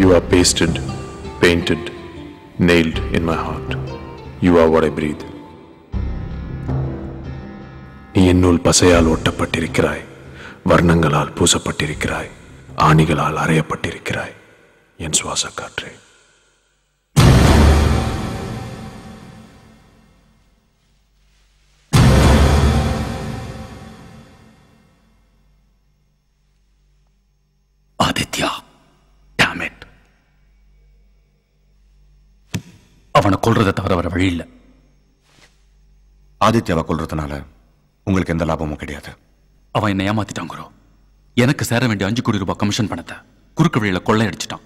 You are pasted, painted, nailed in my heart. You are what I breathe. நீ என்னுள் பசையால் ஒட்டப்பட்டிருக்கிறாய் வர்ணங்களால் பூசப்பட்டிருக்கிறாய் ஆணிகளால் அறையப்பட்டிருக்கிறாய் என் சுவாச காற்றே Aditya damn it. அவனை கொல்றதை தவிர வர வழி இல்லை ஆதித்யாவை கொல்றதுனால உங்களுக்கு எந்த லாபமும் கிடையாது அவன் என்னை ஏமாத்திட்டான் குரு எனக்கு சேர வேண்டிய அஞ்சு கோடி ரூபாய் கமிஷன் பணத்தை குறுக்கு வழியில கொள்ளையடிச்சிட்டான்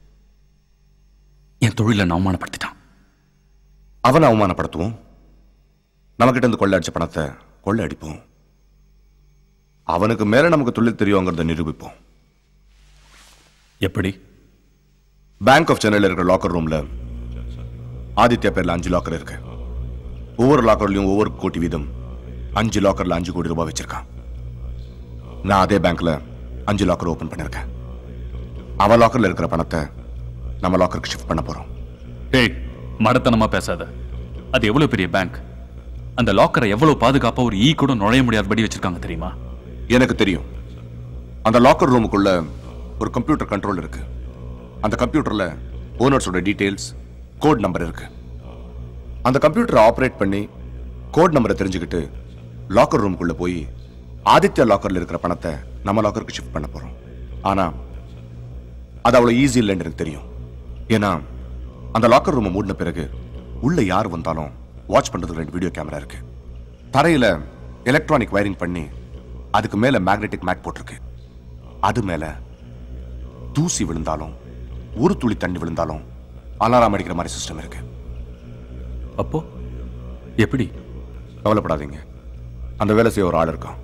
என் தொழிலை நான் அவமானப்படுத்திட்டான் அவனை அவமானப்படுத்துவோம் நம்மகிட்ட இருந்து கொள்ளை அடிச்ச பணத்தை கொள்ளை அடிப்போம் அவனுக்கு மேல நமக்கு தொழில் தெரியுங்கிறத நிரூபிப்போம் எப்படி பேங்க் ஆஃப் சென்னையில் இருக்கிற லாக்கர் ரூம்ல ஆதித்யா பேர்ல அஞ்சு லாக்கர் இருக்கு ஒவ்வொரு லாக்கர்லயும் ஒவ்வொரு கோடி வீதம் அஞ்சு லாக்கர்ல அஞ்சு கோடி ரூபாய் வச்சிருக்கான் நான் அதே பேங்க்ல அஞ்சு லாக்கர் ஓபன் பண்ணிருக்கேன் அவன் லாக்கர்ல இருக்கிற பணத்தை நம்ம லாக்கருக்கு ஷிஃப்ட் பண்ண போறோம் டேய் மடத்தனமா பேசாத அது எவ்வளவு பெரிய பேங்க் அந்த லாக்கரை எவ்வளவு பாதுகாப்பா ஒரு ஈ கூட நுழைய முடியாதபடி வச்சிருக்காங்க தெரியுமா எனக்கு தெரியும் அந்த லாக்கர் ரூமுக்குள்ள ஒரு கம்ப்யூட்டர் கண்ட்ரோல் இருக்கு அந்த கம்ப்யூட்டர்ல ஓனர்ஸோட டீடைல்ஸ் கோட் நம்பர் இருக்கு அந்த கம்ப்யூட்டரை ஆபரேட் பண்ணி கோட் நம்பரை தெரிஞ்சுக்கிட்டு லாக்கர் ரூமுக்குள்ள போய் ஆதித்யா லாக்கர்ல இருக்கிற பணத்தை நம்ம லாக்கருக்கு ஷிஃப்ட் பண்ண போறோம் ஆனா அது அவ்வளவு ஈஸி இல்லைன்னு எனக்கு தெரியும் ஏன்னா அந்த லாக்கர் ரூமை மூடின பிறகு உள்ள யார் வந்தாலும் வாட்ச் பண்றதுக்கு ரெண்டு வீடியோ கேமரா இருக்கு தரையில எலக்ட்ரானிக் வயரிங் பண்ணி அதுக்கு மேல மேக்னெட்டிக் மேட் போட்டிருக்கு அது மேல தூசி விழுந்தாலும் ஒரு துளி தண்ணி விழுந்தாலும் அலாரம் அடிக்கிற மாதிரி சிஸ்டம் இருக்கு அப்போ எப்படி கவலைப்படாதீங்க அந்த வேலை செய்ய ஒரு ஆள் இருக்கான்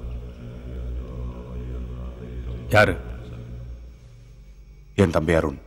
யாரு என் தம்பி Arun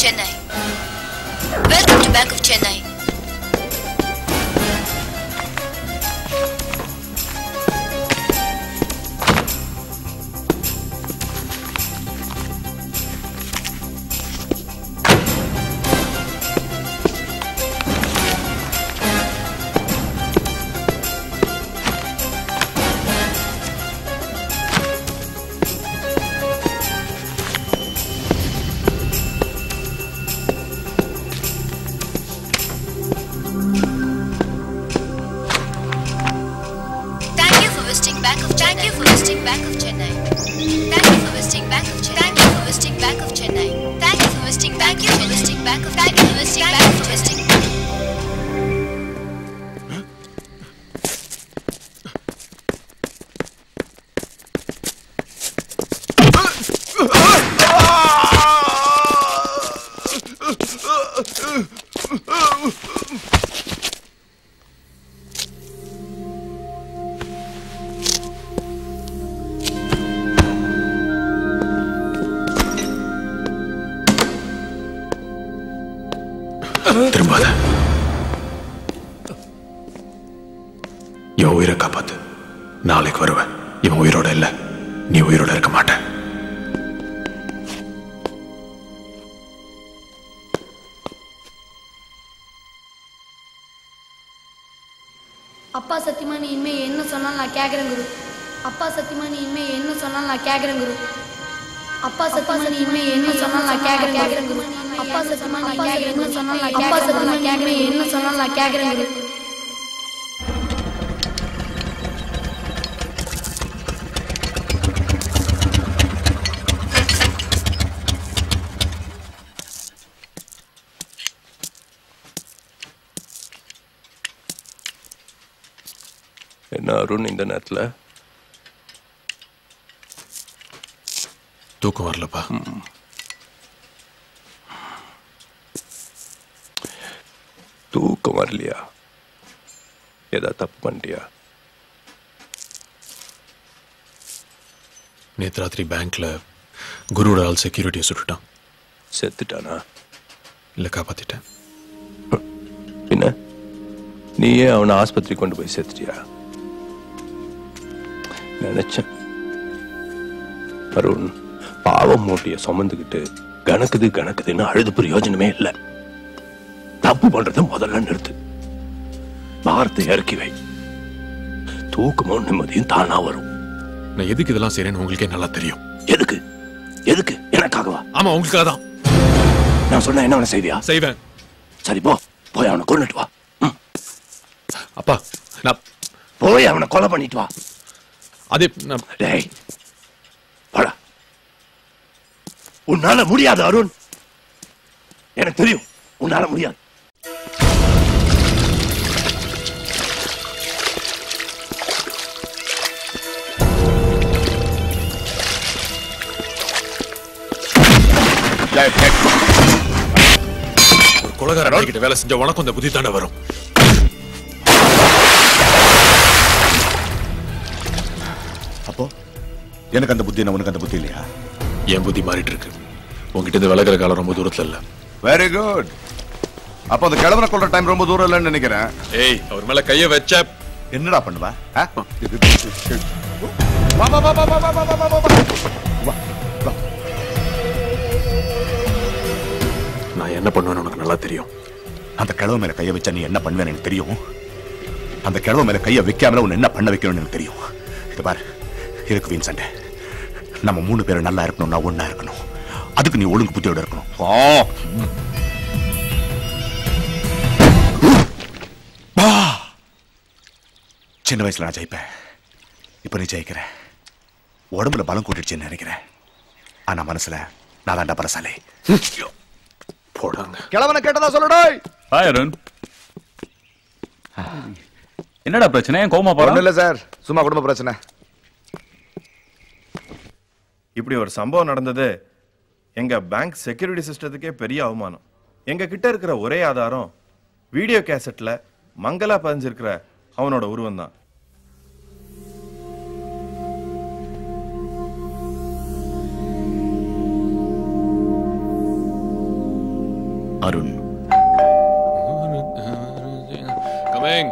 Chennai. Welcome to Bank of Chennai. Thank you for visiting Bank of Thank you for visiting Bank of Chennai. Thank you for visiting Bank of Chennai. Thank you for visiting Bank of Chennai. Thank you for visiting Thank you for visiting Bank of Thank you for visiting Bank of Chennai. திரும்பாத என் உயிரை காப்பாத்து நாளைக்கு வருவேன் இவன் உயிரோட இல்ல நீ உயிரோட இருக்க மாட்ட அப்பா சத்தியமா நீ இனிமே என்ன சொன்னாலும் நான் கேட்குறேன் குரு அப்பா சத்தியமா நீ இனிமே என்ன சொன்னாலும் நான் கேட்குறேன் குரு அப்பா சத்தியமா நீ இனிமே என்ன சொன்னாலும் நான் கேட்குறேன் கேட்குறேன் குரு அப்பா சத்தியமா நீ கேட்குற என்ன சொன்னாலும் நான் அப்பா சத்தியமா நீ கேட்குற என்ன சொன்னாலும் நான் கேட்குறேன் குரு என்ன அருண் இந்த நேரத்துல தூக்கம் வரலப்பா தூக்கம் வரலையா ஏதா தப்பு பண்ணிட்டியா நேத்து ராத்திரி பேங்க்ல குருவோட ஆள் செக்யூரிட்டியை சுட்டுட்டான் செத்துட்டானா இல்ல காப்பாத்திட்டேன் பின்ன நீயே அவனை ஆஸ்பத்திரி கொண்டு போய் சேர்த்துட்டியா நினைச்சேன் அருண் பாவம் மூட்டைய சுமந்துக்கிட்டு கணக்குது கணக்குதுன்னு அழுது பிரயோஜனமே இல்லை தப்பு பண்றத முதல்ல நிறுத்து பாரத்தை இறக்கி வை தூக்கமும் நிம்மதியும் தானா வரும் நான் எதுக்கு இதெல்லாம் செய்றேன்னு உங்களுக்கே நல்லா தெரியும் எதுக்கு எதுக்கு எனக்காகவா ஆமா உங்களுக்காக தான் நான் சொன்ன என்ன வேணா செய்வியா செய்வேன் சரி போ போய் அவனை கொண்டுட்டு வா ம், அப்பா நான் போய் அவனை கொலை பண்ணிட்டு வா அதே நான் டேய் போடா உன்னால முடியாது அருண் எனக்கு தெரியும் உன்னால முடியாது ஒரு கொலகார கிட்ட வேலை செஞ்ச உனக்கும் இந்த புத்தி தாண்டை வரும் அப்போ எனக்கு அந்த புத்தி என்ன உனக்கு அந்த புத்தி இல்லையா என் புத்தி மாறிட்டு இருக்கு உங்ககிட்ட இருந்து விலகிற காலம் ரொம்ப தூரத்துல இல்ல வெரி குட் அப்போ அந்த கிழவனை கொள்ற டைம் ரொம்ப தூரம் இல்லைன்னு நினைக்கிறேன் ஏய் அவர் மேல கைய வச்ச என்னடா பண்ணுவ ஆ? வா வா வா வா வா வா வா வா வா வா வா வா நான் என்ன பண்ணுவேன்னு உனக்கு நல்லா தெரியும் அந்த கிழவ மேல கைய வச்சா நீ என்ன பண்ணுவேன்னு எனக்கு தெரியும் அந்த கிழவ மேல கைய வைக்காமல உன்னை என்ன பண்ண வைக்கணும்னு எனக்கு தெரியும் இது பாரு இருக்கு வீண் சண்டை நம்ம மூணு பேரும் நல்லா இருக்கணும்னா ஒண்ணா இருக்கணும் அதுக்கு நீ ஒழுங்கு புத்தியோட இருக்கணும் ஆ. வா. சின்ன வயசுல நான் ஜெயிப்பேன் இப்ப நீ ஜெயிக்கிற உடம்புல பலம் கூட்டிடுச்சுன்னு நினைக்கிறேன் ஆனா மனசுல நான் தாண்டா பரசாலை போடாங்க கிழவனை கேட்டதா சொல்லுடா ஹாய் அருண் என்னடா பிரச்சனை ஏன் கோமா ஒண்ணும் போறான் இல்ல சார் சும்மா குடும்ப பிரச்சனை இப்படி ஒரு சம்பவம் நடந்தது எங்க பேங்க் செக்யூரிட்டி சிஸ்டத்துக்கே பெரிய அவமானம் எங்க கிட்ட இருக்கிற ஒரே ஆதாரம் வீடியோ கேசட்ல மங்களா பதிஞ்சிருக்கிற அவனோட உருவம் தான் Arun coming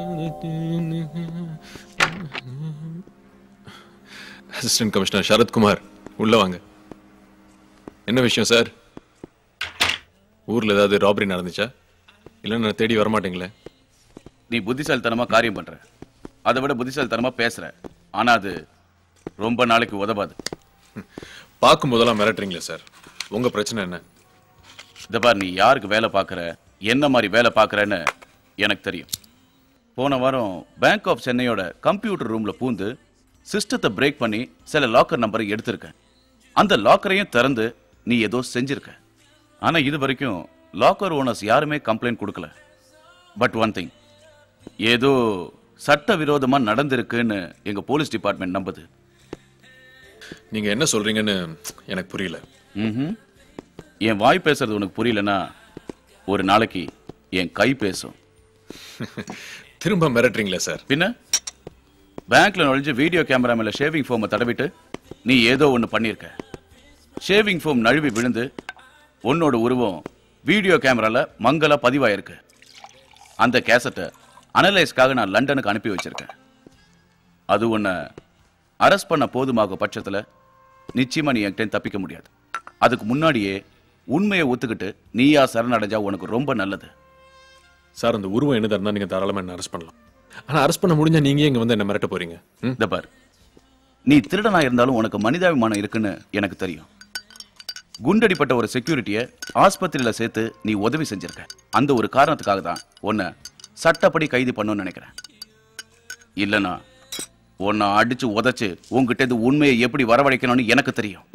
assistant commissioner Sarathkumar உள்ள வாங்க என்ன விஷயம் சார் ஊர்ல ஏதாவது ராபரி நடந்துச்சா இல்ல நான் தேடி வரமாட்டீங்களே நீ புத்திசாலித்தனமா காரியம் பண்ற அதை விட புத்திசாலித்தனமா பேசுற ஆனா அது ரொம்ப நாளைக்கு உதவாது பார்க்கும் போதெல்லாம் மிரட்டுறீங்களே சார் உங்க பிரச்சனை என்ன இந்த பார் நீ யாருக்கு வேலை பார்க்குற என்ன மாதிரி வேலை பார்க்குறன்னு எனக்கு தெரியும் போன வாரம் பேங்க் ஆஃப் சென்னையோட கம்ப்யூட்டர் ரூம்ல பூந்து சிஸ்டத்தை பிரேக் பண்ணி சில லாக்கர் நம்பரை எடுத்திருக்கேன் அந்த லாக்கரையும் திறந்து நீ ஏதோ செஞ்சிருக்க ஆனா இது வரைக்கும் லாக்கர் ஓனர்ஸ் யாருமே கம்ப்ளைண்ட் கொடுக்கல பட் ஒன் திங் ஏதோ சட்ட விரோதமா நடந்திருக்குன்னு எங்க போலீஸ் டிபார்ட்மெண்ட் நம்புது நீங்க என்ன சொல்றீங்கன்னு எனக்கு புரியல ம்ஹும். என் வாய் பேசுறது உனக்கு புரியலனா ஒரு நாளைக்கு என் கை பேசும் திரும்ப மிரட்டுறீங்களே சார் பின்ன பேங்க்ல நுழைஞ்சு வீடியோ கேமரா மேல ஷேவிங் ஃபோமை தடவிட்டு நீ ஏதோ ஒன்று பண்ணியிருக்க ஷேவிங் ஃபோம் நழுவி விழுந்து உன்னோட உருவம் வீடியோ கேமரால மங்கலா பதிவாயிருக்கு அந்த கேசட்டை அனலைஸ்க்காக நான் லண்டனுக்கு அனுப்பி வச்சிருக்கேன் அது உன்னை அரெஸ்ட் பண்ண போதுமாக பட்சத்துல நிச்சயமா நீ என்கிட்ட தப்பிக்க முடியாது அதுக்கு முன்னாடியே உண்மையை ஒத்துக்கிட்டு நீயா சரணடைஞ்சா உனக்கு ரொம்ப நல்லது சார் அந்த உருவம் என்னதா இருந்தா நீங்க தாராளமா என்ன அரெஸ்ட் பண்ணலாம் ஆனா அரெஸ்ட் பண்ண முடிஞ்சா நீங்க இங்க வந்து என்ன மிரட்ட போறீங்க ம்? இந்த பார் நீ திருடனா இருந்தாலும் உனக்கு மனிதாபிமானம் இருக்குன்னு எனக்கு தெரியும் குண்டடிப்பட்ட ஒரு செக்யூரிட்டியை ஆஸ்பத்திரியில சேர்த்து நீ உதவி செஞ்சிருக்க அந்த ஒரு காரணத்துக்காக தான் உன்னை சட்டப்படி கைது பண்ணணும்னு நினைக்கிறேன் இல்லனா உன்னை அடிச்சு உதைச்சு உன்கிட்ட இருந்து உண்மையை எப்படி வரவழைக்கணும்னு எனக்கு தெரியும்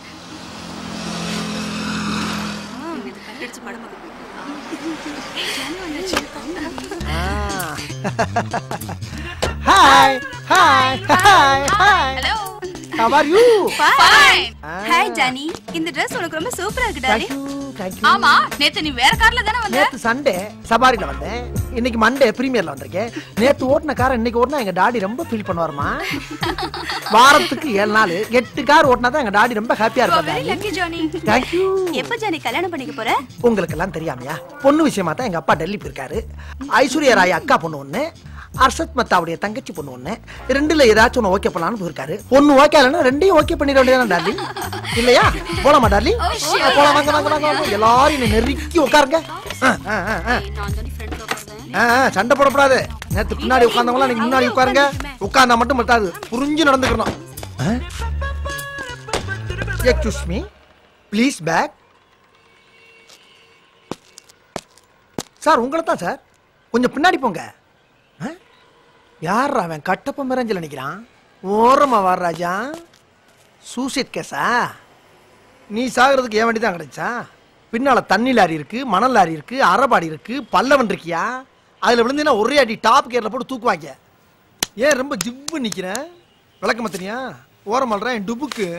Hi, hi, hi, hi. Hello. How are you? Fine. Hi Johnny இந்த Dress உனக்கு ரொம்ப சூப்பரா இருக்கு டார்லிங் Thank you. ஆமா நேத்து நீ வேற கார்ல தானே வந்த நேத்து சண்டே சபாரில வந்தேன் இன்னைக்கு மண்டே பிரீமியர்ல வந்திருக்கேன் நேத்து ஓட்டின கார் இன்னைக்கு ஓட்டினா எங்க டாடி ரொம்ப ஃபீல் பண்ணுவாருமா வாரத்துக்கு ஏழு நாள் எட்டு கார் ஓட்டினா தான் எங்க டாடி ரொம்ப ஹாப்பியா வெரி இருப்பாரு லக்கி ஜானி Thank you. எப்ப ஜானி கல்யாணம் பண்ணிக்க போற உங்களுக்கு எல்லாம் தெரியாமையா பொண்ணு விஷயமா தான் எங்க அப்பா டெல்லி போயிருக்காரு ஐஸ்வர்யா ராய் அக்கா பொண்ணு ஒண்ணு அர்ஷத் மத்தாவுடைய தங்கச்சி பொண்ணு ஒண்ணு ரெண்டுல ஏதாச்சும் ஒண்ணு ஓகே பண்ணலாம்னு போயிருக்காரு பொண்ணு ஓகே இல்லைன்னா ரெண்டையும் ஓகே பண்ணிட வேண்டியதானே டார்லிங் இல்லையா போலாமா டார்லிங் Oh, sure. போலாம் வாங்க வாங்க வாங்க வாங்க. எல்லாரும் என்னை நெருக்கி உட்காருங்க ஆ, ஆ, ஆ, ஆ. நான் தானே ஃப்ரெண்ட் உட்கார்ந்தேன் ஆ, ஆ, சண்டை போடக்கூடாது நேத்து பின்னாடி உட்கார்ந்தவங்களாம் நீங்க முன்னாடி உட்காருங்க உட்கார்ந்தா மட்டும் பத்தாது புரிஞ்சு நடந்துக்கணும் excuse me please back sir உங்களை தான் சார் கொஞ்சம் பின்னாடி போங்க ஆ? யார்ரா அவன் கட்டப்ப மிரஞ்சல் நினைக்கிறான் ஓரமா வார் ராஜா சூசைட் கேஸா நீ சாகிறதுக்கு ஏன் வண்டி தான் கிடைச்சா பின்னால தண்ணி லாரி இருக்கு மணல் லாரி இருக்கு அரைபாடி இருக்கு பல்லவன் இருக்கியா அதுல விழுந்தீங்கன்னா ஒரே அடி டாப் கேர்ல போட்டு தூக்குவாங்க ஏன் ரொம்ப ஜிவ்வு நிக்கிறேன் விளக்கமா தெரியா ஓரம் அல்றேன் டுபுக்கு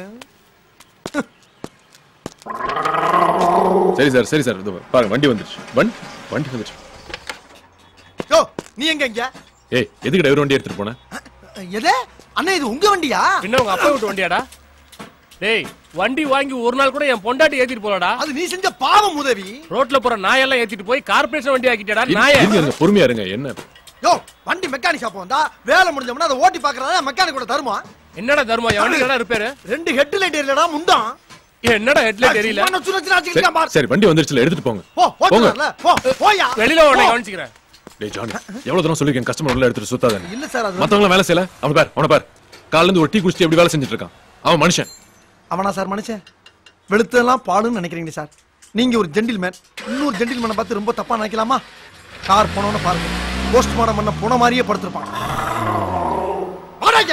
சரி சார் சரி சார் இதோ பாருங்க வண்டி வந்துருச்சு வண்டி வண்டி வந்துருச்சு யோ நீ எங்க இங்க ஏய் எதுக்கு டிரைவர் வண்டி எடுத்துட்டு போனேன் எது அண்ணா இது உங்க வண்டியா பின்ன உங்க அப்பா விட்டு வண்டியாடா டேய் வண்டி வாங்கி ஒரு நாள் கூட என் பொண்டாட்டி ஏத்திட்டு போலடா அது நீ செஞ்ச பாவம் உதவி ரோட்ல போற நாயெல்லாம் ஏத்திட்டு போய் கார்பரேஷன் வண்டி ஆக்கிட்டடா நாய இருங்க இருங்க பொறுமையா இருங்க என்ன யோ வண்டி மெக்கானிக் ஷாப் வந்தா வேலை முடிஞ்சோம்னா அதை ஓட்டி பாக்குறதா மெக்கானிக் கூட தருமா என்னடா தர்மா என் வண்டி என்னடா ரிப்பேர் ரெண்டு ஹெட் லைட் இல்லடா முண்டம் என்னடா ஹெட்ல தெரியல சும்மா நச்சு நச்சு நச்சுக்கிட்டு பாரு. சரி வண்டி வந்துருச்சுல எடுத்துட்டு போங்க போ போங்க ஓட்டுறல போ போயா வெளியில உன்னை போ. கவனிச்சுக்கிறேன் டேய் ஜானி எவ்வளவு தூரம் சொல்லிருக்கேன் கஸ்டமர் உள்ள எடுத்துட்டு சுத்தாத இல்ல சார் அது மத்தவங்க வேலை செய்யல அவன பார் அவன பார் காலைல இருந்து ஒரு டீ குடிச்சிட்டு எப்படி வேலை செஞ்சுட்டு இருக்கான் அவன் மனுஷன் அவனா சார் மனுஷன் வெளுத்தெல்லாம் பாலுன்னு நினைக்கிறீங்க சார் நீங்க ஒரு ஜென்டில்மேன் இன்னொரு ஜென்டில்மேனை பார்த்து ரொம்ப தப்பா நினைக்கலாமா கார் போனோன்னு பாருங்க போஸ்ட்மார்டம் பண்ண போன மாதிரியே படுத்திருப்பான் வாடாங்க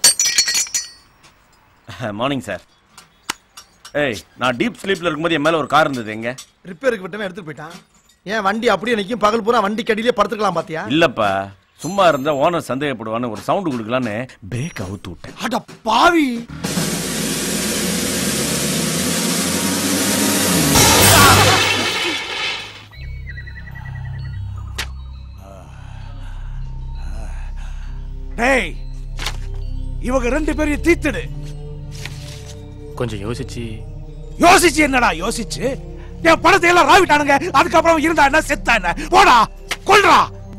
மார்னிங் சார் ஏய் நான் டீப் ஸ்லீப்ல இருக்கும்போது என் மேல ஒரு கார் இருந்தது எங்க ரிப்பேருக்கு விட்டவன் எடுத்துட்டு போயிட்டான் ஏன் வண்டி அப்படியே நிக்கும் பகல் பூரா வண்டி கடியிலே படுத்துக்கலாம் பாத்தியா இல்லப்பா சும்மா இருந்தா ஓனர் சந்தேகப்படுவான்னு ஒரு சவுண்ட் கொடுக்கலான்னு பிரேக் அவுத்து விட்டேன் அட பாவி டேய் இவங்க ரெண்டு பேரையும் தீத்துடு கொஞ்சம் யோசிச்சு யோசிச்சு என்னடா யோசிச்சு என் பணத்தை எல்லாம் ராவிட்டானுங்க அதுக்கப்புறம் இருந்தா என்ன செத்தா என்ன போடா கொல்றா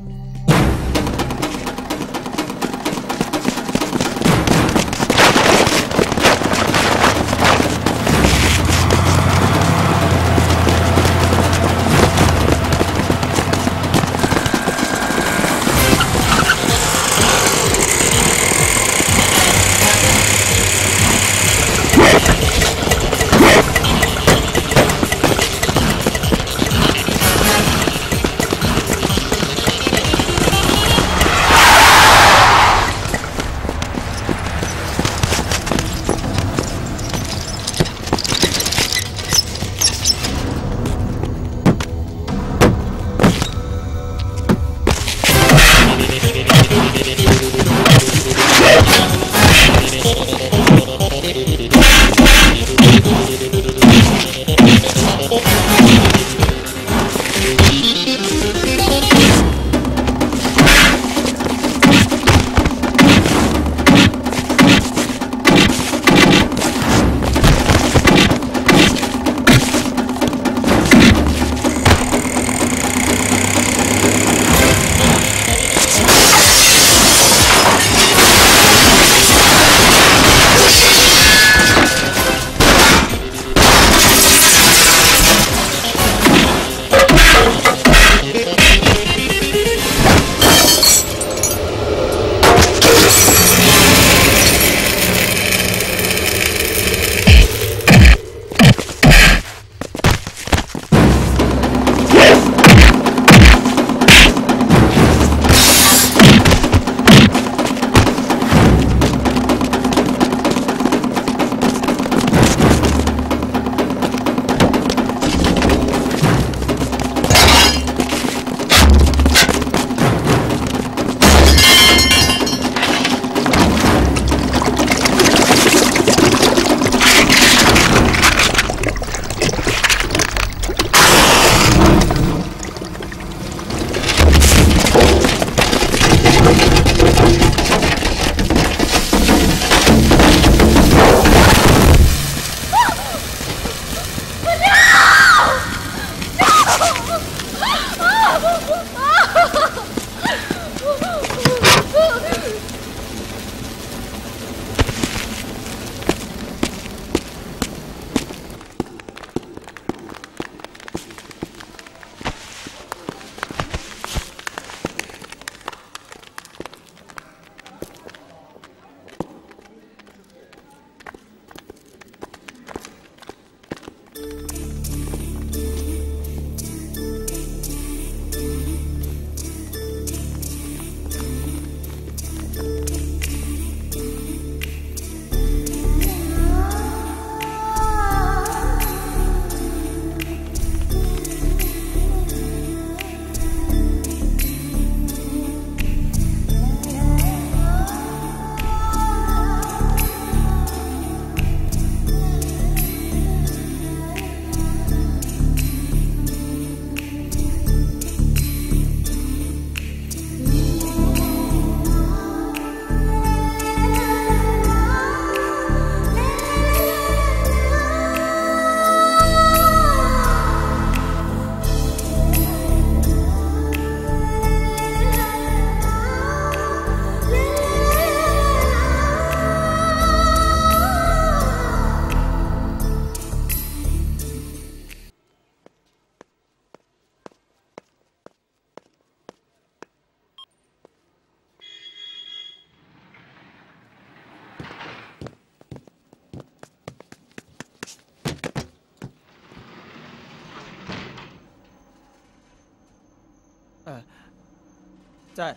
சார்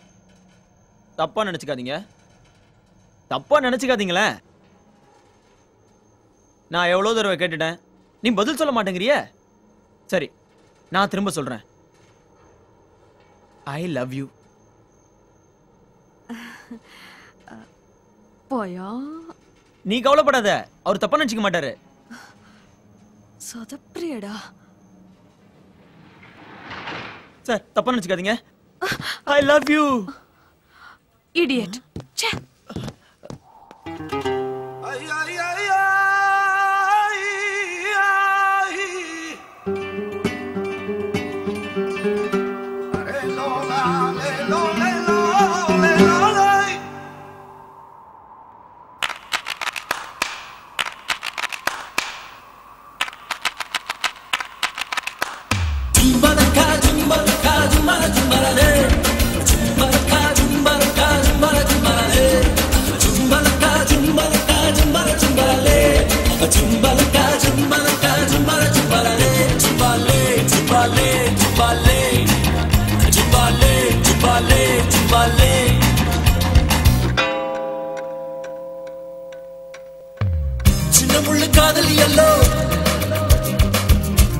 தப்பா நினைச்சுக்காதீங்க தப்பா நினைச்சுக்காதீங்களேன் நான் எவ்வளோ தடவை கேட்டுட்டேன் நீ பதில் சொல்ல மாட்டேங்கிறியே சரி நான் திரும்ப சொல்றேன் ஐ லவ் யூ போயா நீ கவலைப்படாத அவர் தப்பா நினைச்சுக்க மாட்டாரு சொதப்பிரியடா சார் தப்பா நினைச்சுக்காதீங்க ஐ லவ் யூ இடியட் ச்சே ஐ, ஐ, ஐ, ஐ, ஐ.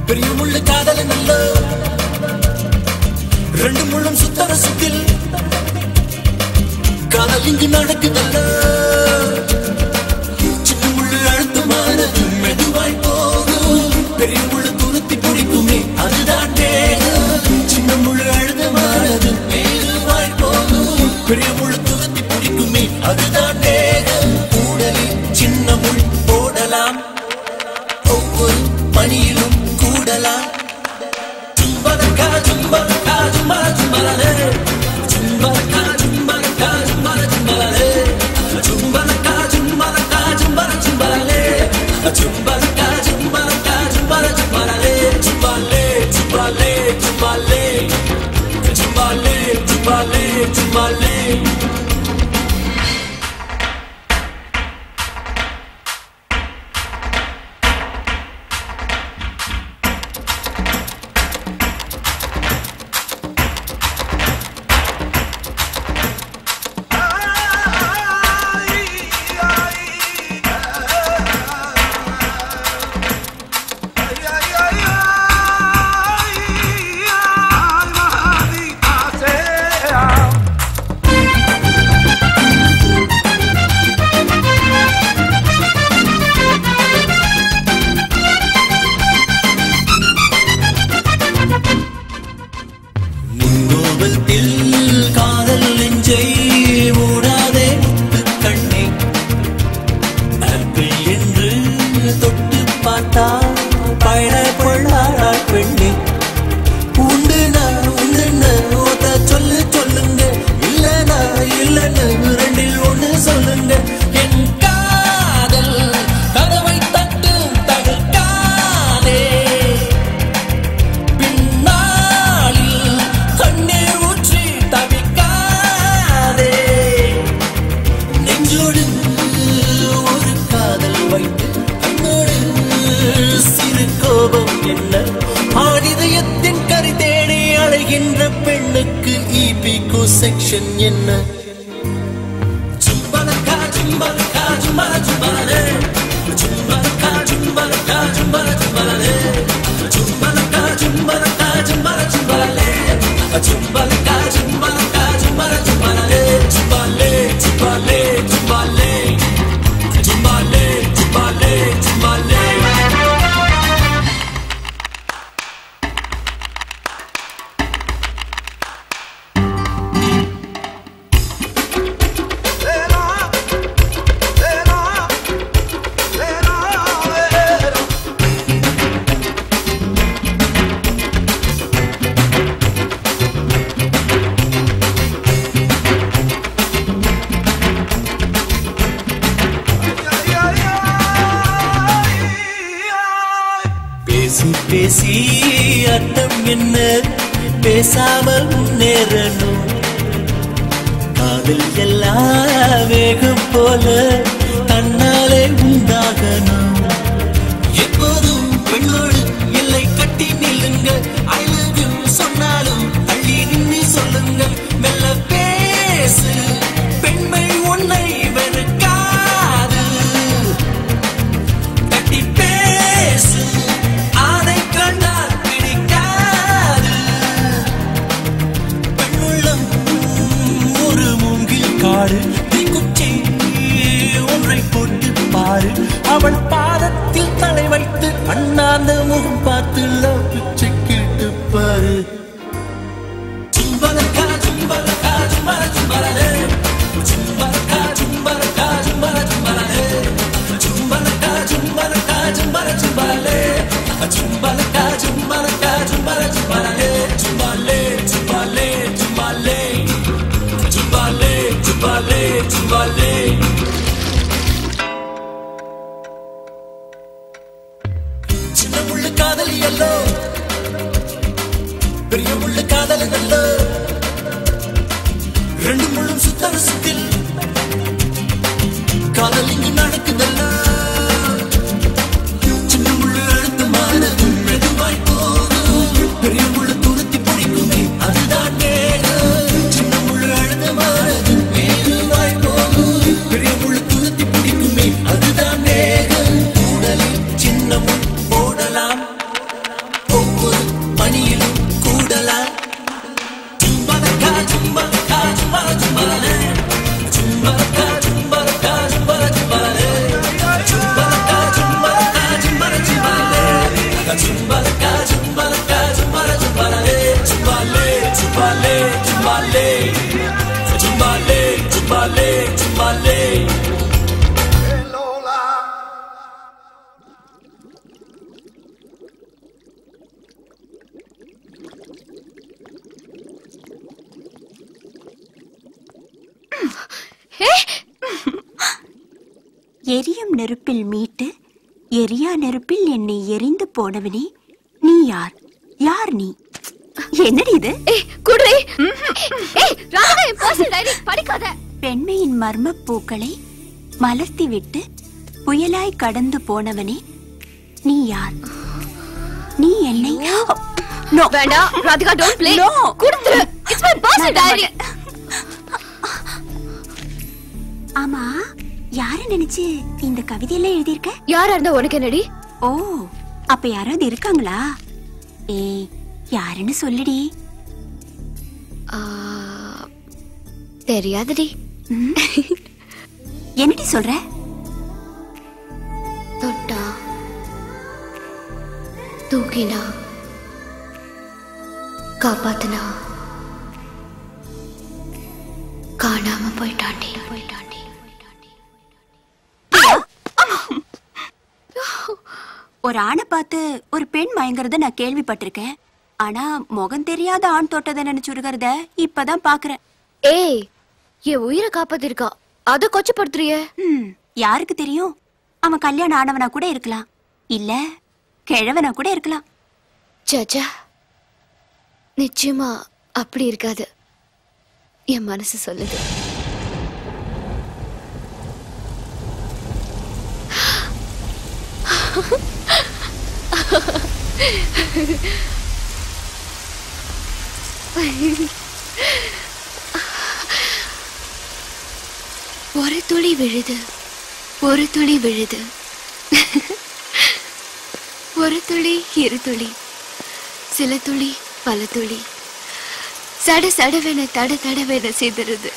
பெரிய முள்ளு காதல நல்ல ரெண்டு முள்ளும் சுத்தர சுத்தில் காதல் இங்கு நடக்குதல்ல சின்ன முள்ளு அழுத்தமானது மெதுவாய் போகும் பெரிய முள்ளு துருத்தி பிடிக்குமே அதுதான் வேகம் சின்ன முள்ளு அழுத்தமானது மெதுவாய் போகும் பெரிய முள்ளு துருத்தி பிடிக்குமே அதுதான் வேகம் கூடலில் சின்ன முள் போடலாம் ஒவ்வொரு பணியிலும் கூடலாம் ஜும்பலக்கா ஜும்பலக்கா ஜும்பல ஜும்பலே ஜும்பலக்கா ஜும்பலக்கா ஜும்பல ஜும்பலே ஜும்பலக்கா ஜும்பலக்கா ஜும்பல ஜும்பலே ஜும்பலக்கா ஜும்பலக்கா ஜும்பல ஜும்பலே ஜும்பலே ஜும்பலே ஜும்பலே ஜும்பலே ஜும்பலே ஜும்பலே கோபத்தில் காதல் நெஞ்சை மூடாதே முத்து கண்ணே ஆப்பிள் என்று தொட்டு பார்த்தா பயண கொள்ளாடாய் பெண்ணே உண்டுனா உண்டுன்னு ஓத சொல்லு சொல்லுங்க இல்லனா இல்லன்னு ரெண்டில் ஒண்ணு சொல்லுங்க என் காதல் கதவை தட்டும் தடுக்காதே பின்னாளில் கண்ணீர் ஊற்றி தவிக்காதே நெஞ்சோடு ஒரு காதல் வைத்து கண்ணோடு சிறு கோபம் என்ன ஆடிதயத்தின் கரை தேடி அழைகின்ற பெண்ணுக்கு இபிகோ செக்ஷன் என்ன ஜும்பலக்கா ஜும்பலக்கா ஜும்பல ஜும்பலே ஜும்பலக்கா ஜும்பலக்கா ஜும்பல ஜும்பலே ஜும்பலக்கா ஜும்பலக்கா ஜும்பல ஜும்பலே ஜும்பலக்கா ஜும்பலக்கா ஜும்பல ஜும்பலே ஜும்பலே ஜும்பலே ஜும்பலே ஜும்பலே ஜும்பலே ஜும்பலே பேசி பேசி அர்த்தம் என்ன பேசாமல் முன்னேறணும் காதல் எல்லாம் வேகம் போல தன்னாலே உண்டாகணும் எப்போதும் பெண்ணோடு எல்லை கட்டி நில்லுங்க அழகு சொன்னாலும் அள்ளி நின்று சொல்லுங்க மெல்ல பேசு பெண்மை உன்னை வெறுக்காது கட்டி பேசு ஆணை கண்டால் பிடிக்காது பெண்ணுள்ளம் ஒரு மூங்கில் காடு தீக்குச்சி ஒன்றை போட்டு பாரு அவள் பாதத்தில் தலை வைத்து அண்ணாந்த முகம் பார்த்து love பிச்சை கேட்டு பாரு ஜும்பலக்கா ஜும்பலக்கா ஜும்பல ஜும்பலே ஜும்பலக்கா ஜும்பலக்கா ஜும்பல ஜும்பலே ஜும்பலக்கா ஜும்பலக்கா ஜும்பல ஜும்பலே ஜும்பலக்கா ஜும்பலக்கா ஜும்பல ஜும்பலே ஜும்பலே ஜும்பலே ஜும்பலே ஜும்பலே ஜும்பலே ஜும்பலே சின்ன முள்ளு காதலி அல்லோ பெரிய முள்ளு காதலி அல்லோ ரெண்டு முள்ளும் சுத்தர சுத்தில் காதல் இங்கு நடக்குதல்ல சின்ன முள்ளு அழுத்தமானது மெதுவாய் போகும் பெரிய முள்ளு துருத்தி பிடிக்குமே அதுதான் வேகம் சின்ன முள்ளு அழுத்தமானது மெதுவாய் போகும் பெரிய முள்ளு துருத்தி பிடிக்குமே அதுதான் வேகம் உடலில் சின்ன முள் போடலாம் எரியும் நெருப்பில் மீட்டு எரியா நெருப்பில் என்னை எரிந்து போனவனே நீ யார் யார் நீ என்னடி இது குடுறி ஏய் ராதா என் பர்சனல் டைரி படிக்காத பெண்மையின் மர்ம பூக்களை மலர்த்தி விட்டு புயலாய் கடந்து போனவனே நீ யார் நீ என்னை நோ வேண்டாம் ராதிகா டோன்ட் ப்ளே நோ கொடுத்துரு இட்ஸ் மை பர்சனல் டைரி ஆமா யார நினைச்சு இந்த கவிதையெல்லாம் எழுதியிருக்க யாரா இருந்தா உனக்கு என்னடி ஓ அப்ப யாராவது இருக்காங்களா ஏய் யாருன்னு சொல்லுடி தெரியாதுடி என்னடி சொல்ற தொட்டா தூக்கினா காப்பாத்துனா காணாம போயிட்டாண்டி போயிட்டாண்டி ஒரு ஆணை பார்த்து ஒரு பெண் மயங்குறத நான் கேள்விப்பட்டிருக்கேன் ஆனா முகம் தெரியாத ஆண் தொட்டதை நினைச்சுருகிறத இப்பதான் பாக்குறேன் ஏய் என் உயிரை காப்பாத்திருக்கா அத கொச்சப்படுத்துறியே ம், யாருக்கு தெரியும் அவன் கல்யாணம் ஆனவனா கூட இருக்கலாம் இல்ல கிழவனா கூட இருக்கலாம் சச்சா நிச்சயமா அப்படி இருக்காது என் மனசு சொல்லுது ஒரு துளி விழுது ஒரு துளி விழுது ஒரு துளி இரு துளி சில துளி பல துளி சட சடவென தட தடவென சிதறுது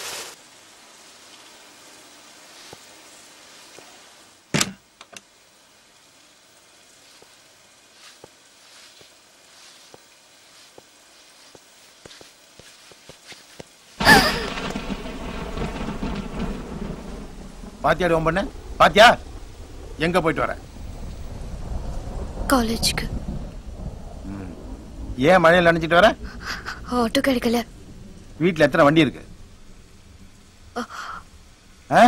பாத்தியாடி உன் பண்ண பாத்தியா எங்க போயிட்டு வர காலேஜுக்கு ஏன் மழையில் நினைச்சிட்டு வர ஆட்டோ கிடைக்கல வீட்ல எத்தனை வண்டி இருக்கு ஆ?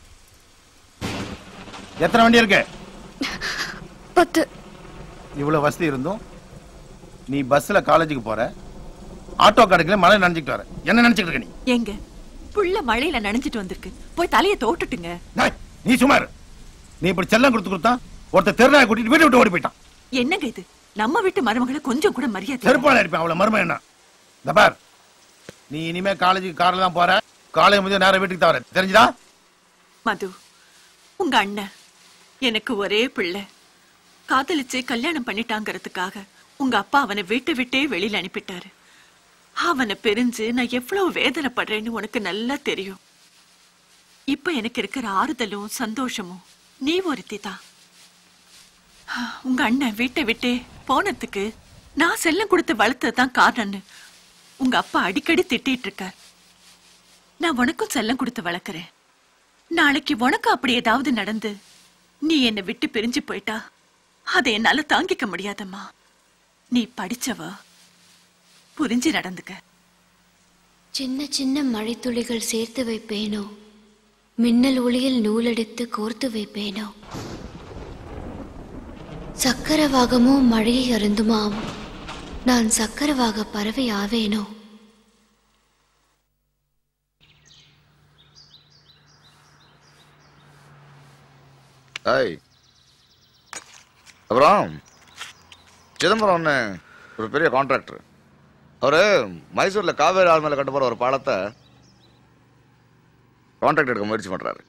எத்தனை வண்டி இருக்கு பத்து இவ்வளவு வசதி இருந்தும் நீ பஸ்ல காலேஜுக்கு போற ஆட்டோ கிடைக்கல மழை நினைச்சிட்டு வர என்ன நினைச்சிட்டு இருக்க நீ எங்க புள்ள மழையில நனைஞ்சிட்டு வந்திருக்கு போய் தலைய தோட்டுட்டுங்க டேய், நீ சுமார் நீ இப்படி செல்லம் கொடுத்து கொடுத்தா ஒருத்தர் தெருநாயை கூட்டிட்டு வீட்டை விட்டு ஓடி போயிட்டான் என்னங்க இது நம்ம வீட்டு மருமகளை கொஞ்சம் கூட மரியாதை செருப்பால இருப்பேன் அவளை மருமை என்ன இந்த பார் நீ இனிமே காலேஜுக்கு கார்ல தான் போற காலேஜ் முடிஞ்ச நேரம் வீட்டுக்கு தவற தெரிஞ்சுதா மது உங்க அண்ணன் எனக்கு ஒரே பிள்ளை காதலிச்சு கல்யாணம் பண்ணிட்டாங்கிறதுக்காக உங்க அப்பா அவனை வீட்டை விட்டே வெளியில அனுப்பிட்டாரு அவனை பிரிஞ்சு நான் எவ்வளவு வேதனைப்படுறேன்னு உனக்கு நல்லா தெரியும் இப்ப எனக்கு இருக்கிற ஆறுதலும் சந்தோஷமும் நீ ஒருத்தி தான் உங்க அண்ணன் வீட்டை விட்டே போனதுக்கு நான் செல்லம் கொடுத்து வளர்த்ததுதான் காரணம்னு உங்க அப்பா அடிக்கடி திட்டிட்டு இருக்கார் நான் உனக்கும் செல்லம் கொடுத்து வளர்க்கறேன் நாளைக்கு உனக்கு அப்படி ஏதாவது நடந்து நீ என்னை விட்டு பிரிஞ்சு போயிட்டா அதை என்னால தாங்கிக்க முடியாதம்மா நீ படிச்சவ புரிஞ்சு நடந்துக்க சின்ன சின்ன மழைத்துளிகள் சேர்த்து வைப்பேனோ மின்னல் ஒளியில் நூலெடுத்து கோர்த்து வைப்பேனோ சக்கரவாகமோ மழையை அருந்துமாம் நான் சக்கரவாக பறவை ஆவேனோ ஐய் அப்புறம் சிதம்பரம் ஒன்று ஒரு பெரிய கான்ட்ராக்டர் அவர் மைசூரில் காவேரி ஆள் மேலே கட்ட போகிற ஒரு பாலத்தை கான்ட்ராக்ட் எடுக்க முயற்சி பண்ணுறாரு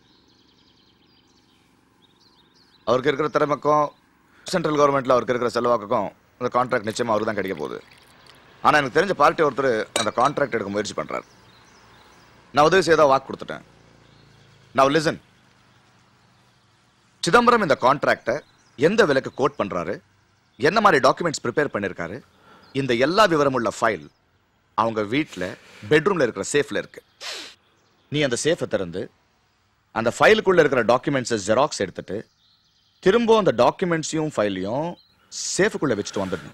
அவருக்கு இருக்கிற திறமைக்கும் சென்ட்ரல் கவர்மெண்ட்டில் அவருக்கு இருக்கிற செல்வாக்குக்கும் அந்த கான்ட்ராக்ட் நிச்சயமாக அவருக்கு தான் கிடைக்க போகுது ஆனால் எனக்கு தெரிஞ்ச பார்ட்டி ஒருத்தர் அந்த கான்ட்ராக்ட் எடுக்க முயற்சி பண்ணுறாரு நான் உதவி செய்தா வாக்கு கொடுத்துட்டேன் நான் லிசன் சிதம்பரம் இந்த கான்ட்ராக்டை எந்த விலைக்கு கோட் பண்றாரு என்ன மாதிரி டாக்குமெண்ட்ஸ் ப்ரிப்பேர் பண்ணிருக்காரு இந்த எல்லா விவரமுள்ள ஃபைல் அவங்க வீட்டில் பெட்ரூம்ல இருக்கிற சேஃப்ல இருக்கு நீ அந்த சேஃபை திறந்து அந்த ஃபைலுக்குள்ள இருக்கிற டாக்குமெண்ட்ஸை ஜெராக்ஸ் எடுத்துட்டு திரும்ப அந்த டாக்குமெண்ட்ஸையும் ஃபைலையும் சேஃபுக்குள்ள வச்சுட்டு வந்துடணும்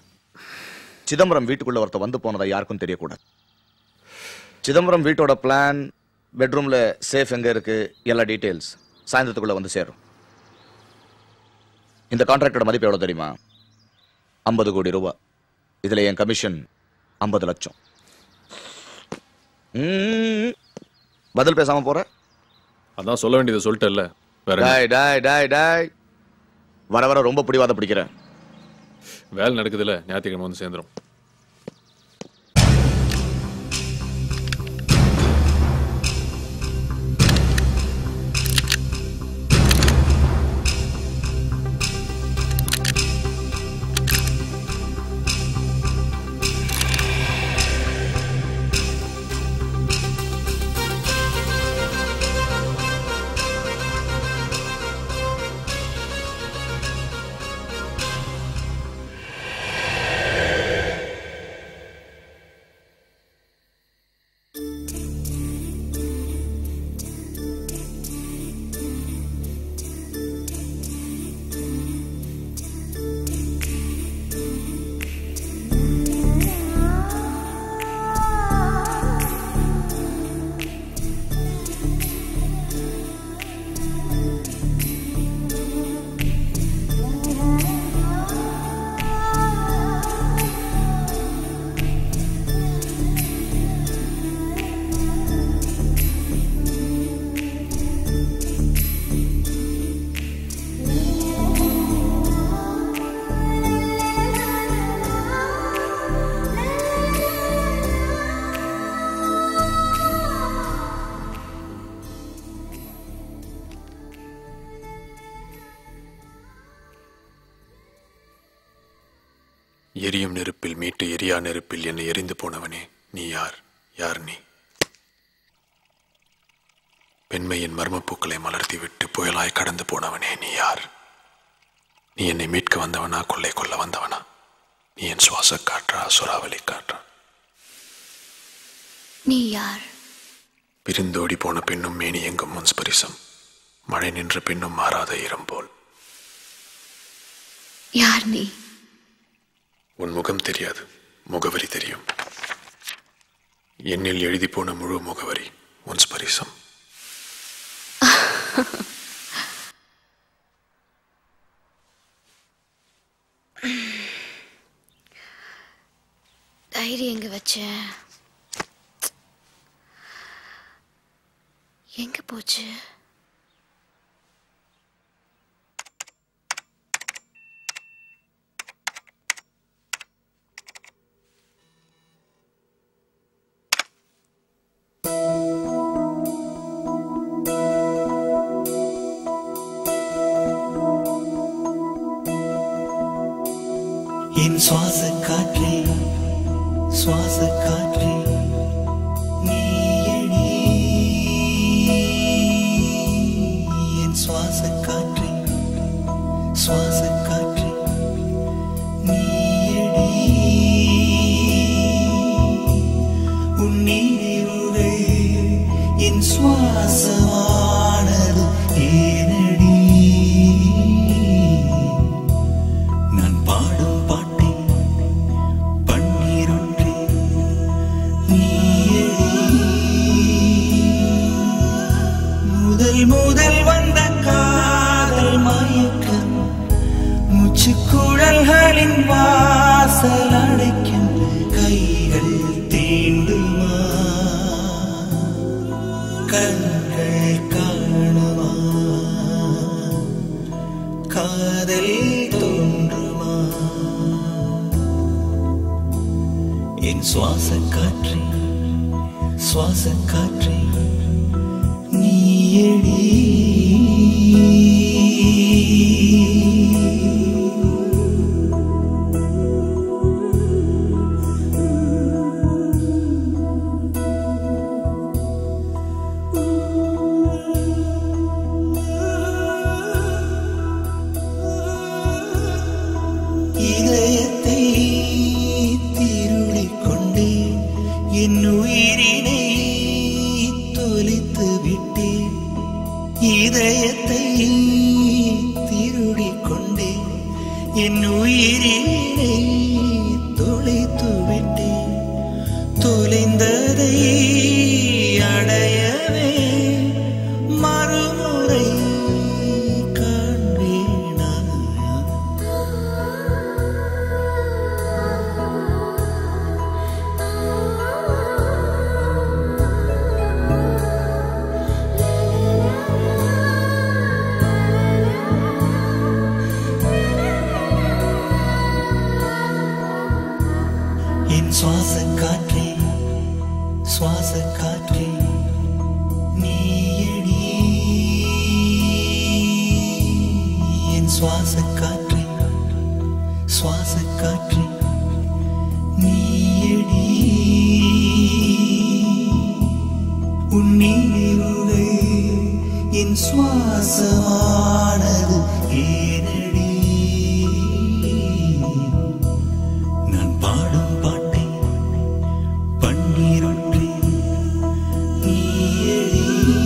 சிதம்பரம் வீட்டுக்குள்ள ஒருத்த வந்து போனதை யாருக்கும் தெரியக்கூடாது சிதம்பரம் வீட்டோட பிளான் பெட்ரூம்ல சேஃப் எங்க இருக்கு எல்லா டீடைல்ஸ் சாயந்தரத்துக்குள்ள வந்து சேரும் இந்த கான்ட்ராக்டோட மதிப்பு எவ்வளவு தெரியுமா ஐம்பது கோடி ரூபாய் இதுல என் கமிஷன் ஐம்பது லட்சம் ம்ம். பதில் பேசாம போற அதான் சொல்ல வேண்டியதை சொல்லிட்டேல்ல வேற என்ன? டாய் டாய் டாய் டாய் வர வர ரொம்ப பிடிவாத பிடிக்கிறேன் வேலை நடக்குதுல்ல ஞாயிற்றுக்கிழமை வந்து சேர்ந்துரும் எரியும் நெருப்பில் மீட்டு எரியா நெருப்பில் என்னை எரிந்து போனவனே நீ யார் யார் நீ பெண்மையின் மர்மப்பூக்களை மலர்த்தி விட்டு புயலாய் கடந்து போனவனே நீ யார் நீ என்னை மீட்க வந்தவனா கொள்ளை கொள்ள வந்தவனா நீ என் சுவாச காற்றா சுறாவளி காற்றா நீ யார் பிரிந்தோடி போன பின்னும் மேனி எங்கும் முன் ஸ்பரிசம் மழை நின்ற பின்னும் மாறாத ஈரம் போல் யார் நீ உன் முகம் தெரியாது முகவரி தெரியும் என்னில் எழுதி போன முழு முகவரி உன் ஸ்பரிசம் டைரி எங்க வச்ச எங்க போச்சு என் சுவாச காற்றே சுவாச காற்றே நீயடி என் சுவாச காற்றே சுவாச காற்றே நீயடி உன் நினைவுகள் என் சுவாசமானது ஏனடி நான் பாடும் பாட்டில் பன்னீரொன்றே முதல் முதல் வந்த காதல் மயக்கம் மூச்சுக்குழல்களின் வாசல் அடைக்கும் கைகள் தீண்டுமா கண்கள் காணுமா காதல் தோன்றுமா என் சுவாச காற்றே சுவாச காற்றே நீயடி இதயத்தை திருடிக் கொண்டே என் உயிரினை தொலைத்து விட்டேன் என் சுவாச காற்றே சுவாச காற்றே நீயடி என் சுவாச காற்றே சுவாச காற்றே நீயடி உன் நினைவுகள் என் சுவாசமானது ஏனடி நான் பாடும் பாட்டை பன்னீரொன்றே நீயடி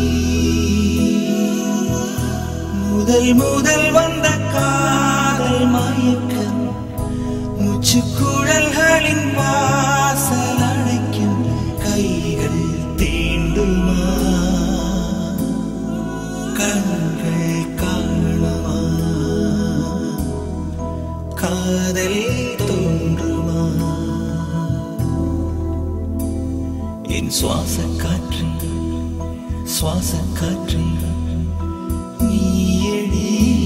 முதல் முதல் வந்த காதல் மயக்கம் முச்சுக்குழல்களின் வாசல் அடைக்கும் கைகள் தீண்டுமா கண்கள் காணுமா காதல் தோன்றுமா என் சுவாச காற்று சுவாச காற்று நீயடி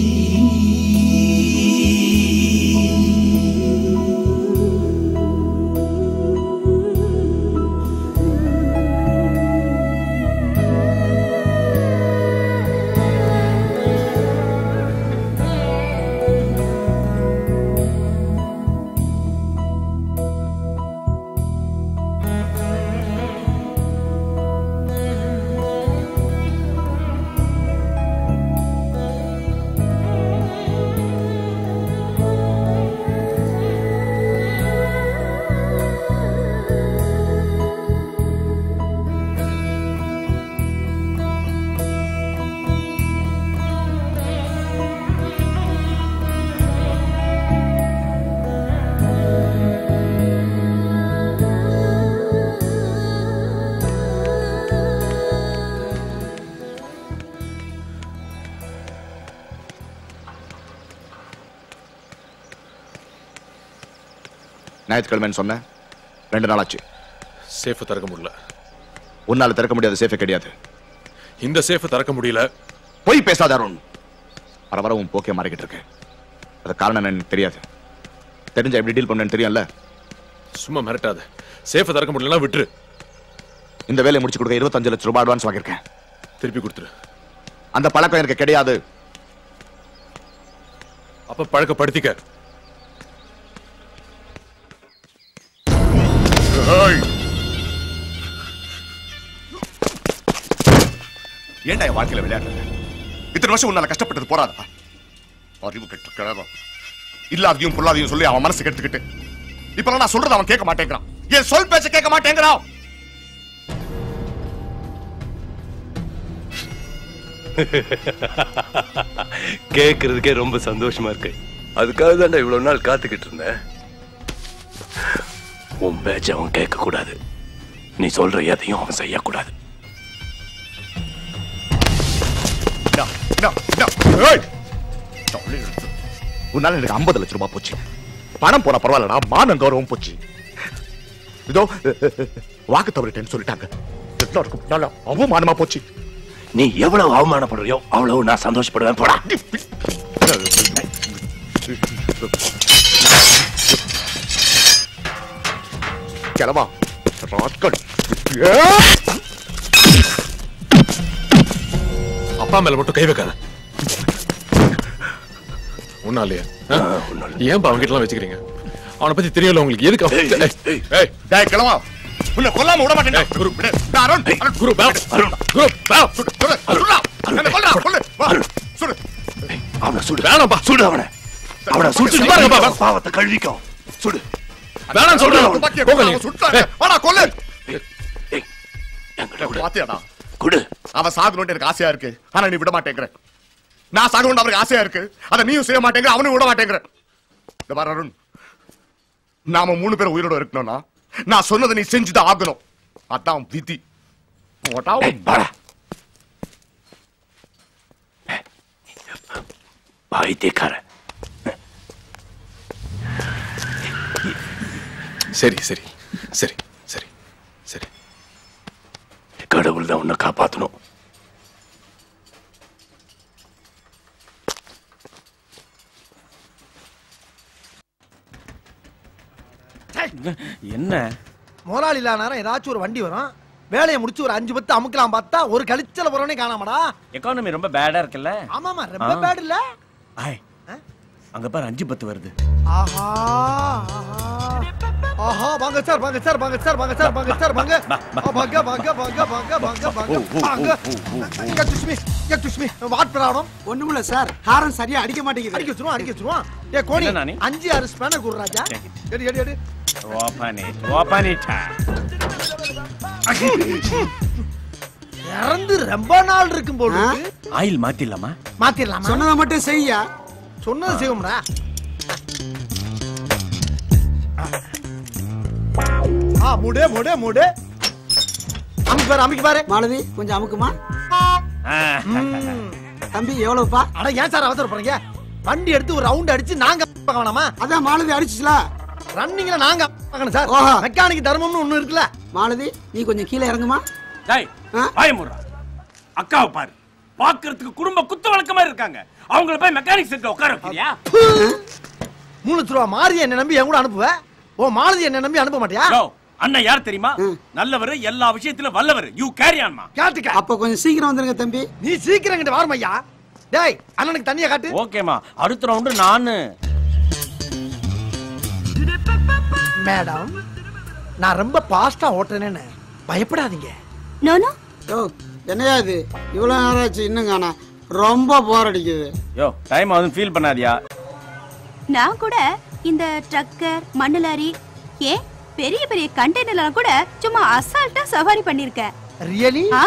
ஞாயிற்றுக்கிழமைன்னு சொன்னேன் ரெண்டு நாள் ஆச்சு சேஃபை திறக்க முடியல உன்னால திறக்க முடியாத சேஃபே கிடையாது இந்த சேஃபை திறக்க முடியல பொய் பேசாத அருண் வர வர உன் போக்கே மாறிக்கிட்டு இருக்கு அது காரணம் என்னன்னு எனக்கு தெரியாது தெரிஞ்சா எப்படி டீல் பண்ணேன்னு தெரியும்ல சும்மா மிரட்டாத சேஃபை திறக்க முடியலன்னா விட்டுரு இந்த வேலையை முடிச்சு கொடுக்க இருபத்தஞ்சு லட்சம் ரூபாய் அட்வான்ஸ் வாங்கியிருக்கேன் திருப்பி கொடுத்துரு அந்த பழக்கம் எனக்கு கிடையாது அப்ப பழக்கப்படுத்திக்க ஏன்டா என் வாழ்க்கையில விளையாடுற இத்தனை வருஷம் உன்னால கஷ்டப்பட்டது போறாதா அறிவு கெட்ட கிழவன் இல்லாதையும் பொருளாதையும் சொல்லி அவன் மனசு கெடுத்துக்கிட்டு இப்ப நான் சொல்றது அவன் கேட்க மாட்டேங்கிறான் என் சொல் பேச்ச கேட்க மாட்டேங்கிறான் கேட்கறதுக்கே ரொம்ப சந்தோஷமா இருக்கு அதுக்காக தான்டா இவ்வளவு நாள் காத்துக்கிட்டு இருந்தேன் உன் பேச்ச அவன் கேட்க கூடாது நீ சொல்ற எதையும் அவன் செய்யக்கூடாது No, no, no. ஏய்! தொலை எடுத்து. உன்னால எனக்கு ஐம்பது லட்சம் ரூபாய் போச்சு பணம் போன பரவாயில்லடா மானம் கௌரவம் போச்சு இதோ வாக்கு தவறிட்டேன்னு சொல்லிட்டாங்க எல்லாருக்கும் முன்னால அவமானமா போச்சு நீ எவ்வளவு அவமானப்படுறியோ அவ்வளவு நான் சந்தோஷப்படுவேன் போடா கிளவா ராட்கள் அப்பா மேல மட்டும் கை வைக்காத உன்னாலயா ஏன்பா அவங்க கிட்ட வச்சுக்கிறீங்க அவனை பத்தி தெரியல உங்களுக்கு எதுக்கு அவன்- ஏய், ஏய், டேய் கிளவா உன்னை கொல்லாம விட மாட்டேன் குரு அருண் அருண் குரு பா அருண் குரு பா சுடு சுடு சுடுடா என்ன கொல்றா கொல்லு வா சுடு அவனை சுடு வேணாம்பா சுடு அவனை அவனை சுட்டு சுடு பாருங்க, பாப்பா. பாவத்தை கழுவிக்கோ சுடு வேணாம் சொல்றேன் துப்பாக்கியை போங்க அவன் நீங்க. சுட்டாங்க வாடா கொல்லு என்கிட்ட கொடு. பாத்தியாடா கொடு அவன் சாகணும்னு எனக்கு ஆசையா இருக்கு ஆனா நீ விட மாட்டேங்கிற நான் சாகணும்னு அவருக்கு ஆசையா இருக்கு அதை நீயும் செய்ய மாட்டேங்கிற அவனும் விட மாட்டேங்கிற இந்த பாரு அருண் நாம மூணு பேரும் உயிரோட இருக்கணும்னா நான் சொன்னதை நீ செஞ்சுதான் ஆகணும் அதான் விதி போடா உன் வாடா பைத்தியக்கார சரி சரி சரி சரி சரி கடவுள் தான் உன்னை காப்பாத்தணும் என்ன முதலாளி இல்லாத நேரம் ஏதாச்சும் ஒரு வண்டி வரும் வேலையை முடிச்சு ஒரு அஞ்சு பத்து அமுக்கலாம் பார்த்தா ஒரு கழிச்சல போறவனே காணாமடா எக்கானமி ரொம்ப பேடா இருக்குல்ல ஆமாமா ரொம்ப ஆ. பேட் இல்ல ஆய் அங்க பாரு அஞ்சு பத்து வருது ஆஹா ஆஹா. ஆஹா வாங்க சார் வாங்க சார் வாங்க சார் வாங்க சார் வாங்க சார் வாங்க ஆ, வாங்க வாங்க வாங்க வாங்க வாங்க வாங்க வாங்க excuse me excuse me what problem ஒண்ணுமில்ல சார் ஹாரன் சரியா அடிக்க மாட்டேங்குது அடிக்க வச்சிருவோம் அடிக்க வச்சிருவோம் ஏ கோணி என்ன நானி? அஞ்சு ஆறு ஸ்பேனர் குடு ராஜா எடு எடு எடு ஓப்பன் இட் ஓப்பன் இட் இறந்து ரொம்ப நாள் இருக்கும் போல இருக்கு. ஆயில் மாத்திடலாமா மாத்திரலாமா சொன்னதை மட்டும் செய்யா சொன்னது செய்வோம்டா ஆ மூடு மூடு மூடு அமுக்கு பாரு அமுக்கு பாரு மாலதி கொஞ்சம் அமுக்குமா தம்பி எவ்வளவுப்பா அட ஏன் சார் அவசரப்படுறீங்க வண்டி எடுத்து ஒரு ரவுண்ட் அடிச்சு நாங்க பார்க்க வேணாமா அதான் மாலதி அடிச்சுல ரன்னிங்ல நாங்க பார்க்கணும் சார் ஓஹோ. மெக்கானிக் தர்மம்னு ஒண்ணு இருக்குல்ல மாலதி நீ கொஞ்சம் கீழே இறங்குமா டேய் பயமுறா அக்காவை பாரு பாக்குறதுக்கு குடும்ப குத்து வழக்க மாதிரி இருக்காங்க அவங்கள போய் மெக்கானிக் செட்ல உட்கார வைக்கிறியா மூணு லட்ச ரூபா மாறி என்ன நம்பி என் கூட அனுப்புவ ஓ மாலதி என்ன நம்பி அனுப்ப மாட்டியா யோ, அண்ணன் யார் தெரியுமா நல்லவர் எல்லா விஷயத்திலும் வல்லவர் யூ கேரி ஆன்மா கேட்டுக்க அப்ப கொஞ்சம் சீக்கிரம் வந்துருங்க தம்பி நீ சீக்கிரம் கிட்ட வாரும் ஐயா டேய் அண்ணனுக்கு தண்ணியை காட்டு ஓகேமா அடுத்த ரவுண்டு நானு மேடம் நான் ரொம்ப பாஸ்டா ஓட்டுறேன்னு பயப்படாதீங்க நோனோ யோ என்னையா இது இவ்வளவு நேரம் ஆச்சு இன்னும் காணா ரொம்ப போர் அடிக்குது யோ டைம் ஆகுதுன்னு ஃபீல் பண்ணாதியா நான் கூட இந்த ட்ரக்கர் மண்ணு லாரி ஏன் பெரிய பெரிய கண்டெய்னர்லாம் கூட சும்மா அசால்ட்டா சவாரி பண்ணிருக்கேன் ரியலி ஆ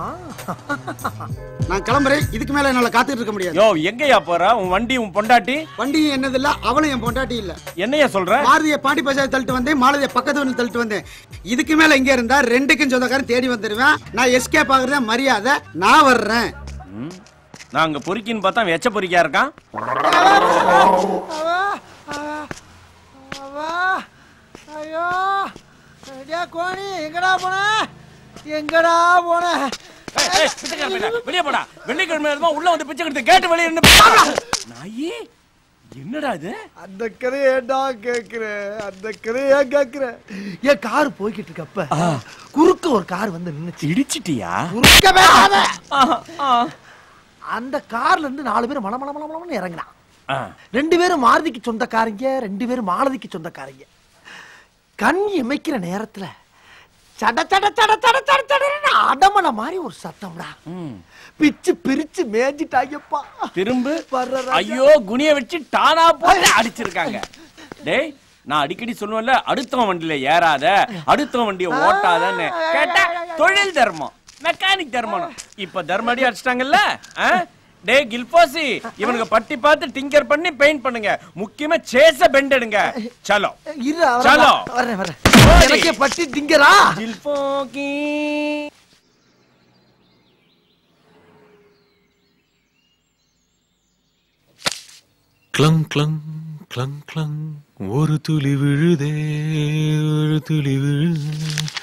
நான் கிளம்புறேன் இதுக்கு மேல என்னால காத்துட்டு இருக்க முடியாது யோ எங்கயா போற உன் வண்டி உன் பொண்டாட்டி வண்டியும் என்னது இல்ல அவளும் என் பொண்டாட்டி இல்ல என்னையா சொல்ற மாருதியை பாண்டி பஜார் தள்ளிட்டு வந்தேன் மாலதியை பக்கத்து வந்து தள்ளிட்டு வந்தேன் இதுக்கு மேல இங்க இருந்தா ரெண்டுக்கும் சொந்தக்காரன் தேடி வந்துருவேன் நான் எஸ்கேப் ஆகுறத மரியாதை நான் வர்றேன் ம். நான் அங்க பொறுக்கின்னு பார்த்தா அவன் எச்ச பொறுக்கியா இருக்கான் அவா ஐயோ டே கோணி எங்கடா போன எங்கடா போன ஏய், ஏய், பிச்சைக்கார பையனா, வெளிய போடா வெள்ளிக்கிழமை அதுமா உள்ள வந்து பிச்சை கொடுத்து கேட்டு வெளிய நின்னு நாயே என்னடா இது அந்த கதையை ஏன்டா கேக்குற அந்த கதையை கேக்குற என் கார் போய்கிட்டு இருக்கப்ப குறுக்க ஒரு கார் வந்து நின்னுச்சு இடிச்சிட்டியா குறுக்கவே ஆகாத. அந்த கார்ல இருந்து நாலு பேர் மல மல மல மலன்னு இறங்கினான் ஆ. ரெண்டு பேரும் மாருதிக்கு சொந்தக்காரங்க ரெண்டு பேரும் மாலதிக்கு சொந்தக்காரங்க கண் இமைக்கிற நேரத்துல சட சட சட சட சட சடன்னு அடமலை மாதிரி ஒரு சத்தம்டா பிச்சு பிரிச்சு மேய்ஞ்சிட்டாங்கப்பா திரும்ப வர்ற ராஜா. ஐயோ குனிய வச்சு டானா போட்டு அடிச்சிருக்காங்க டேய் நான் அடிக்கடி சொல்லுவேன்ல அடுத்தவன் வண்டியில ஏறாத அடுத்தவன் வண்டியை ஓட்டாதன்னு கேட்டா தொழில் தர்மம் மெக்கானிக் தர்மம் இப்ப தர்மடி அடிச்சிட்டாங்கல்ல ஆ? டேய் கில்போசி இவனுக்கு பட்டி பார்த்து டிங்கர் பண்ணி பெயிண்ட் பண்ணுங்க முக்கியமா சேஸ பெண்ட் எடுங்க சலோ இரு சலோ வரேன் வரேன் எனக்கே பட்டி திங்கரா கில்போக்கி கிளங் கிளங் கிளங் கிளங் ஒரு துளி விழுதே ஒரு துளி விழுதே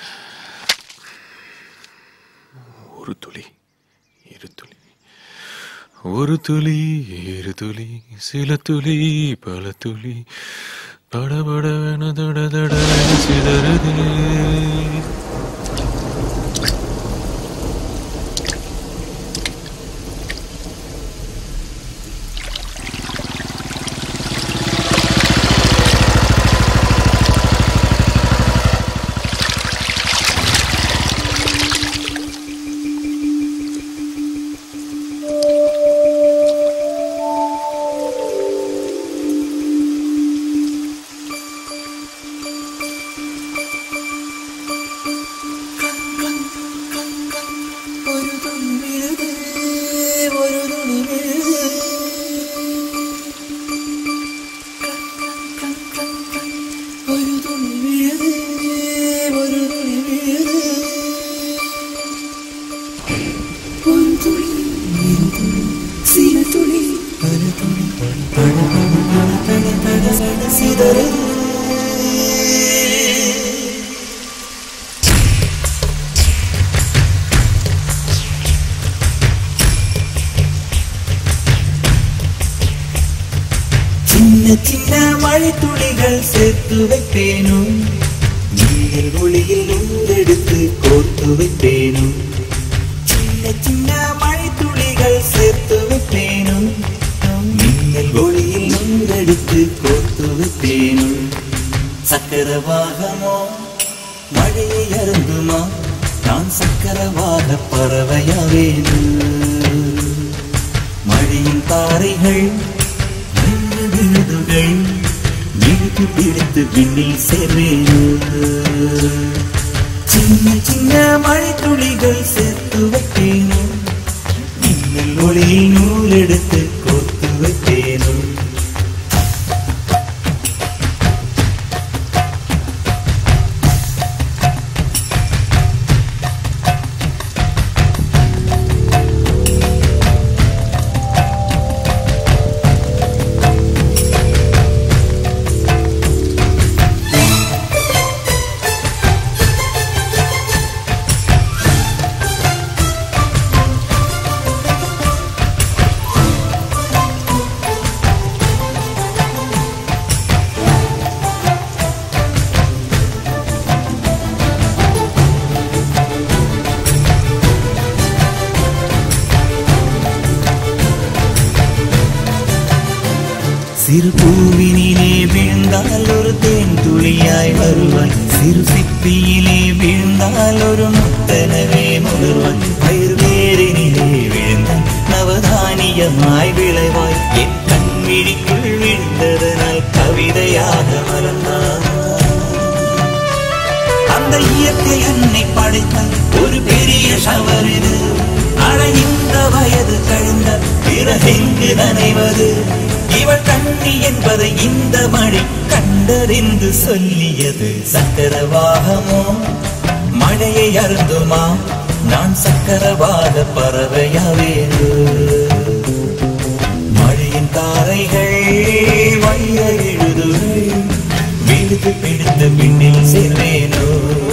ஒரு துளி இரு துளி ஒரு துளி இரு துளி சில துளி பல துளி படபடவென தட தடவென சிதறுதே ഒരു തുണി വിഴുത് ഒരു തുണി വിഴുത് ഒരു തുണി വിഴുത് ഒരു തുണി വിഴുത് ഒരു തുണി ഇരു തുണി സില തുണി പല തുണി പട പട പട പട പട സിതറുது சின்ன சின்ன மழை துளிகள் சேர்த்து வைப்பேனும் நீரில் ஒளியில் நுங்கெடுத்து கோர்த்து வைப்பேனும் சின்ன சின்ன மழை துளிகள் சேர்த்து வைப்பேனும் மின்னல் ஒளியில் நுங்கெடுத்து கோர்த்து வைப்பேனும் சக்கரவாகமோ மழையை அருந்துமா நான் சக்கரவாக பறவையாவேனும் மழையின் தாரைகள் நல்ல விழுதுகள் விழுத்து பிடித்து விண்ணில் சேர்வேனோ சின்ன சின்ன மழை துளிகள் சேர்த்து வைப்பேனோ மின்னல் ஒளியில் நூல் எடுத்து கோர்த்து வைப்பேனோ சிறு பூவினிலே விழுந்தால் ஒரு தேன் துளியாய் வருவாய் சிறு சிப்பியிலே விழுந்தால் ஒரு முத்தனவே முதிர்வாய் பயிர் வேரினிலே விழுந்தால் நவதானியமாய் விளைவாய் என் கண்விழிக்குள் விழுந்ததனால் கவிதையாக மலர்ந்தாய் அந்த இயற்கை என்னை படைத்தால் ஒரு பெரிய ஷவர் இது அழகின்ற வயது கழிந்த பிறகெங்கு நனைவது இவள் கண்ணி என்பதை இந்த மழை கண்டறிந்து சொல்லியது சக்கரவாகமோ மழையை அருந்துமா நான் சக்கரவாக பறவையாவேது மழையின் தாரைகள் வைர எழுதுகள் விழுது பிடித்த பின்னில் சேர்வேனோ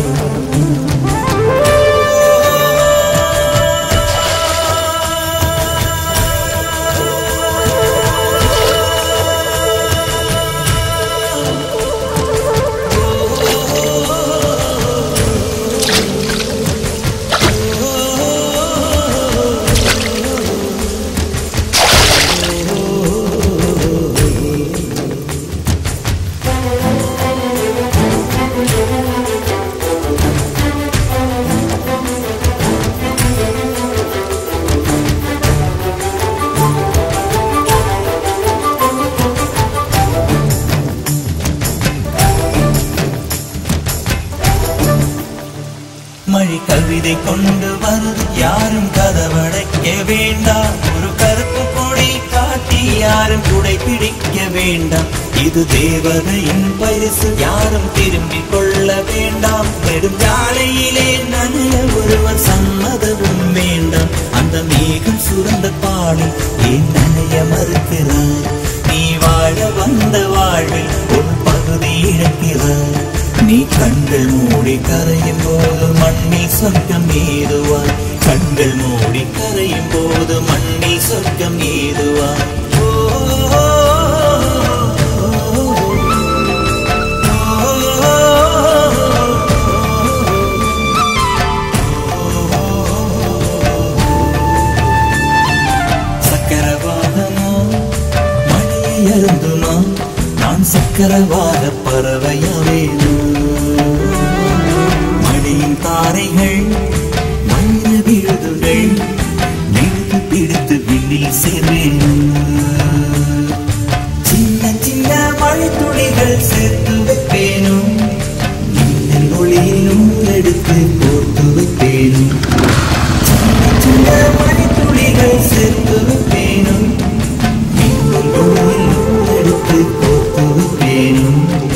மழை கவிதை கொண்டு வருது யாரும் கதவடைக்க வேண்டாம் ஒரு கருப்பு கொடி காட்டி யாரும் குடை பிடிக்க வேண்டாம் இது தேவதையின் பரிசு யாரும் திரும்பிக் கொள்ள வேண்டாம் நெடும் ஜாலையிலே நனைய ஒருவர் சம்மதமும் வேண்டாம் அந்த மேகம் சுரந்த பாடி ஏன் நனைய மறுக்கிறாய் நீ வாழ வந்த வாழ்வில் ஒரு பகுதி இழக்கிறாய் நீ கண்கள் மூடி கரையும் போது மண்ணில் சொர்க்கம் ஏதுவாய் கண்கள் மூடி கரையும் போது மண்ணில் சொர்க்கம் ஏதுவாய் ஓ, ஓ, சக்கரவாகமோ மழையை அருந்துமா நான் சக்கரவாக பறவையாவேனோ மழையின் தாரைகள் மயிர விழுதுகள் நெழுது பிடித்து விண்ணில் சேர்வேனோ சின்ன சின்ன மழை துளிகள் சேர்த்து வைப்பேனோ மின்னல் ஒளியிலும் எடுத்து கோர்த்து வைப்பேனோ சின்ன சின்ன மழை துளிகள் சேர்த்து வைப்பேனோ மின்னல் ஒளியிலும் எடுத்து கோர்த்து வைப்பேனோ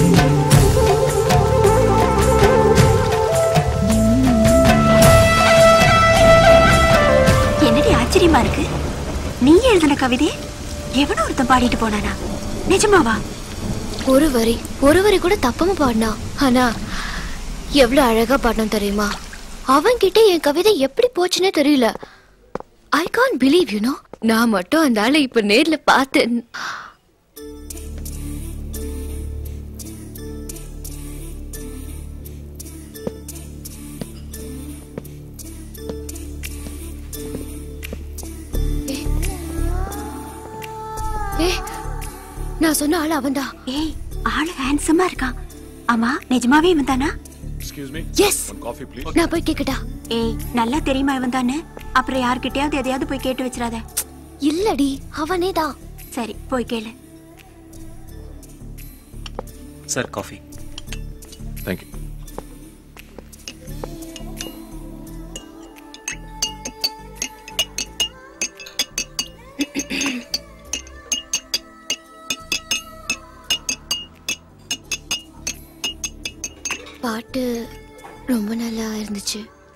என்னடி ஆச்சரியமா இருக்கு நீ எழுதின கவிதையை எவனோ ஒருத்தன் பாடிட்டு போனானா நிஜமாவா ஒரு வரி ஒரு வரி கூட தப்பாம பாடினா ஆனா எவ்வளவு அழகா பாடினான் தெரியுமா அவன்கிட்ட என் கவிதை எப்படி போச்சுன்னே தெரியல I can believe you no நான் மட்டும் அந்த ஆளை இப்ப நேர்ல பார்த்தேன் நான் சொன்ன ஆள் அவன்தான் ஏய் ஆளு ஹேண்ட்ஸமா இருக்கான் ஆமா நிஜமாவே இவன் தானா excuse me yes coffee please நான் போய் கேக்கட்டா ஏய் நல்லா தெரியுமா இவன் தானே அப்புறம் யார்கிட்டயாவது எதையாவது போய் கேட்டு வச்சிடாத இல்லடி அவனே தான் சரி போய் கேளு சார் காஃபி தேங்க்யூ பாட்டு ரொம்ப நல்லா இருந்துச்சு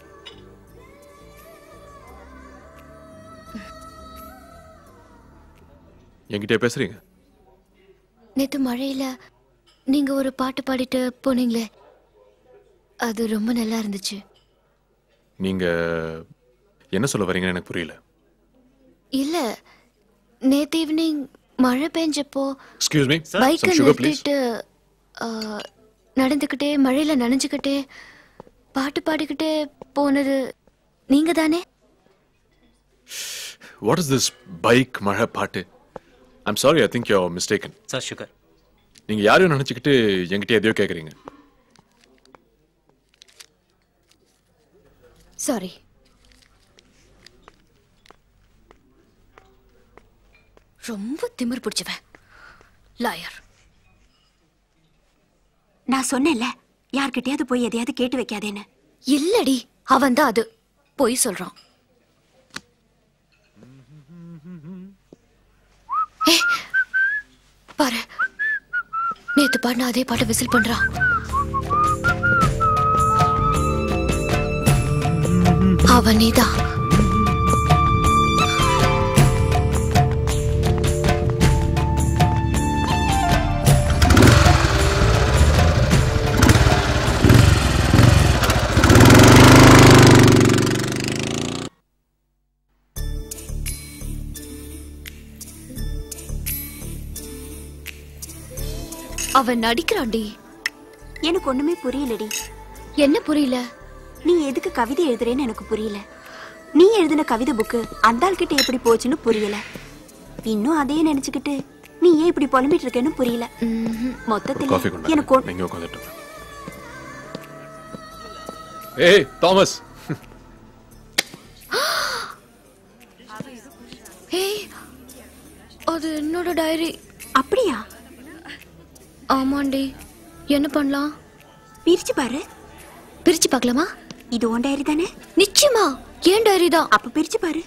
என்கிட்ட பேசுறீங்க நேத்து மழையில நீங்க ஒரு பாட்டு பாடிட்டு போனீங்களே அது ரொம்ப நல்லா இருந்துச்சு நீங்க என்ன சொல்ல வரீங்கன்னு எனக்கு புரியல இல்ல நேத்து ஈவினிங் மழை பெஞ்சப்போ எக்ஸ்கியூஸ் மீ பைக்கை சம் சுகர் ப்ளீஸ் நிறுத்திட்டு ஆ, நடந்துக்கிட்டே மழையில நனைஞ்சுக்கிட்டே பாட்டு பாடிக்கிட்டே போனது நீங்க தானே வாட் இஸ் திஸ் பைக் மழை பாட்டு I'm sorry I think you mistaken sir sugar நீங்க யாரையும் நினைச்சுக்கிட்டு என்கிட்ட எதையோ கேக்குறீங்க சாரி ரொம்ப திமிர் பிடிச்சவன் லாயர் நான் சொன்னேன்ல யார்கிட்டயாவது போய் எதையாவது கேட்டு வைக்காதேன்னு இல்லடி அவன் தான் அது பொய் சொல்றான் ஏய், பாரு நேத்து பாடின அதே பாட்டை விசில் பண்றான் அவனேதான் அவன் நடிக்கிறான்டி எனக்கு ஒண்ணுமே புரியலடி என்ன புரியல நீ எதுக்கு கவிதை எழுதுறேன்னு எனக்கு புரியல நீ எழுதின கவிதை புக்கு அந்த ஆள் கிட்ட எப்படி போச்சுன்னு புரியல இன்னும் அதையே நினைச்சுக்கிட்டு நீ ஏன் இப்படி புலம்பிட்டு இருக்கேன்னு புரியல மொத்தத்துல காஃபி கொண்டு எனக்கு ஒண்ணு- நீங்க உட்காந்துட்டு ஏய் தாமஸ் ஏய் அது என்னோட டைரி அப்படியா ஆமாண்டி என்ன பண்ணலாம் பிரிச்சு பாரு பிரிச்சு பார்க்கலாமா இது உன் டைரி தானே நிச்சயமா ஏன் டைரி தான் அப்ப பிரிச்சு பாரு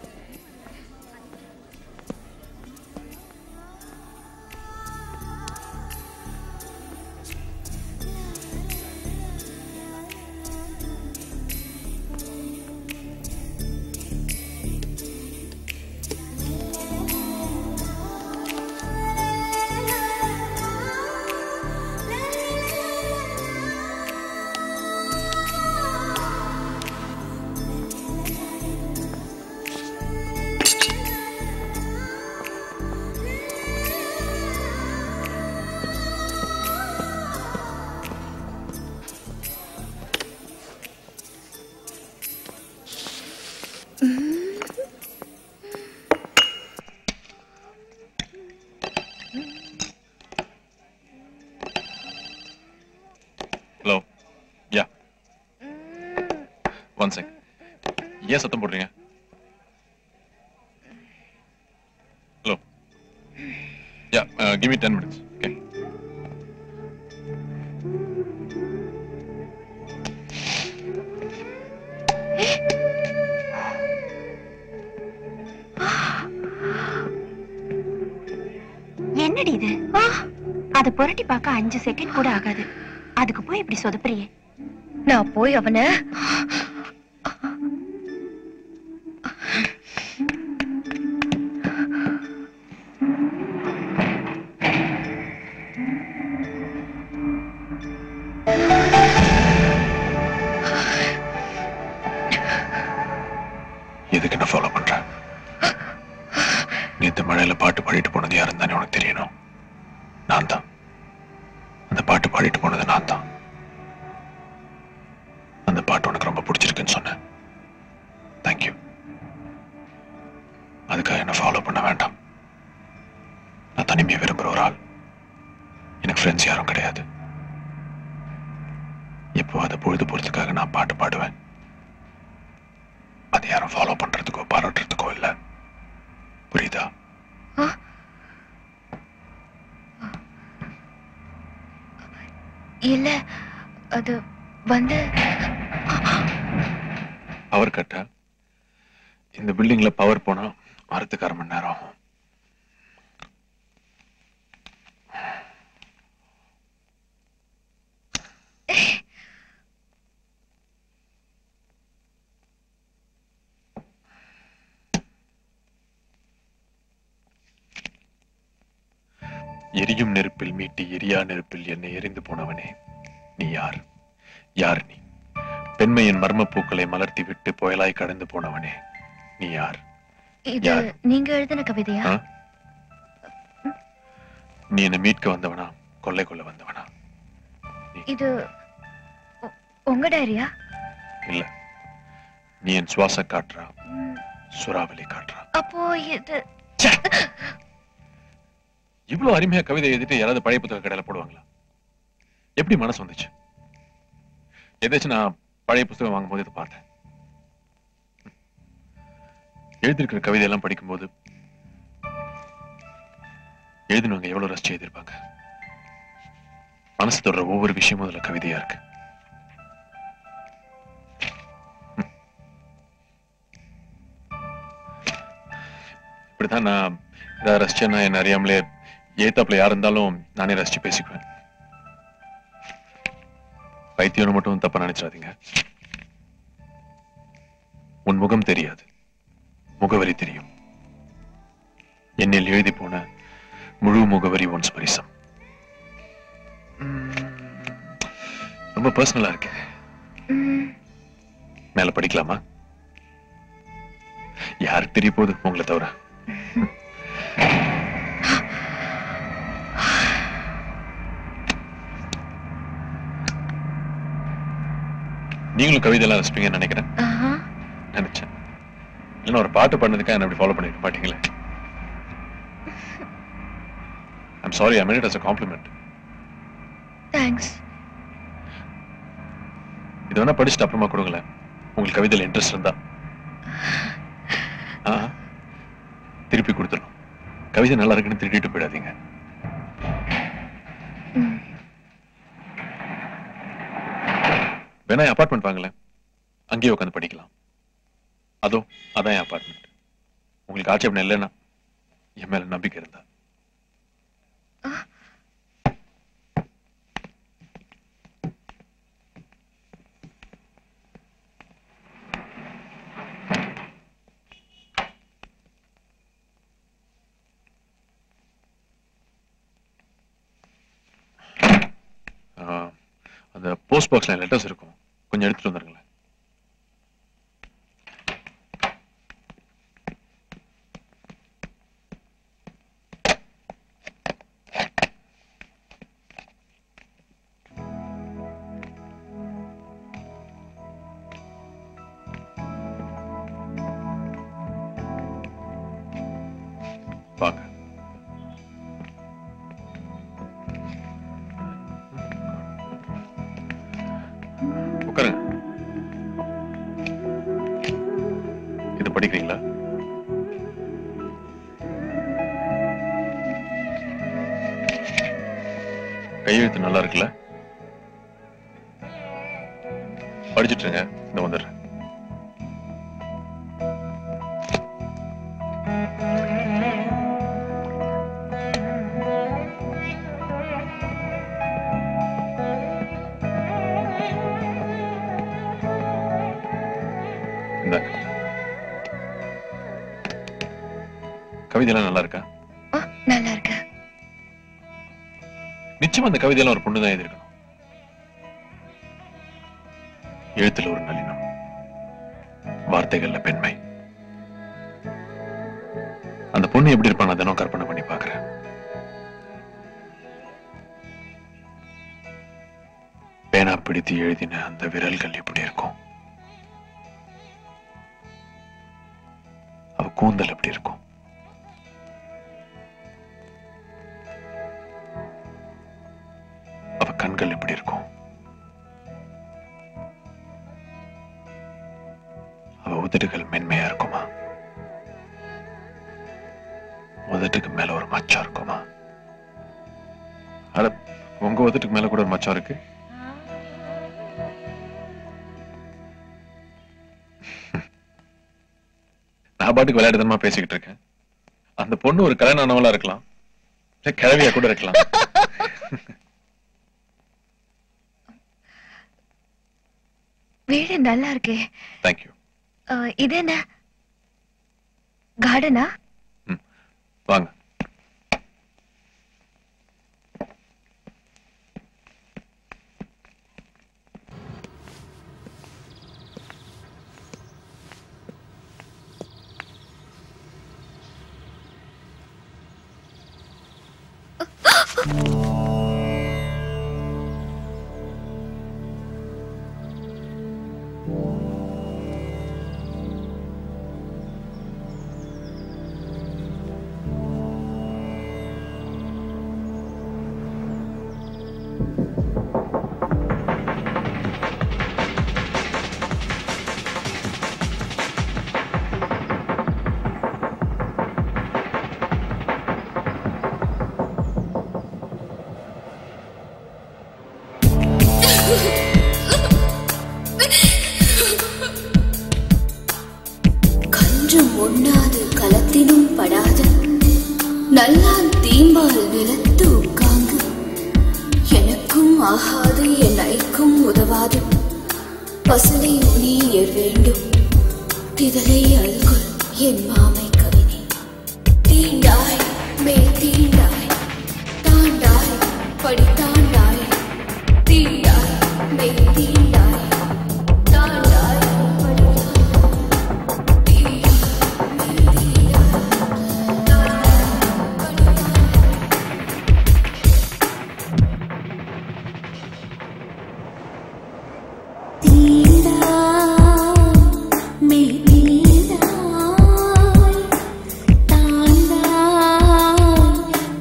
ஹலோ யா ஒன் செக் ஏன் சத்தம் போடுறீங்க hello ya give me ten minutes okay என்னடி இது அத புரட்டி பார்க்க அஞ்சு செகண்ட் கூட ஆகாது அதுக்கு போய் இப்படி சொதப்புறியே நான் போய் அவனை எதுக்கு என்ன ஃபாலோ பண்ற நேத்து மழையில பாட்டு பாடிட்டு போனது யாருன்னு தானே உனக்கு தெரியணும் நான் தான் அந்த பாட்டு பாடிட்டு போனது நான் தான் அந்த பாட்டு உனக்கு ரொம்ப பிடிச்சிருக்குன்னு சொன்னேன் தேங்க்யூ அதுக்காக என்ன ஃபாலோ பண்ண வேண்டாம் நான் தனிமையை விரும்புகிற ஒரு ஆள் இப்போ அதை பொழுது போறதுக்காக நான் பாட்டு பாடுவேன் அது யாரும் ஃபாலோ பண்றதுக்கோ பாராட்டுறதுக்கோ இல்ல புரியுதா இல்ல அது வந்து பவர் கட்டா இந்த பில்டிங்ல பவர் போனா வாரத்துக்கு அரை மணி நேரம் ஆகும் எரியும் நெருப்பில் மீட்டி எரியா நெருப்பில் என்னை எரிந்து போனவனே நீ யார் யார் நீ பெண்மையின் மர்ம பூக்களை மலர்த்தி விட்டு புயலாய் கடந்து போனவனே நீ யார் இது யார்? நீங்க எழுதின கவிதையா ஆ? நீ என்னை மீட்க வந்தவனா கொள்ளை கொள்ள வந்தவனா இது உ- உங்க டைரியா இல்ல நீ என் சுவாச காற்றா சுறாவளி காற்றா அப்போ இது இவ்வளவு அருமையா கவிதை எழுதிட்டு யாராவது பழைய புத்தக கடையில போடுவாங்களா எப்படி மனசு வந்துச்சு எதாச்சும் நான் பழைய புத்தகம் வாங்கும்போது இதை பார்த்தேன் எழுதியிருக்கிற கவிதை எல்லாம் படிக்கும்போது எழுதினவங்க எவ்வளவு ரசிச்சு எழுதியிருப்பாங்க மனசு தொடுற ஒவ்வொரு விஷயமும் அதுல கவிதையா இருக்கு ம். இப்படித்தான் நான் ஏதாவது ரசிச்சேன்னா என்ன அறியாமலே ஏத்தாப்புல யார் இருந்தாலும் நானே ரசிச்சு பேசிக்குவேன் பைத்தியம்னு மட்டும் தப்பா நினைச்சிடாதீங்க உன் முகம் தெரியாது முகவரி தெரியும் என்னில் எழுதி போன முழு முகவரி உன் ஸ்பரிசம் உம், ரொம்ப பர்சனலா இருக்கு மேல படிக்கலாமா யாருக்கு தெரிய போகுது உங்களை தவிர நீங்களும் கவிதை எல்லாம் ரசிப்பீங்கன்னு நினைக்கிறேன் நினைச்சேன் இல்லைன்னா ஒரு பாட்டு பண்ணதுக்காக என்ன அப்படி ஃபாலோ பண்ணிருக்க மாட்டீங்களே I'm sorry I made it as a compliment thanks இது வேணா படிச்சுட்டு அப்புறமா கொடுங்களேன் உங்களுக்கு கவிதையில இன்ட்ரெஸ்ட் இருந்தா ஆ திருப்பி கொடுத்துரும் கவிதை நல்லா இருக்குன்னு திருடிட்டு போயிடாதீங்க வேணா அபார்ட்மெண்ட் வாங்கலேன் அங்கேயே உட்காந்து படிக்கலாம் அதோ அதான் என் அபார்ட்மெண்ட் உங்களுக்கு ஆட்சேபணம் இல்லைன்னா என் மேல நம்பிக்கை இருந்தா ஆ, அந்த போஸ்ட் பாக்ஸ்ல லெட்டர்ஸ் இருக்கும் கொஞ்சம் எடுத்துட்டு வந்துருங்களேன் வாங்க உட்காருங்க இது படிக்கிறீங்களா கையெழுத்து நல்லா இருக்குல்ல படிச்சிட்டு இருங்க இந்த வந்துடுறேன் இந்தாங்க கவிதையெல்லாம் நல்லா இருக்கா நல்லா இருக்கு நிச்சயம் அந்த கவிதையெல்லாம் ஒரு பொண்ணு தான் எழுதியிருக்கணும் எழுத்துல ஒரு நளினம் வார்த்தைகள்ல பெண்மை அந்த பொண்ணு எப்படி இருப்பான் நான் தினம் கற்பனை பண்ணி பார்க்கிறேன் பேனா பிடித்து எழுதின அந்த விரல்கள் எப்படி இருக்கும் அவ கூந்தல் எப்படி இருக்கும் அவ கண்கள் எப்படி இருக்கும் உதடுகள் மென்மையா இருக்குமா உதட்டுக்கு மேல ஒரு மச்சம் இருக்குமா அட உங்க உதட்டுக்கு மேல கூட ஒரு மச்சம் இருக்கு நான் பாட்டுக்கு விளையாடுதனமா பேசிக்கிட்டு இருக்கேன் அந்த பொண்ணு ஒரு கல்யாணம் ஆனவளா இருக்கலாம் இல்ல கிழவியா கூட இருக்கலாம் வீடு நல்லா இருக்கே தேங்க்யூ அஹ், இது என்ன கார்டனா வாங்க கன்றும் உண்ணாது களத்தினும் படாது நல்லான் தீம்பால் நிலத்து உட்காங்கு எனக்கும் ஆகாது என் ஐக்கும் உதவாது பசுலை உனியர் வேண்டும் திதலை அல்குல் என் மாமை கவினே தீண்டாய் மேல் தீண்டாய் தாண்டாய் படி தாண்டாய் தீண்டாய் மேல் தீண்டாய் தாண்டாய் படி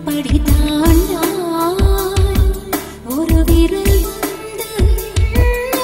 ஒரு விரல் வந்து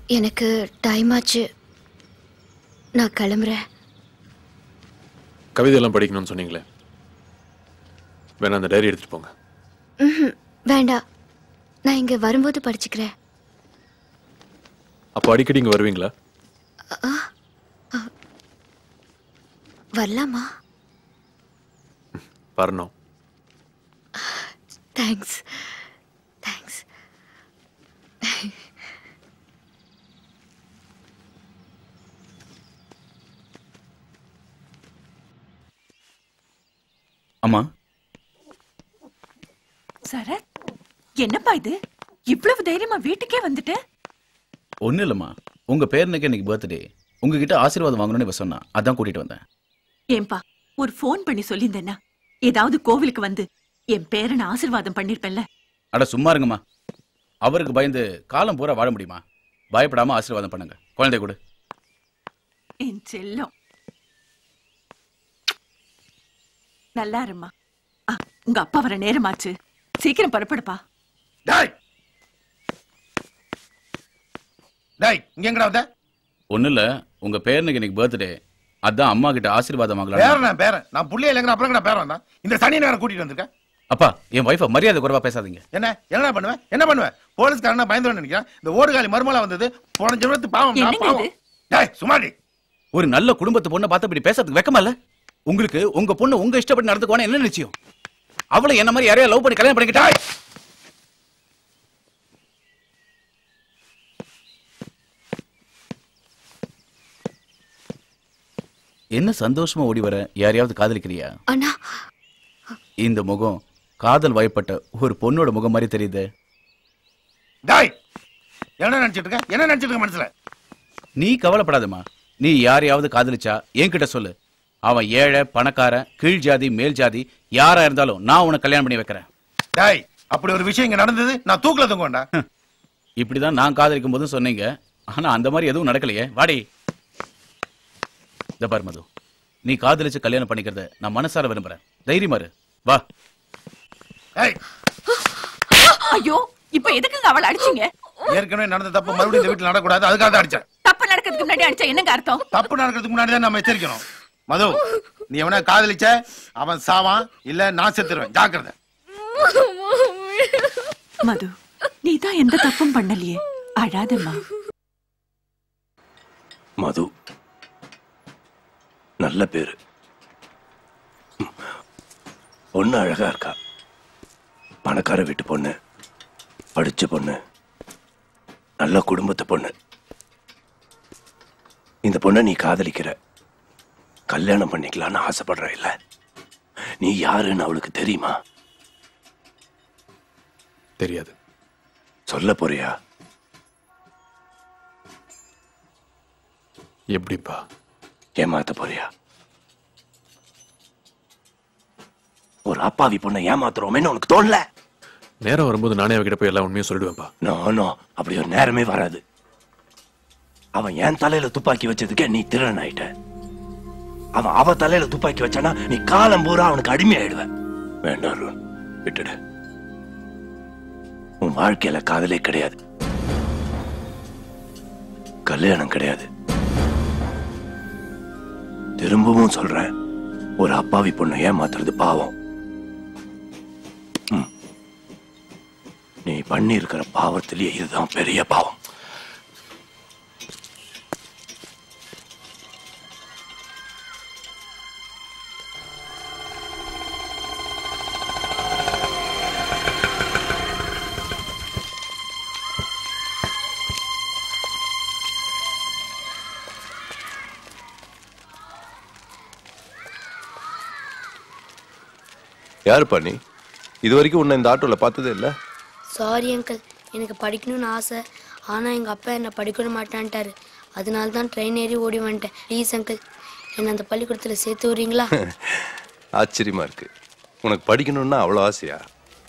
எனக்கு டைம் ஆச்சு நான் கிளம்புறேன் கவிதையெல்லாம் படிக்கணும்னு சொன்னீங்களே வேணா அந்த டைரி எடுத்துட்டு போங்க ம்ஹும், வேண்டாம் நான் இங்க வரும்போது படிச்சுக்கிறேன் அப்போ அடிக்கடி இங்க வருவீங்களா ஆ, ஆ. வரலாமா வரணும் தேங்க்ஸ் தேங்க்ஸ் அம்மா சரத் என்னப்பா இது இவ்வளவு தைரியமா வீட்டுக்கே வந்துட்ட ஒன்றும் இல்லைம்மா உங்க பேரனுக்கு இன்னைக்கு பர்த்டே உங்ககிட்ட ஆசீர்வாதம் வாங்கணும்னு இவ சொன்னா அதான் கூட்டிட்டு வந்தேன் ஏன்பா ஒரு ஃபோன் பண்ணி சொல்லியிருந்தேன்னா ஏதாவது கோவிலுக்கு வந்து என் பேரனை ஆசீர்வாதம் பண்ணிருப்பேன்ல அட சும்மா இருங்கம்மா அவருக்கு பயந்து காலம் பூரா வாழ முடியுமா பயப்படாம ஆசீர்வாதம் பண்ணுங்க குழந்தை கொடு என் செல்லம் நல்லா இருமா ஆ, உங்க அப்பா வர நேரமாச்சு சீக்கிரம் புறப்படுப்பா டேய் டேய் இங்க எங்கடா வந்த ஒன்றும் இல்லை உங்க பேரனுக்கு இன்னைக்கு பர்த்டே அதான் அம்மா கிட்ட ஆசீர்வாதம் வாங்கலாம் பேரன் பேரன் நான் புள்ளைய இல்லைங்கிற அப்புறம் பேரன் தான் இந்த சனி நேரம் கூட்டிட்டு வந்திருக்கேன் அப்பா என் ஒய்ஃபை மரியாதை குறைவா பேசாதீங்க என்ன என்ன பண்ணுவேன் என்ன பண்ணுவேன் போலீஸ்காரனா பயந்து நினைக்கிறேன் இந்த ஓடுகாலி மருமலா வந்தது போன ஜென்மத்து பாவம் நான் என்னங்க பாவம் டேய் சுமாரி ஒரு நல்ல குடும்பத்து பொண்ணை பார்த்து இப்படி பேசுறதுக்கு வெக்கமா இல்ல உங்களுக்கு உங்க பொண்ணு உங்க இஷ்டப்படி நடந்துக்குவான என்ன நிச்சயம் அவளை என்ன மாதிரி யாரையா லவ் பண்ணி கல்யாணம் பண்ணிக்கிட்டா என்ன சந்தோஷமா ஓடி வர யாரையாவது காதலிக்கிறியா அண்ணா இந்த முகம் காதல் வயப்பட்ட ஒரு பொண்ணோட முகம் மாதிரி தெரியுது டேய் என்ன நினைச்சிட்டு இருக்க என்ன நினைச்சிட்டு இருக்க மனசுல நீ கவலைப்படாதம்மா நீ யாரையாவது காதலிச்சா என்கிட்ட சொல்லு அவன் ஏழை பணக்காரன் கீழ் ஜாதி மேல் ஜாதி யாரா இருந்தாலும் நான் உனக்கு கல்யாணம் பண்ணி வைக்கிறேன் டேய் அப்படி ஒரு விஷயம் இங்க நடந்தது நான் தூக்கல தூங்குவேன்டா இப்படிதான் நான் காதலிக்கும் போதும் சொன்னீங்க ஆனா அந்த மாதிரி எதுவும் நடக்கலையே வாடி இந்த பாரு மது நீ காதலிச்சு கல்யாணம் பண்ணிக்கிறத நான் மனசார விரும்புறேன் தைரியமா இரு வா ஐயோ இப்ப எதுக்குங்க அவளை அடிச்சீங்க ஏற்கனவே நடந்த தப்பு மறுபடியும் இந்த வீட்டுல நடக்கூடாது அதுக்காக தான் அடிச்சேன் தப்பு நடக்கிறதுக்கு முன்னாடி அடிச்சா என்னங்க அர்த்தம் தப்பு நடக்கிறதுக்கு முன்னாடி தான் நம்ம எச்சரிக்கணும் மது நீ எவனா காதலிச்ச அவன் சாவான் இல்ல நான் செத்துருவேன் ஜாக்கிரதை மது நீ தான் எந்த தப்பும் பண்ணலையே அழாதம்மா மது நல்ல பேரு ம். பொண்ணு அழகா இருக்கா பணக்கார வீட்டு பொண்ணு படிச்ச பொண்ணு நல்ல குடும்பத்து பொண்ணு இந்த பொண்ணை நீ காதலிக்கிற கல்யாணம் பண்ணிக்கலாம்னு ஆசைப்படுற இல்ல நீ யாருன்னு அவளுக்கு தெரியுமா தெரியாது சொல்ல போறியா எப்படிப்பா ஏமாத்த போறியா ஒரு அப்பாவி பொண்ணை ஏமாத்துறோமேன்னு உனக்கு தோணல நேரம் வரும்போது நானே அவகிட்ட போய் எல்லா உண்மையும் சொல்லிடுவேன்ப்பா நோ நோ அப்படி ஒரு நேரமே வராது அவன் என் தலையில துப்பாக்கி வச்சதுக்கே நீ திருடன் ஆயிட்ட அவன் அவ தலையில துப்பாக்கி வச்சானா நீ காலம் பூரா அவனுக்கு அடிமை ஆயிடுவ வேண்டாம் அருண் விட்டுடு உன் வாழ்க்கையில காதலே கிடையாது கல்யாணம் கிடையாது திரும்பவும் சொல்றேன் ஒரு அப்பாவி பொண்ணை ஏமாத்துறது பாவம் ம். நீ பண்ணி இருக்கிற பாவத்திலேயே இதுதான் பெரிய பாவம் யாருப்பா நீ இது வரைக்கும் உன்னை இந்த ஆட்டோல பார்த்ததே இல்ல சாரி அங்கிள் எனக்கு படிக்கணும்னு ஆசை ஆனால் எங்கள் அப்பா என்னை படிக்க மாட்டான்ட்டாரு அதனால தான் ட்ரெயின் ஏறி ஓடி வந்துட்டேன் ப்ளீஸ் அங்கிள் என்னை அந்த பள்ளிக்கூடத்தில் சேர்த்து விடுறீங்களா ஆச்சரியமா இருக்கு உனக்கு படிக்கணும்னா அவ்வளோ ஆசையா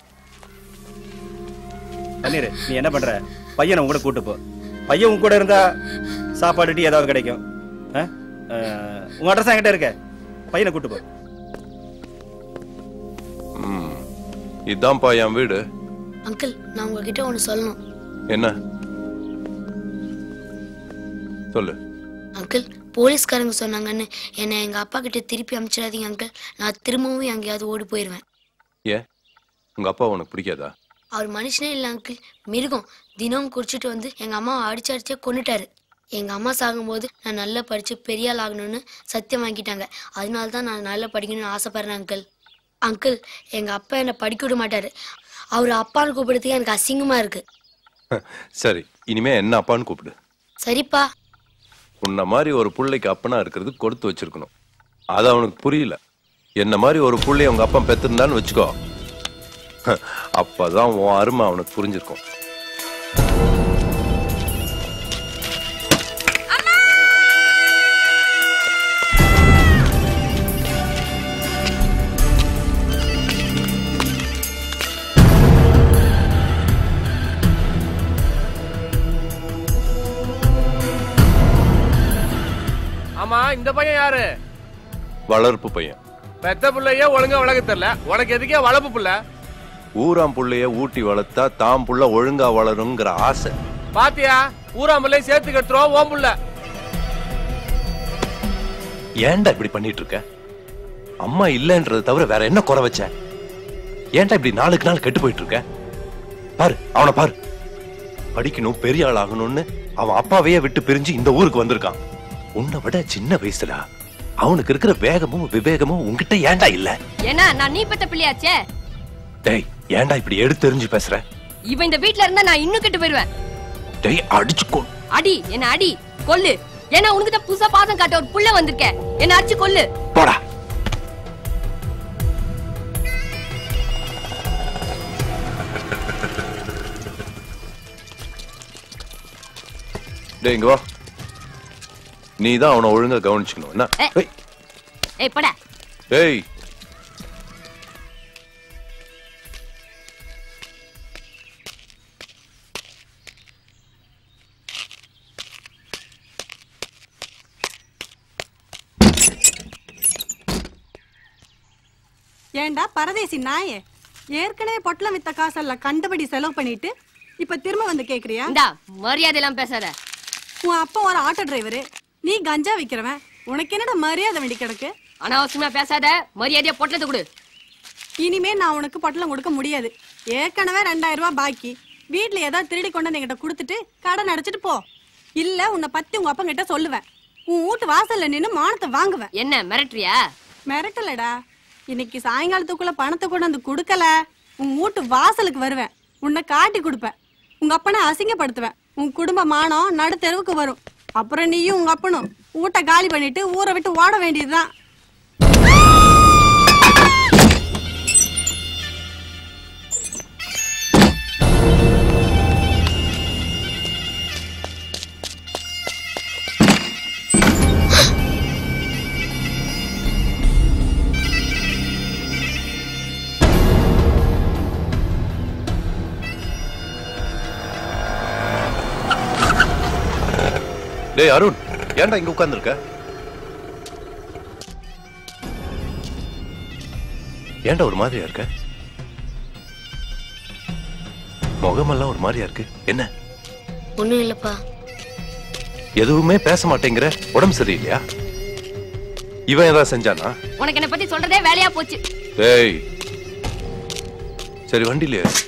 தண்ணீர் நீ என்ன பண்ற பையனை உங்க கூட கூட்டு போ பையன் உங்க கூட இருந்தா சாப்பாடு டீ ஏதாவது கிடைக்கும் ஆ? ஆ, உங்க அட்ரஸ் என்கிட்ட இருக்க பையனை கூட்டு போ ம் இதான்ப்பா என் வீடு அங்கிள் நான் உங்ககிட்ட ஒன்று சொல்லணும் என்ன சொல்லு அங்கிள் போலீஸ்காரங்க சொன்னாங்கன்னு என்னை எங்க அப்பா கிட்ட திருப்பி அனுப்பிச்சிடாதீங்க அங்கிள் நான் திரும்பவும் எங்கேயாவது ஓடி போயிடுவேன் ஏன் உங்க அப்பா உனக்கு பிடிக்காதா அவர் மனுஷனே இல்லை அங்கிள் மிருகம் தினமும் குடிச்சிட்டு வந்து எங்க அம்மாவை அடிச்சு அடிச்சே கொண்டுட்டாரு எங்க அம்மா சாகும்போது நான் நல்லா படிச்சு பெரிய ஆள் ஆகணும்னு சத்தியம் வாங்கிட்டாங்க அதனால தான் நான் நல்லா படிக்கணும்னு ஆசைப்படுறேன் அங்கிள் அங்கிள் எங்க அப்பா என்னை படிக்க விட மாட்டாரு அவர் அப்பான்னு கூப்பிடுறதுக்கு எனக்கு அசிங்கமா இருக்கு சரி இனிமே என்ன அப்பான்னு கூப்பிடு சரிப்பா உன்ன மாதிரி ஒரு புள்ளைக்கு அப்பனா இருக்கிறது கொடுத்து வச்சிருக்கணும் அது அவனுக்கு புரியல என்ன மாதிரி ஒரு புள்ளைய உங்க அப்பா பெத்திருந்தான்னு வச்சுக்கோ அப்பதான் உன் அருமை அவனுக்கு புரிஞ்சிருக்கும் ஆமா இந்த பையன் யாரு வளர்ப்பு பையன் பெத்த புள்ளைய ஒழுங்கா வளர்க்க தெரியல உனக்கு எதுக்கே வளர்ப்பு புள்ள ஊராம் புள்ளைய ஊட்டி வளர்த்தா தாம் புள்ள ஒழுங்கா வளருங்கிற ஆசை பாத்தியா ஊராமலே சேர்த்து கட்டுறோம் ஓம் புள்ள ஏன்டா இப்படி பண்ணிட்டு இருக்க அம்மா இல்லைன்றதை தவிர வேற என்ன குறை வச்ச ஏன்டா இப்படி நாளுக்கு நாள் கெட்டு போயிட்டு இருக்க பாரு அவனை பாரு படிக்கணும் பெரிய ஆள் ஆகணும்னு அவன் அப்பாவையே விட்டு பிரிஞ்சு இந்த ஊருக்கு வந்திருக்கான் உன்னை விட சின்ன வயசுல அவனுக்கு இருக்கிற வேகமும் விவேகமும் உன்கிட்ட ஏன்டா இல்ல ஏன்னா நான் நீ பெத்த பிள்ளையாச்சே டேய் ஏன்டா இப்படி எடுத்தெறிஞ்சு பேசுற இவன் இந்த வீட்ல இருந்தா நான் இன்னும் கெட்டு போயிருவேன் டேய் அடிச்சு கொ அடி என்ன அடி கொல்லு ஏன்னா உனக்கு தான் புதுசா பாசம் காட்ட ஒரு புள்ள வந்திருக்க என்ன அடிச்சு கொல்லு போடா டேய் இங்க வா நீ தான் அவனை ஒழுங்கா கவனிச்சுக்கணும் என்ன ஏய். ஏய், ஏய் படா டேய் ஏண்டா பரதேசி நாயே ஏற்கனவே பொட்டலம் வித்த காசெல்லாம் கண்டபடி செலவு பண்ணிட்டு இப்ப திரும்ப வந்து கேக்குறியா இந்தா மரியாதை எல்லாம் பேசாத உன் அப்பா ஒரு ஆட்டோ டிரைவரு நீ கஞ்சா விக்கிறவன் உனக்கு என்னடா மரியாதை வேண்டி கிடக்கு அனாவசியமா பேசாத மரியாதையா பொட்டலத்தை கொடு இனிமே நான் உனக்கு பொட்டலம் கொடுக்க முடியாது ஏற்கனவே ரெண்டாயிரம் ரூபாய் பாக்கி வீட்ல ஏதாவது திருடி கொண்டு வந்து என்கிட்ட கொடுத்துட்டு கடன் அடைச்சிட்டு போ இல்ல உன்னை பத்தி உங்க அப்பா கிட்ட சொல்லுவேன் உன் வீட்டு வாசல்ல நின்னு மானத்தை வாங்குவேன் என்ன மிரட்டுறியா மிரட்டலடா இன்னைக்கு சாயங்காலத்துக்குள்ள பணத்தை கொண்டு வந்து கொடுக்கல உன் வீட்டு வாசலுக்கு வருவேன் உன்னை காட்டி கொடுப்பேன் உங்க அப்பனை அசிங்கப்படுத்துவேன் உன் குடும்ப மானம் நடு தெருவுக்கு வரும் அப்புறம் நீயும் உங்க அப்பனும் வீட்டை காலி பண்ணிட்டு ஊரை விட்டு ஓட வேண்டியதுதான் டேய் அருண் ஏன்டா இங்க உட்கார்ந்திருக்க ஏன்டா ஒரு மாதிரியா இருக்க முகமெல்லாம் ஒரு மாதிரியா இருக்கு என்ன ஒண்ணும் இல்லப்பா எதுவுமே பேச மாட்டேங்கிற உடம்பு சரியில்லையா இவன் ஏதாவது செஞ்சானா உனக்கு என்ன பத்தி சொல்றதே வேலையா போச்சு டேய் சரி வண்டியில ஏறு.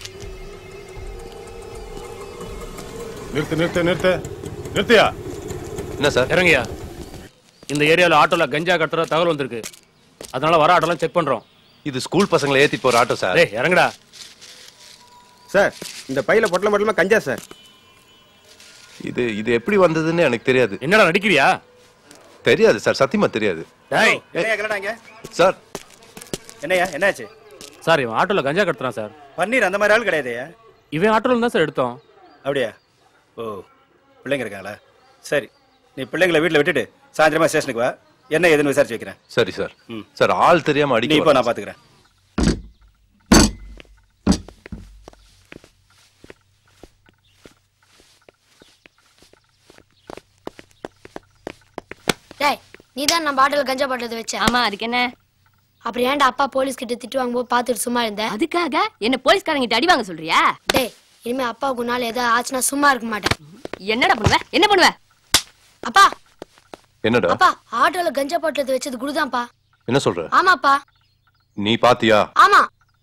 நிறுத்து நிறுத்து நிறுத்து நிறுத்தியா என்ன சார் இறங்கியா இந்த ஏரியால ஆட்டோல கஞ்சா கட்டுற தகவல் வந்திருக்கு அதனால வர ஆட்டோலாம் செக் பண்றோம் இது ஸ்கூல் பசங்களை ஏத்தி போற ஆட்டோ சார் டேய் இறங்குடா சார் இந்த பையில பொட்டலம் பொட்டலமா கஞ்சா சார் இது இது எப்படி வந்ததுன்னு எனக்கு தெரியாது என்னடா நடிக்கிறியா தெரியாது சார் சத்தியமா தெரியாது டேய் என்னையா கிளடாங்க சார் என்னையா என்னாச்சு சார் இவன் ஆட்டோல கஞ்சா கட்டுறான் சார் பன்னீர் அந்த மாதிரி ஆள் கிடையாதுயா இவன் ஆட்டோல தான் சார் எடுத்தோம் அப்படியா ஓ பிள்ளைங்க இருக்காங்களா சரி நீ பிள்ளைங்களை வீட்டில் விட்டுட்டு சாயந்தரமா ஸ்டேஷனுக்கு வா என்ன ஏதுன்னு விசாரிச்சு வைக்கிறேன் சரி சார் சார் ஆள் தெரியாம நீ அடிக்க இப்போ நான் வரல. பாத்துக்கிறேன் டேய் நீ தான் நம்ம ஆட்டோல கஞ்சா பாட்டத்தை வச்ச ஆமா அதுக்கு என்ன அப்புறம் ஏன்டா அப்பா போலீஸ் கிட்ட திட்டு வாங்கும்போது பார்த்துட்டு சும்மா இருந்த அதுக்காக என்ன போலீஸ்காரங்க அடி வாங்க சொல்றியா டேய் இனிமே அப்பாவுக்கு நாள் ஏதாவது ஆச்சுன்னா சும்மா இருக்க மாட்டேன் என்னடா பண்ணுவ என்ன பண்ணுவ அப்பா என்னடா அப்பா ஆட்டோல கஞ்சா பாட்டில் வச்சது குருதான்ப்பா என்ன சொல்ற ஆமாப்பா நீ பாத்தியா ஆமா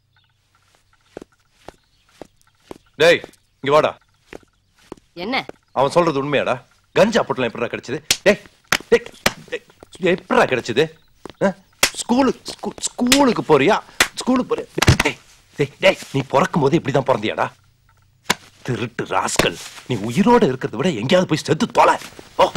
டேய் இங்க வாடா என்ன அவன் சொல்றது உண்மையாடா கஞ்சா பொட்டலம் எப்படிடா கிடைச்சது டேய் டேய், டேய், எப்படிடா கிடைச்சது ஆ? ஸ்கூலு ஸ்கூ- ஸ்கூலுக்கு போறியா ஸ்கூலுக்கு போறியா டேய், டேய், டேய், நீ பிறக்கும் போது இப்படிதான் பிறந்தியாடா திருட்டு ராஸ்கல் நீ உயிரோட இருக்கிறத விட எங்கேயாவது போய் செத்து தொலை ஓ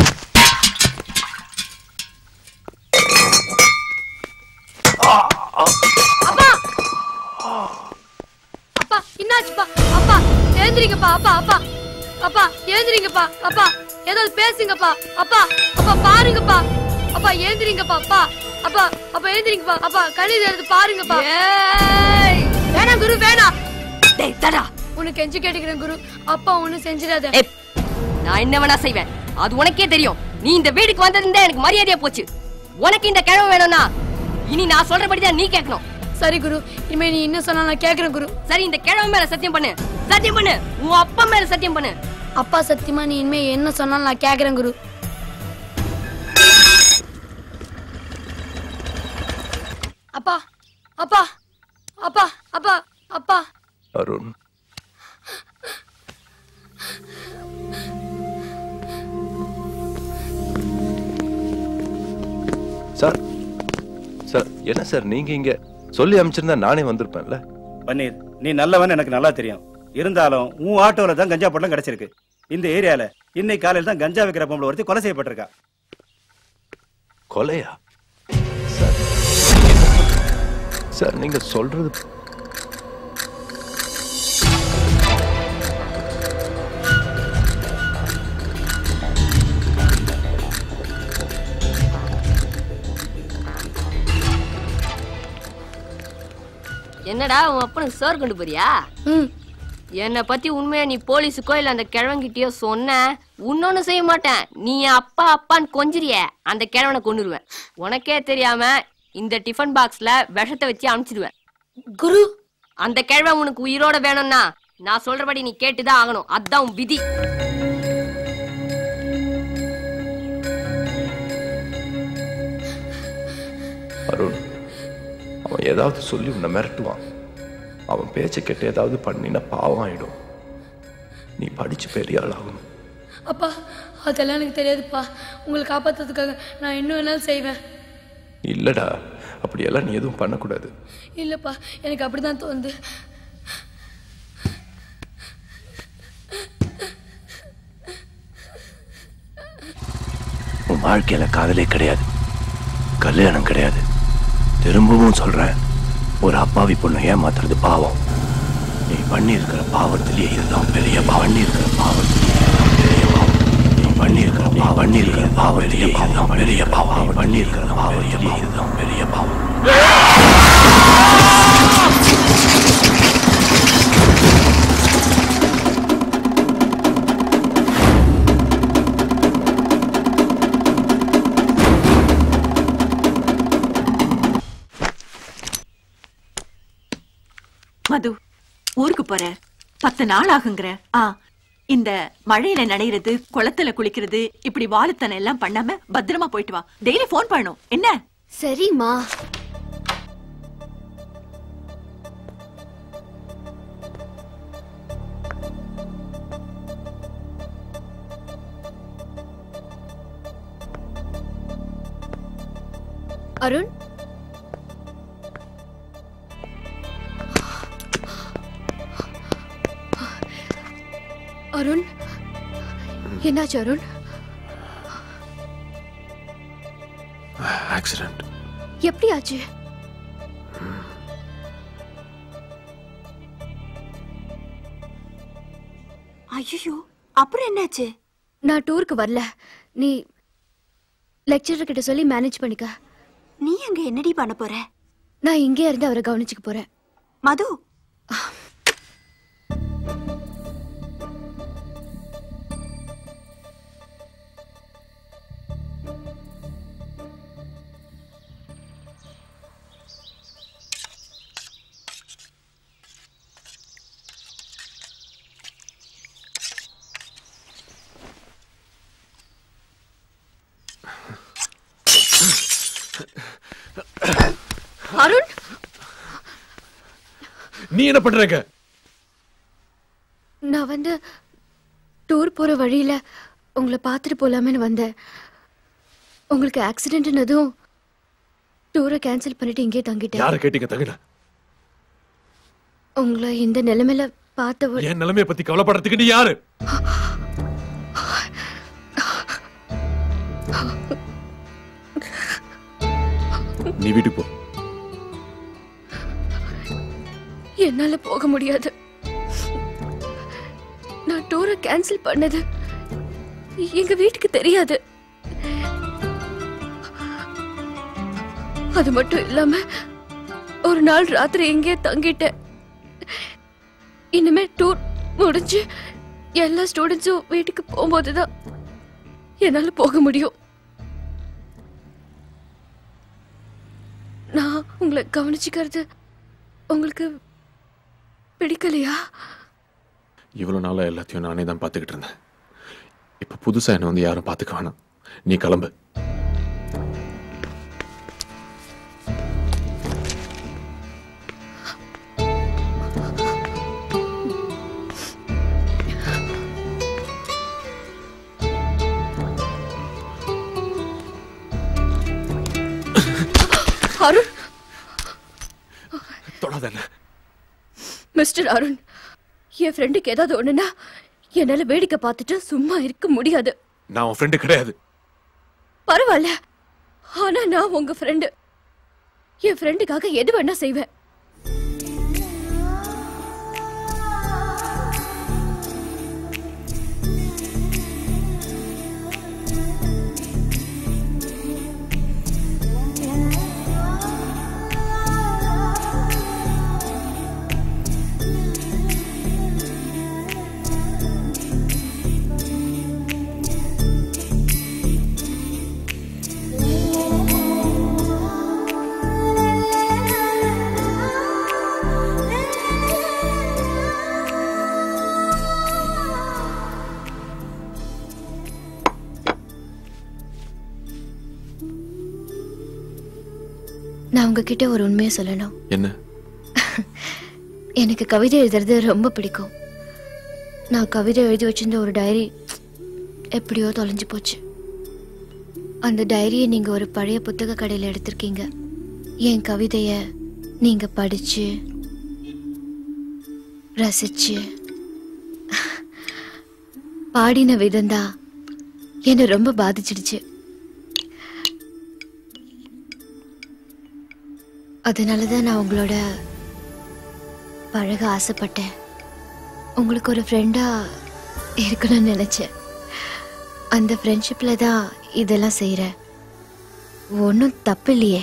அப்பா என்னாச்சுப்பா அப்பா ஏந்திரிங்கப்பா அப்பா அப்பா அப்பா ஏந்திரிங்கப்பா அப்பா ஏதாவது பேசுங்கப்பா அப்பா அப்பா பாருங்கப்பா அப்பா ஏந்திரிங்கப்பா அப்பா அப்பா அப்பா ஏந்திரிங்கப்பா அப்பா கண்ணி எடுத்து பாருங்கப்பா வேணாம் குரு வேணாம் டேய் தடா உனக்கு கெஞ்சி கேட்டுக்கிறேன் குரு அப்பா ஒண்ணும் செஞ்சிடாத ஏய், நான் என்ன வேணா செய்வேன் அது உனக்கே தெரியும் நீ இந்த வீட்டுக்கு வந்ததுல எனக்கு மரியாதையா போச்சு உனக்கு இந்த கிழமை வேணும்னா இனி நான் சொல்றபடிதான் நீ கேட்கணும் சரி குரு இனிமே நீ என்ன சொன்னா நான் கேக்குறேன் குரு சரி இந்த கிழமை மேல சத்தியம் பண்ணு சத்தியம் பண்ணு உன் அப்பா மேல சத்தியம் பண்ணு அப்பா சத்தியமா நீ இனிமே என்ன சொன்னாலும் நான் கேக்குறேன் குரு அப்பா அப்பா அப்பா அப்பா அப்பா அருண் சார் சார் என்ன சார் நீங்க இங்க சொல்லி அமைச்சிருந்தா நானே வந்திருப்பேன்ல பன்னீர் நீ நல்லவன் எனக்கு நல்லா தெரியும் இருந்தாலும் உன் ஆட்டோல தான் கஞ்சா பொட்டலம் கிடைச்சிருக்கு இந்த ஏரியால இன்னைக்கு காலையில தான் கஞ்சா விற்கிற பொம்பளை ஒருத்தி கொலை செய்யப்பட்டிருக்கா கொலையா சார் சார் நீங்க சொல்றது என்னடா உன் அப்பனுக்கு சோறு கொண்டு போறியா என்னை பத்தி உண்மையா நீ போலீஸுக்கோ இல்ல அந்த கிழவன்கிட்டயோ சொன்ன உன்னொன்னு செய்ய மாட்டேன் நீ என் அப்பா அப்பான்னு கொஞ்சிறிய அந்த கிழவனை கொண்டுருவேன் உனக்கே தெரியாம இந்த டிஃபன் பாக்ஸ்ல விஷத்தை வச்சு அனுப்பிச்சிடுவேன் குரு அந்த கிழவன் உனக்கு உயிரோட வேணும்னா நான் சொல்றபடி நீ கேட்டுதான் ஆகணும் அதான் உன் விதி அருண் அவன் ஏதாவது சொல்லி உன்னை மிரட்டுவான் அவன் பேச்சை கேட்டு ஏதாவது பண்ணினா பாவம் ஆயிடும் நீ படிச்சு பெரிய ஆள் ஆகணும் அப்பா அதெல்லாம் எனக்கு தெரியாதுப்பா உங்களை காப்பாத்துறதுக்காக நான் இன்னும் வேணாலும் செய்வேன் இல்லடா அப்படியெல்லாம் நீ எதுவும் பண்ணக்கூடாது இல்லப்பா எனக்கு அப்படிதான் தோணுது உன் வாழ்க்கையில காதலே கிடையாது கல்யாணம் கிடையாது திரும்பவும் சொல்றேன் ஒரு அப்பாவி பொண்ணு ஏமாத்துறது பாவம் நீ பண்ணி இருக்கிற பாவத்திலேயே இதுதான் பெரிய பாவம் பண்ணி இருக்கிற பாவத்திலேயே இதுதான் பெரிய பாவம் நீ பண்ணி இருக்கிற பாவம் பண்ணி இருக்கிற பாவத்திலேயே இதுதான் பெரிய பாவம் நீ பண்ணி இருக்கிற பாவத்திலேயே இதுதான் பெரிய பாவம் மது ஊருக்கு போற பத்து நாள் ஆகுங்கிற ஆ இந்த மழையில நனையிறது குளத்துல குளிக்கிறது இப்படி வாலுத்தனம் எல்லாம் பண்ணாம பத்திரமா போயிட்டு வா டெய்லி ஃபோன் பண்ணும் என்ன சரிம்மா அருண் அருண் என்னாச்சு அருண் ஆக்சிடென்ட் எப்படி ஆச்சு ஐயோ அப்புறம் என்னாச்சு நான் டூருக்கு வரல நீ லெக்சரர் கிட்ட சொல்லி மேனேஜ் பண்ணிக்க நீ அங்க என்னடி பண்ண போற நான் இங்கே இருந்து அவரை கவனிச்சுக்க போறேன் மது அருண் நீ என்ன பண்றங்க நான் வந்து டூர் போற வழியில உங்களை பார்த்துட்டு போலாமேன்னு வந்தேன் உங்களுக்கு ஆக்சிடென்ட்னதும் டூரை கேன்சல் பண்ணிட்டு இங்கே தங்கிட்டேன் யார கேட்டீங்க தங்கல உங்களை இந்த நிலைமையில பார்த்தவர் என் நிலைமைய பத்தி கவலைப்படுறதுக்கு நீ யாரு நீ வீட்டுக்கு போ என்னால போக முடியாது நான் டூரை கேன்சல் பண்ணது எங்க வீட்டுக்கு தெரியாது அது மட்டும் இல்லாம ஒரு நாள் ராத்திரி இங்கே தங்கிட்டேன் இனிமே டூர் முடிஞ்சு எல்லா ஸ்டூடெண்ட்ஸும் வீட்டுக்கு போகும்போதுதான் என்னால போக முடியும் நான் உங்களை கவனிச்சுக்கிறது உங்களுக்கு பிடிக்கலையா இவ்வளவு நாளா எல்லாத்தையும் நானே தான் பாத்துக்கிட்டு இருந்தேன் இப்ப புதுசா என்ன வந்து யாரும் பாத்துக்க வேணாம் நீ கிளம்பு அருண் தொடாத என்ன மிஸ்டர் அருண் என் ஃப்ரெண்டுக்கு ஏதாவது ஒண்ணுன்னா என்னால வேடிக்கை பார்த்துட்டு சும்மா இருக்க முடியாது நான் உன் ஃப்ரெண்டு கிடையாது பரவாயில்ல ஆனா நான் உங்க ஃப்ரெண்டு என் ஃப்ரெண்டுக்காக எது வேணா செய்வேன் நான் உங்ககிட்ட ஒரு உண்மையை சொல்லணும் என்ன எனக்கு கவிதை எழுதுறது ரொம்ப பிடிக்கும் நான் கவிதை எழுதி வச்சிருந்த ஒரு டைரி எப்படியோ தொலைஞ்சு போச்சு அந்த டைரியை நீங்க ஒரு பழைய புத்தக கடையில் எடுத்திருக்கீங்க என் கவிதைய நீங்க படிச்சு ரசிச்சு பாடின விதம்தான் என்னை ரொம்ப பாதிச்சிடுச்சு அதனால தான் நான் உங்களோட பழக ஆசைப்பட்டேன் உங்களுக்கு ஒரு ஃப்ரெண்டா இருக்கணும்னு நினைச்சேன் அந்த ஃப்ரெண்ட்ஷிப்ல தான் இதெல்லாம் செய்கிறேன் ஒன்றும் தப்பு இல்லையே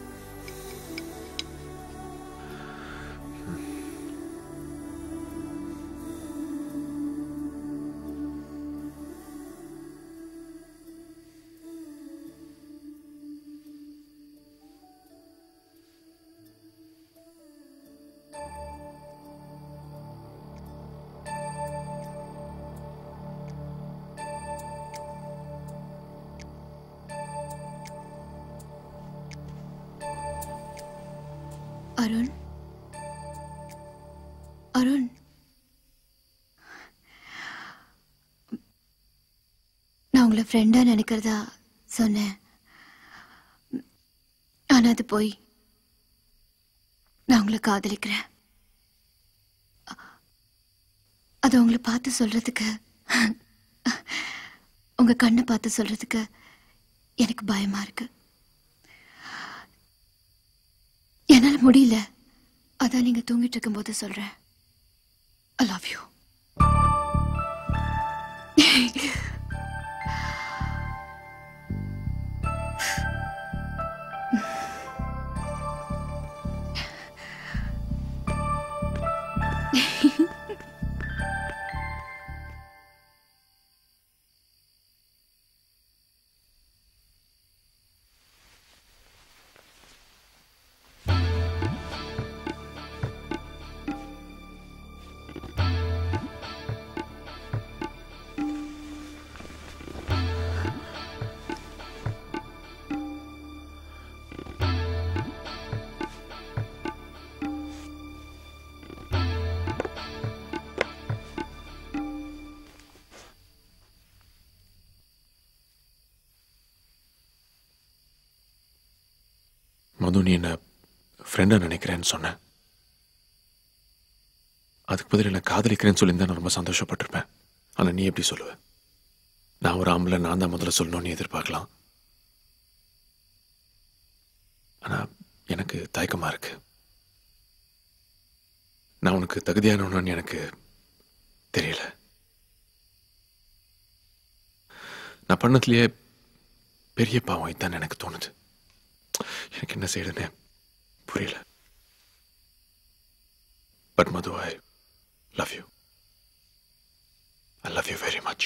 அருண் அருண் நான் உங்களை ஃப்ரெண்டா நினைக்கிறதா சொன்னேன் ஆனா அது போய் நான் உங்களை காதலிக்கிறேன் அது உங்களை பார்த்து சொல்றதுக்கு உங்க கண்ணை பார்த்து சொல்றதுக்கு எனக்கு பயமா இருக்கு என்னால முடியல அதான் நீங்க தூங்கிட்டு இருக்கும்போது சொல்றேன் ஐ லவ் யூ மது நீ என்ன ஃப்ரெண்டா நினைக்கிறேன்னு சொன்னேன் அதுக்கு பதில் என்ன காதலிக்கிறேன்னு சொல்லியிருந்தா நான் ரொம்ப சந்தோஷப்பட்டிருப்பேன் ஆனா நீ எப்படி சொல்லுவ நான் ஒரு ஆம்பளை நான் தான் முதல்ல சொல்லணும்னு எதிர்பார்க்கலாம் ஆனா எனக்கு தயக்கமா இருக்கு நான் உனக்கு தகுதியானவனான்னு எனக்கு தெரியல நான் பண்ணதுலயே பெரிய பாவம் இதுதான் எனக்கு தோணுது எனக்கு என்ன செய்யறதுன்னு புரியல but Madhu I love you I love you very much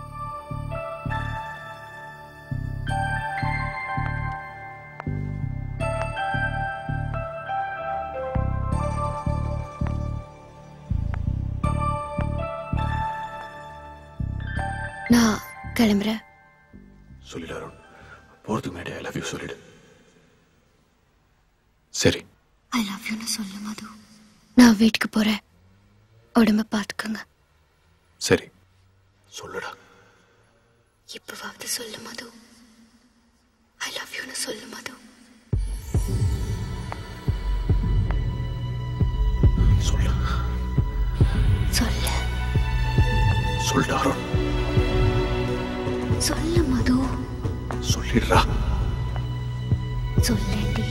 நான் கிளம்புறேன் சொல்லிடு அருண் போறதுக்கு முன்னாடி ஐ லவ் யூ சொல்லிடு சரி ஐ லவ் யூன்னு சொல்லு மது நான் வீட்டுக்கு போறேன் உடம்ப பார்த்துக்கோங்க சரி சொல்லுடா இப்பவாவது சொல்லு மது ஐ லவ் யூன்னு சொல்லு மது சொல்லு சொல்லு சொல்லுடா அருண் சொல்லு மது சொல்லிடுறா சொல்லேண்டி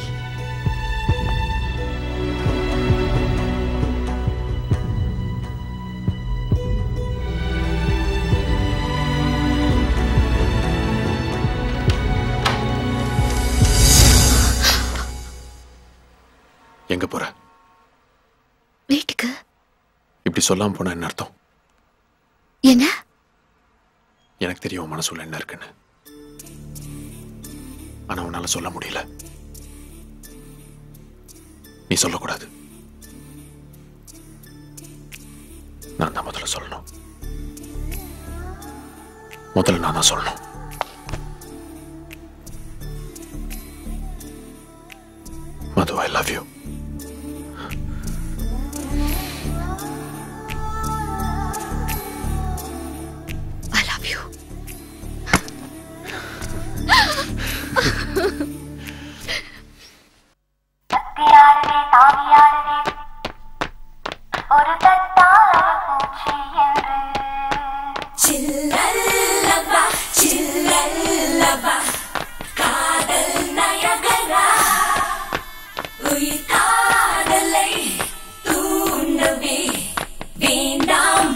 எங்க போற வீட்டுக்கு இப்படி சொல்லாம போனா என்ன அர்த்தம் என்ன எனக்கு தெரியும் உன் மனசுல என்ன இருக்குன்னு ஆனா உன்னால சொல்ல முடியல நீ சொல்லக்கூடாது நான் தான் முதல்ல சொல்லணும் முதல்ல நான் தான் சொல்லணும் Madhu I love you I love you ஒரு தட்டார பூச்சி என்று சில்லல்லவா சில்லல்லவா காதல் நயகரா உயிர் காதலை தூண்டவே வேண்டாம்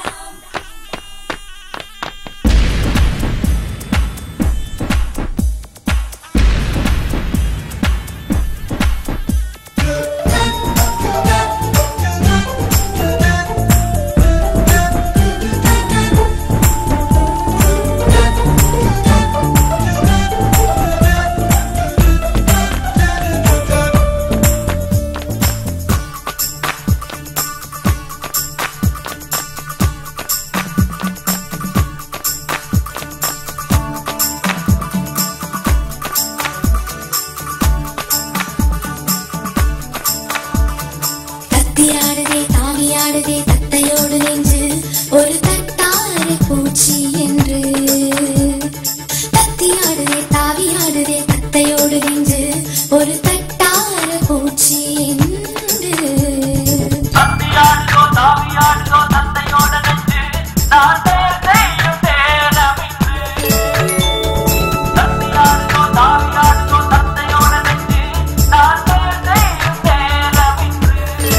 தத்தியாடுதே தாவியாடுதே தத்தையோடு நெஞ்சு ஒரு தட்டாறு பூச்சி என்று தத்தியாடுதே தாவியாடுதே தத்தையோடு நெஞ்சு ஒரு தட்டாறு பூச்சி என்று தத்தியாடுதோ தாவியாடுதோ தத்தையோட நெஞ்சு நான் பெயர் செய்யும் நேரமின்று தத்தியாடுதோ தாவியாடுதோ தத்தையோட நெஞ்சு நான் பெயர் செய்யும் நேரமின்று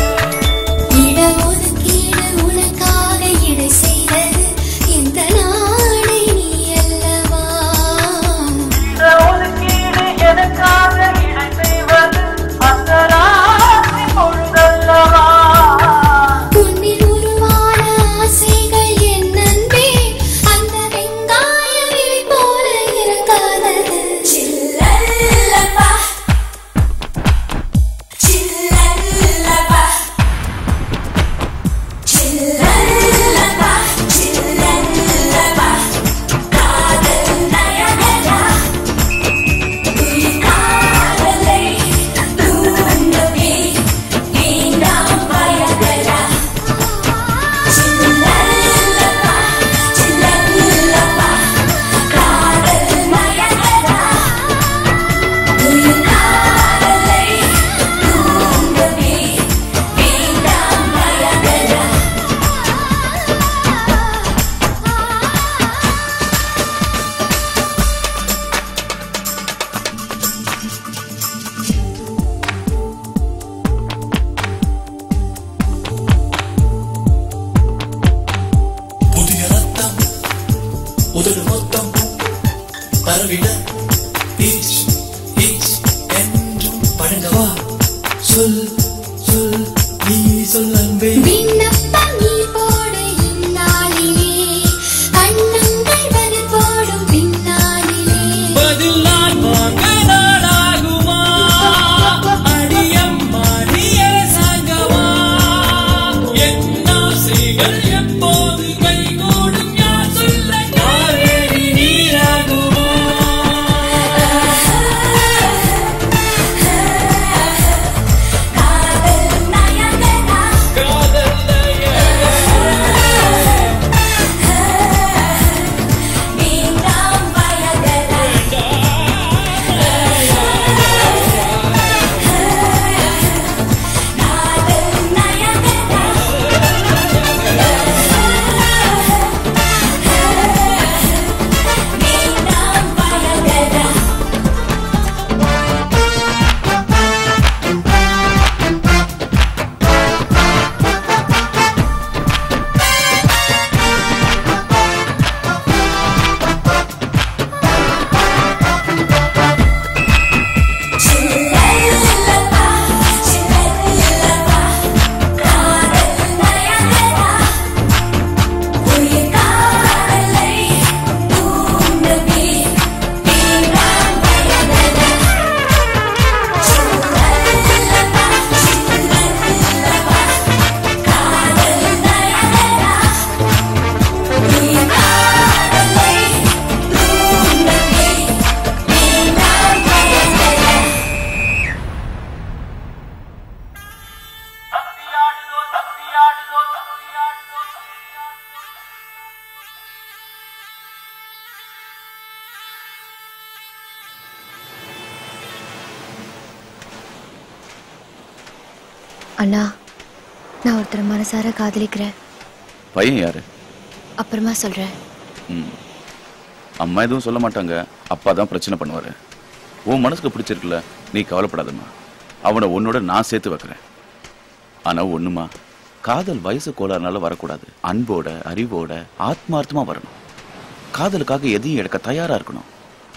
இடஒதுக்கீடு உனக்காக இடை செய்தது இந்த நாளை நீ அல்லவா ஒதுக்கீடு எனக்காக இடை செய்வது அந்த ராசி பொழுதல்லவா உன்னில் உருவான ஆசைகள் என் நண்பே அந்த வெங்காய விழி போல இறங்காதது சில்லல்லவா சில்லல்லவா சில்லல்லவா சில்லல்லவா காதல் நயகரா உயிர் காதலை தூண்டவே வேண்டாம் பயகரா சில்லல்லவா சில்லல்லவா காதல் நயகரா ஈச் ஈச் என்றும் பழகவா சொல் சொல் நீ சொல் அன்பே விண்ணப்பம் நீ போடு இந்நாளிலே கண்ணங்கள் பதில் போடும் பின்னாளிலே பதில் நான் வாங்க நாளாகுமா அடியம்மா நீயே சாங்கவா என் ஆசைகள் எப்போது கைகூடும் யார் சொல்ல காவேரி நீராகுமா அண்ணா நான் ஒருத்தரை மனசார காதலிக்கிறேன் பையன் யாரு அப்புறமா சொல்றேன் ம். அம்மா எதுவும் சொல்ல மாட்டாங்க அப்பா தான் பிரச்சனை பண்ணுவாரு உன் மனசுக்கு பிடிச்சிருக்குல்ல நீ கவலைப்படாதம்மா அவனை உன்னோட நான் சேர்த்து வைக்கிறேன் ஆனா ஒண்ணுமா காதல் வயசு கோளாறுனால வரக்கூடாது அன்போட அறிவோட ஆத்மார்த்தமா வரணும் காதலுக்காக எதையும் எடுக்க தயாரா இருக்கணும்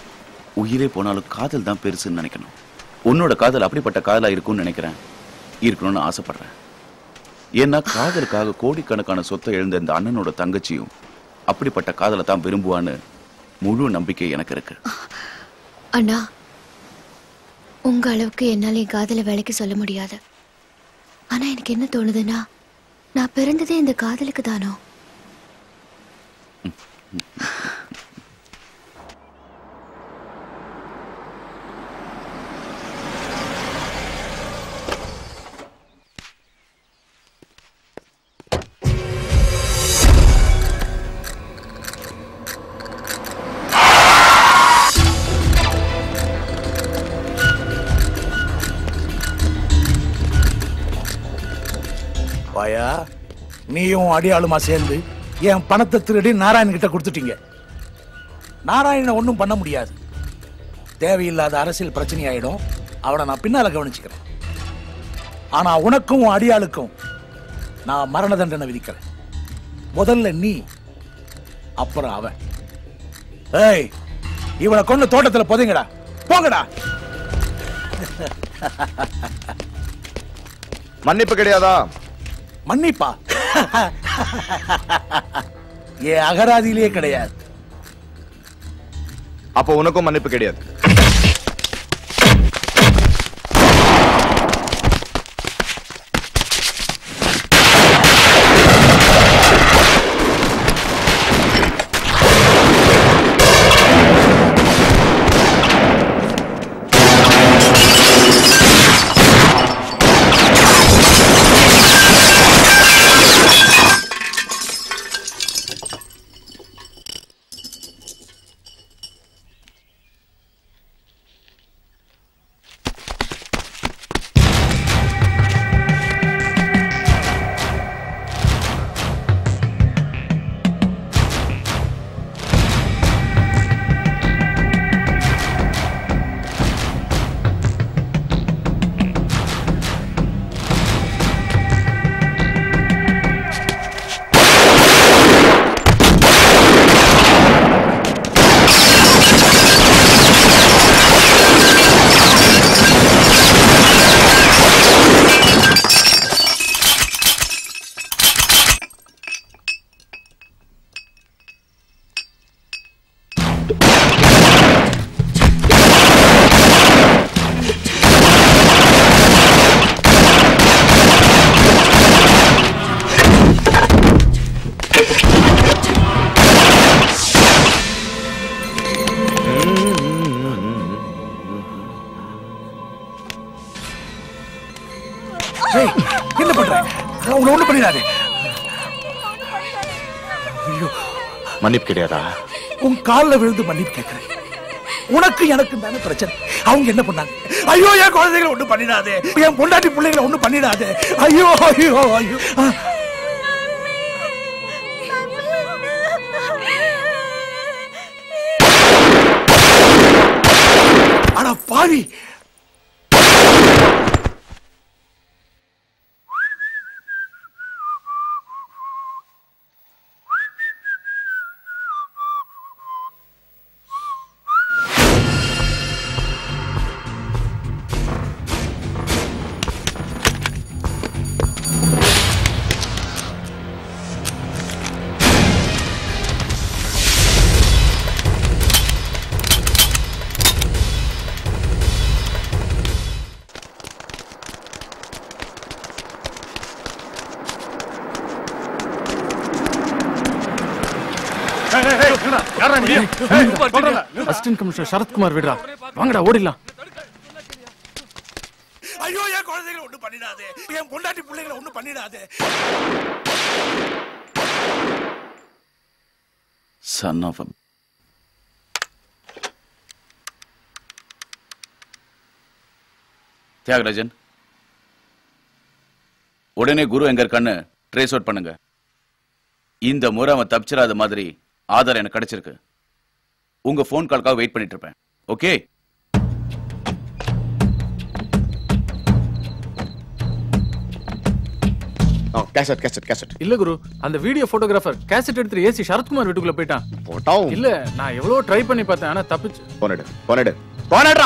உயிரே போனாலும் காதல் தான் பெருசுன்னு நினைக்கணும் உன்னோட காதல் அப்படிப்பட்ட காதலா இருக்கும்னு நினைக்கிறேன் இருக்கணும்னு ஆசைப்படுறேன் ஏன்னா காதலுக்காக கோடிக்கணக்கான சொத்தை எழுந்த இந்த அண்ணனோட தங்கச்சியும் அப்படிப்பட்ட காதலை தான் விரும்புவான்னு முழு நம்பிக்கை எனக்கு இருக்கு அண்ணா உங்க அளவுக்கு என்னால என் காதலை வேலைக்கு சொல்ல முடியாது ஆனா எனக்கு என்ன தோணுதுன்னா நான் பிறந்ததே இந்த காதலுக்கு தானோ வாயா நீயும் அடியாளுமா சேர்ந்து என் பணத்தை திருடி நாராயணன் கிட்ட கொடுத்துட்டீங்க நாராயணனை ஒன்றும் பண்ண முடியாது தேவையில்லாத அரசியல் பிரச்சனை ஆயிடும் அவனை நான் பின்னால கவனிச்சுக்கிறேன் ஆனா உனக்கும் உன் அடியாளுக்கும் நான் மரண தண்டனை விதிக்கிறேன் முதல்ல நீ அப்புறம் அவன் ஏய் இவனை கொண்டு தோட்டத்துல புதைங்கடா போங்கடா மன்னிப்பு கிடையாதா மன்னிப்பா என் அகராதியிலேயே கிடையாது அப்போ உனக்கும் மன்னிப்பு கிடையாது உங்களை ஒண்ணு பண்ணிடாதே ஐயோ மன்னிப்பு கிடையாதா உன் கால்ல விழுந்து மன்னிப்பு கேட்கிறேன் உனக்கு எனக்கு தானே பிரச்சனை அவங்க என்ன பண்ணாங்க ஐயோ என் குழந்தைகளை ஒண்ணும் பண்ணிடாதே என் பொண்டாட்டி பிள்ளைகளை ஒண்ணும் பண்ணிடாதே ஐயோ ஐயோ ஐயோ ஆ. அட பாவி அசிஸ்டன்ட் கமிஷனர் சரத்குமார் விடுறா வாங்கடா ஓடிடலாம் ஐயோ என் குழந்தைகளை ஒண்ணும் பண்ணிடாதே என் பொண்டாட்டி பிள்ளைகளை ஒண்ணும் பண்ணிடாதே சன் ஆஃப் தியாகராஜன் உடனே குரு எங்க இருக்கான்னு ட்ரேஸ் அவுட் பண்ணுங்க இந்த முறை அவன் தப்பிச்சிடாத மாதிரி ஆதாரம் எனக்கு கிடைச்சிருக்கு உங்க ஃபோன் கால்க்காக வெயிட் பண்ணிட்டு இருப்பேன் ஓகே கேசட் கேசட் கேசட் இல்ல குரு அந்த வீடியோ போட்டோகிராஃபர் கேசட் எடுத்து ஏசி சரத்குமார் வீட்டுக்குள்ள போயிட்டான் போட்டோம் இல்ல நான் எவ்வளவு ட்ரை பண்ணி பார்த்தேன் ஆனா தப்பிச்சு போனடு போனடு போனடுறா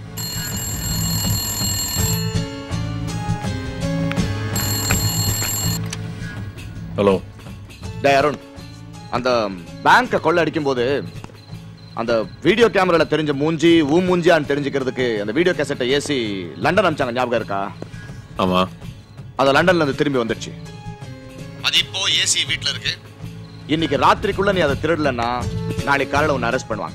ஹலோ டே அருண் அந்த பேங்க கொள்ள அடிக்கும் போது அந்த வீடியோ கேமரால தெரிஞ்ச மூஞ்சி ஊ மூஞ்சியான்னு தெரிஞ்சுக்கிறதுக்கு அந்த வீடியோ கேசட்டை ஏசி லண்டன் அனுப்பிச்சாங்க ஞாபகம் இருக்கா ஆமா அது லண்டன்ல இருந்து திரும்பி வந்துருச்சு அது இப்போ ஏசி வீட்ல இருக்கு இன்னைக்கு ராத்திரிக்குள்ள நீ அதை திருடலன்னா நாளைக்கு காலையில உன்னை அரெஸ்ட் பண்ணுவாங்க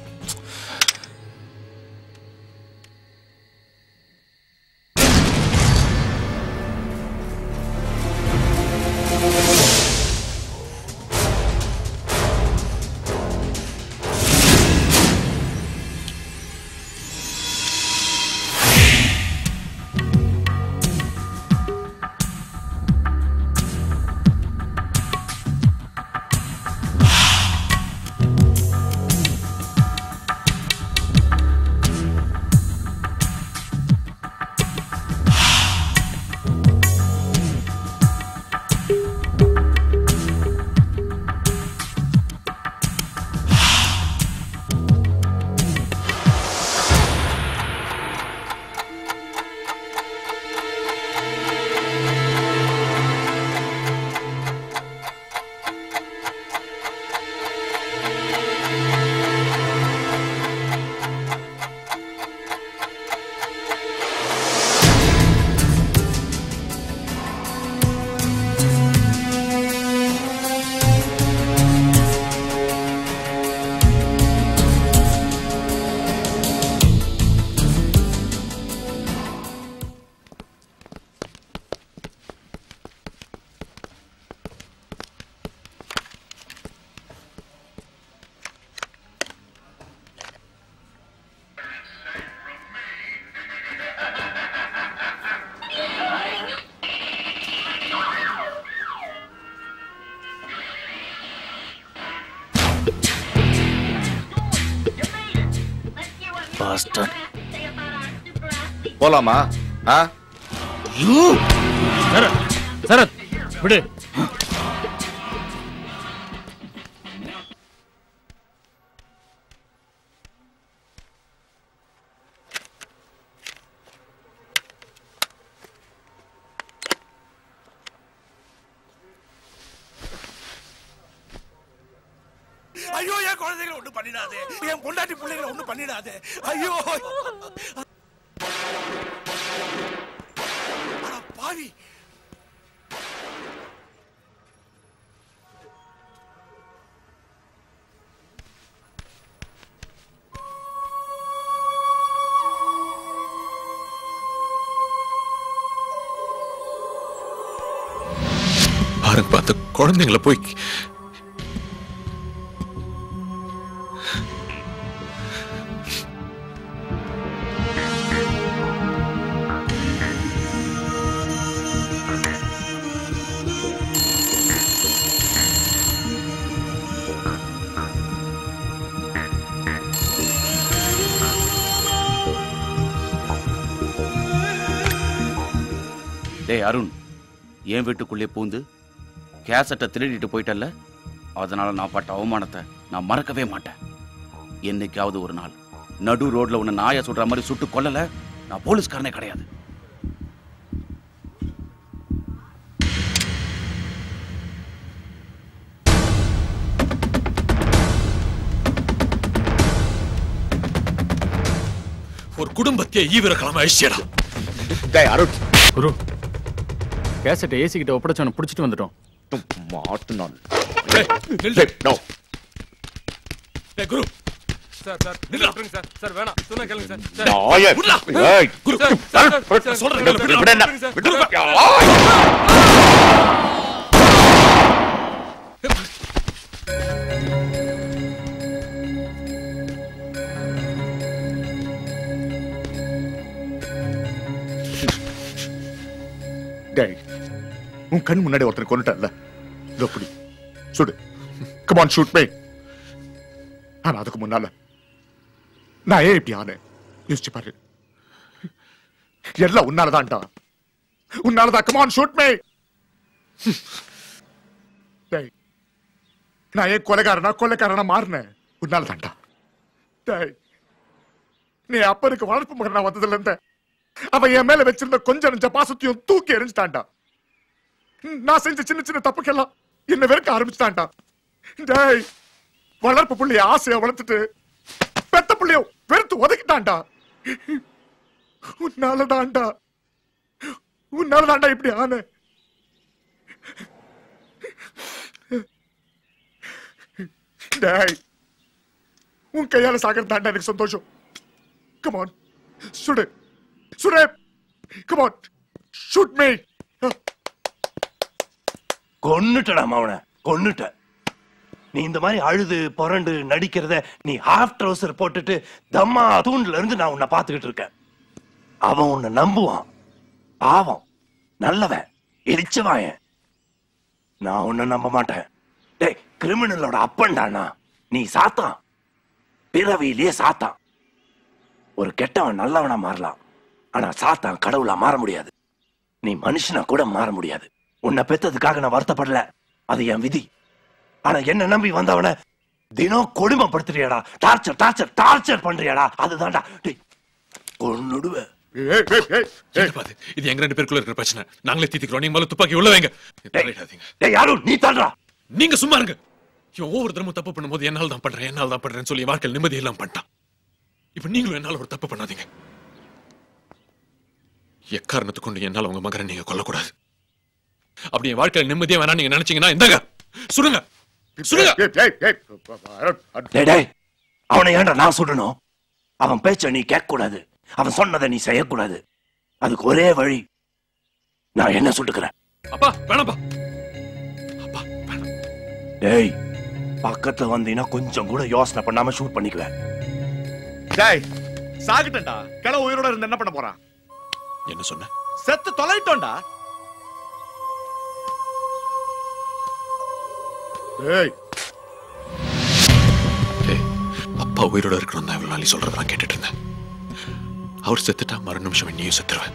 பாஸ்டர் போலாமா ஆ சரத் சரத் விடு ஐயோ என் குழந்தைகளை ஒண்ணும் பண்ணிடாதே என் பொண்டாட்டி பிள்ளைகளை ஒண்ணும் பண்ணிடாதே ஐயோ அட பாவி குழந்தைங்களை போய் டேய் அருண் என் வீட்டுக்குள்ளே பூந்து கேசட்டை திருடிட்டு போயிட்டல்ல அதனால நான் பட்ட அவமானத்தை நான் மறக்கவே மாட்டேன் என்னைக்காவது ஒரு நாள் நடு ரோட்ல உன்னை நாயை சுடுற மாதிரி சுட்டு கொல்லல நான் போலீஸ்காரனே கிடையாது ஒரு குடும்பத்தையே ஈவிரக்கலாம அழிச்சிடா டேய் அருண் குரு கேசட்டை ஏசி கிட்ட ஒப்படைச்சவனை பிடிச்சிட்டு வந்துட்டோம் மாட்டுனான் நோ குரு சார் சார் விட்டுருங்க சார் சார் வேணாம் சொன்னா கேளுங்க சார் சார் நாயே. விட்றா. ஏய். Guru, sir, sir, sir, sir, சொல்றேன் விடு, கேளு, விடு, விட்றா. விடு என்ன? விட்றா. டேய் உன் கண் முன்னாடி ஒருத்தர் கொண்டுட்டல இதோ புடி சுடு கமான் ஷூட் மே ஆனா அதுக்கு முன்னால நான் ஏன் இப்படி ஆனேன் யோசிச்சு பாரு எல்லாம் உன்னாலதான்டா உன்னாலதான் கமான் ஷூட் மே டேய் நான் ஏன் கொலைகாரனா கொலைக்காரனா மாறினேன் உன்னாலதான்டா டேய் நீ அப்பனுக்கு வளர்ப்பு மகனா வந்ததுல இருந்த அவன் என் மேல வச்சிருந்த கொஞ்ச நெஞ்ச பாசத்தையும் தூக்கி எறிஞ்சிட்டான்டா நான் செஞ்ச சின்ன சின்ன தப்புக்கெல்லாம் என்ன வெறுக்க ஆரம்பிச்சிட்டான்டா டேய் வளர்ப்பு புள்ளைய ஆசைய வளர்த்துட்டு பெத்த புள்ளைய வெறுத்து ஒதுக்கிட்டான்டா உன்னாலதான்டா உன்னாலதான்டா இப்படி ஆன டேய் உன் கையால சாகிறது தாண்டா எனக்கு சந்தோஷம் கமான் சுடு சுடு கமான் ஷூட் மீ கொன்னுட்டடா அவனை கொன்னுட்ட நீ இந்த மாதிரி அழுது புரண்டு நடிக்கிறத நீ ஹாஃப் ட்ரௌசர் போட்டுட்டு தம்மா தூண்ல இருந்து நான் உன்னை பார்த்துக்கிட்டு இருக்கேன் அவன் உன்னை நம்புவான் பாவம் நல்லவன் இடிச்சவாயன் நான் உன்னை நம்ப மாட்டேன் டேய் கிரிமினலோட அப்பன்டானா நீ சாத்தான் பிறவியிலேயே சாத்தான் ஒரு கெட்டவன் நல்லவனா மாறலாம் ஆனா சாத்தான் கடவுளா மாற முடியாது நீ மனுஷனா கூட மாற முடியாது உன்னை பெத்ததுக்காக நான் வருத்தப்படல அது என் விதி ஆனா என்ன நம்பி வந்தவன தினம் கொடுமைப்படுத்துறியாடா டார்ச்சர் டார்ச்சர் டார்ச்சர் பண்றியாடா அதுதான்டா டேய் கொன்னுடுவேன் என்னப்பா இது? இது எங்க ரெண்டு பேருக்குள்ள இருக்கிற பிரச்சனை நாங்களே தீர்த்துக்கிறோம் நீங்க முதல்ல துப்பாக்கி உள்ள வைங்க தலையிடாதீங்க. டேய் யாரும் நீ தள்ளுறா நீங்க சும்மா இருங்க இவன் ஒவ்வொரு தரமும் தப்பு பண்ணும்போது என்னால தான் பண்றேன் என்னால தான் பண்றேன்னு சொல்லி என் வாழ்க்கையில் நிம்மதி எல்லாம் பண்ணிட்டான் இப்ப நீங்களும் என்னால ஒரு தப்பு பண்ணாதீங்க எக்காரணத்தை கொண்டு என்னால உங்க மகனை நீங்க கொல்லக்கூடாது அப்படி என் வாழ்க்கையில் நிம்மதியா வேணா நீங்க நினைச்சீங்கன்னா இந்தாங்க சுடுங்க சுடுங்க டேய் டேய் அவனை ஏன்டா நான் சுடணும் அவன் பேச்ச நீ கேட்க கூடாது அவன் சொன்னதை நீ செய்யக்கூடாது அதுக்கு ஒரே வழி நான் என்ன சுட்டுக்கிறேன் அப்பா வேணாப்பா டேய் பக்கத்துல வந்தீங்கன்னா கொஞ்சம் கூட யோசனை பண்ணாம ஷூட் பண்ணிக்குவேன் டேய் சாகிட்டேன்டா கிள உயிரோட இருந்து என்ன பண்ண போறான் என்ன சொன்ன செத்து தொலைட்டோம்டா ஏய் அப்பா உயிரோட இருக்கணும் தான் இவ்வளவு நாளி சொல்றத நான் கேட்டுட்டு இருந்தேன் அவர் செத்துட்டா மறு நிமிஷம் நீயும் செத்துருவேன்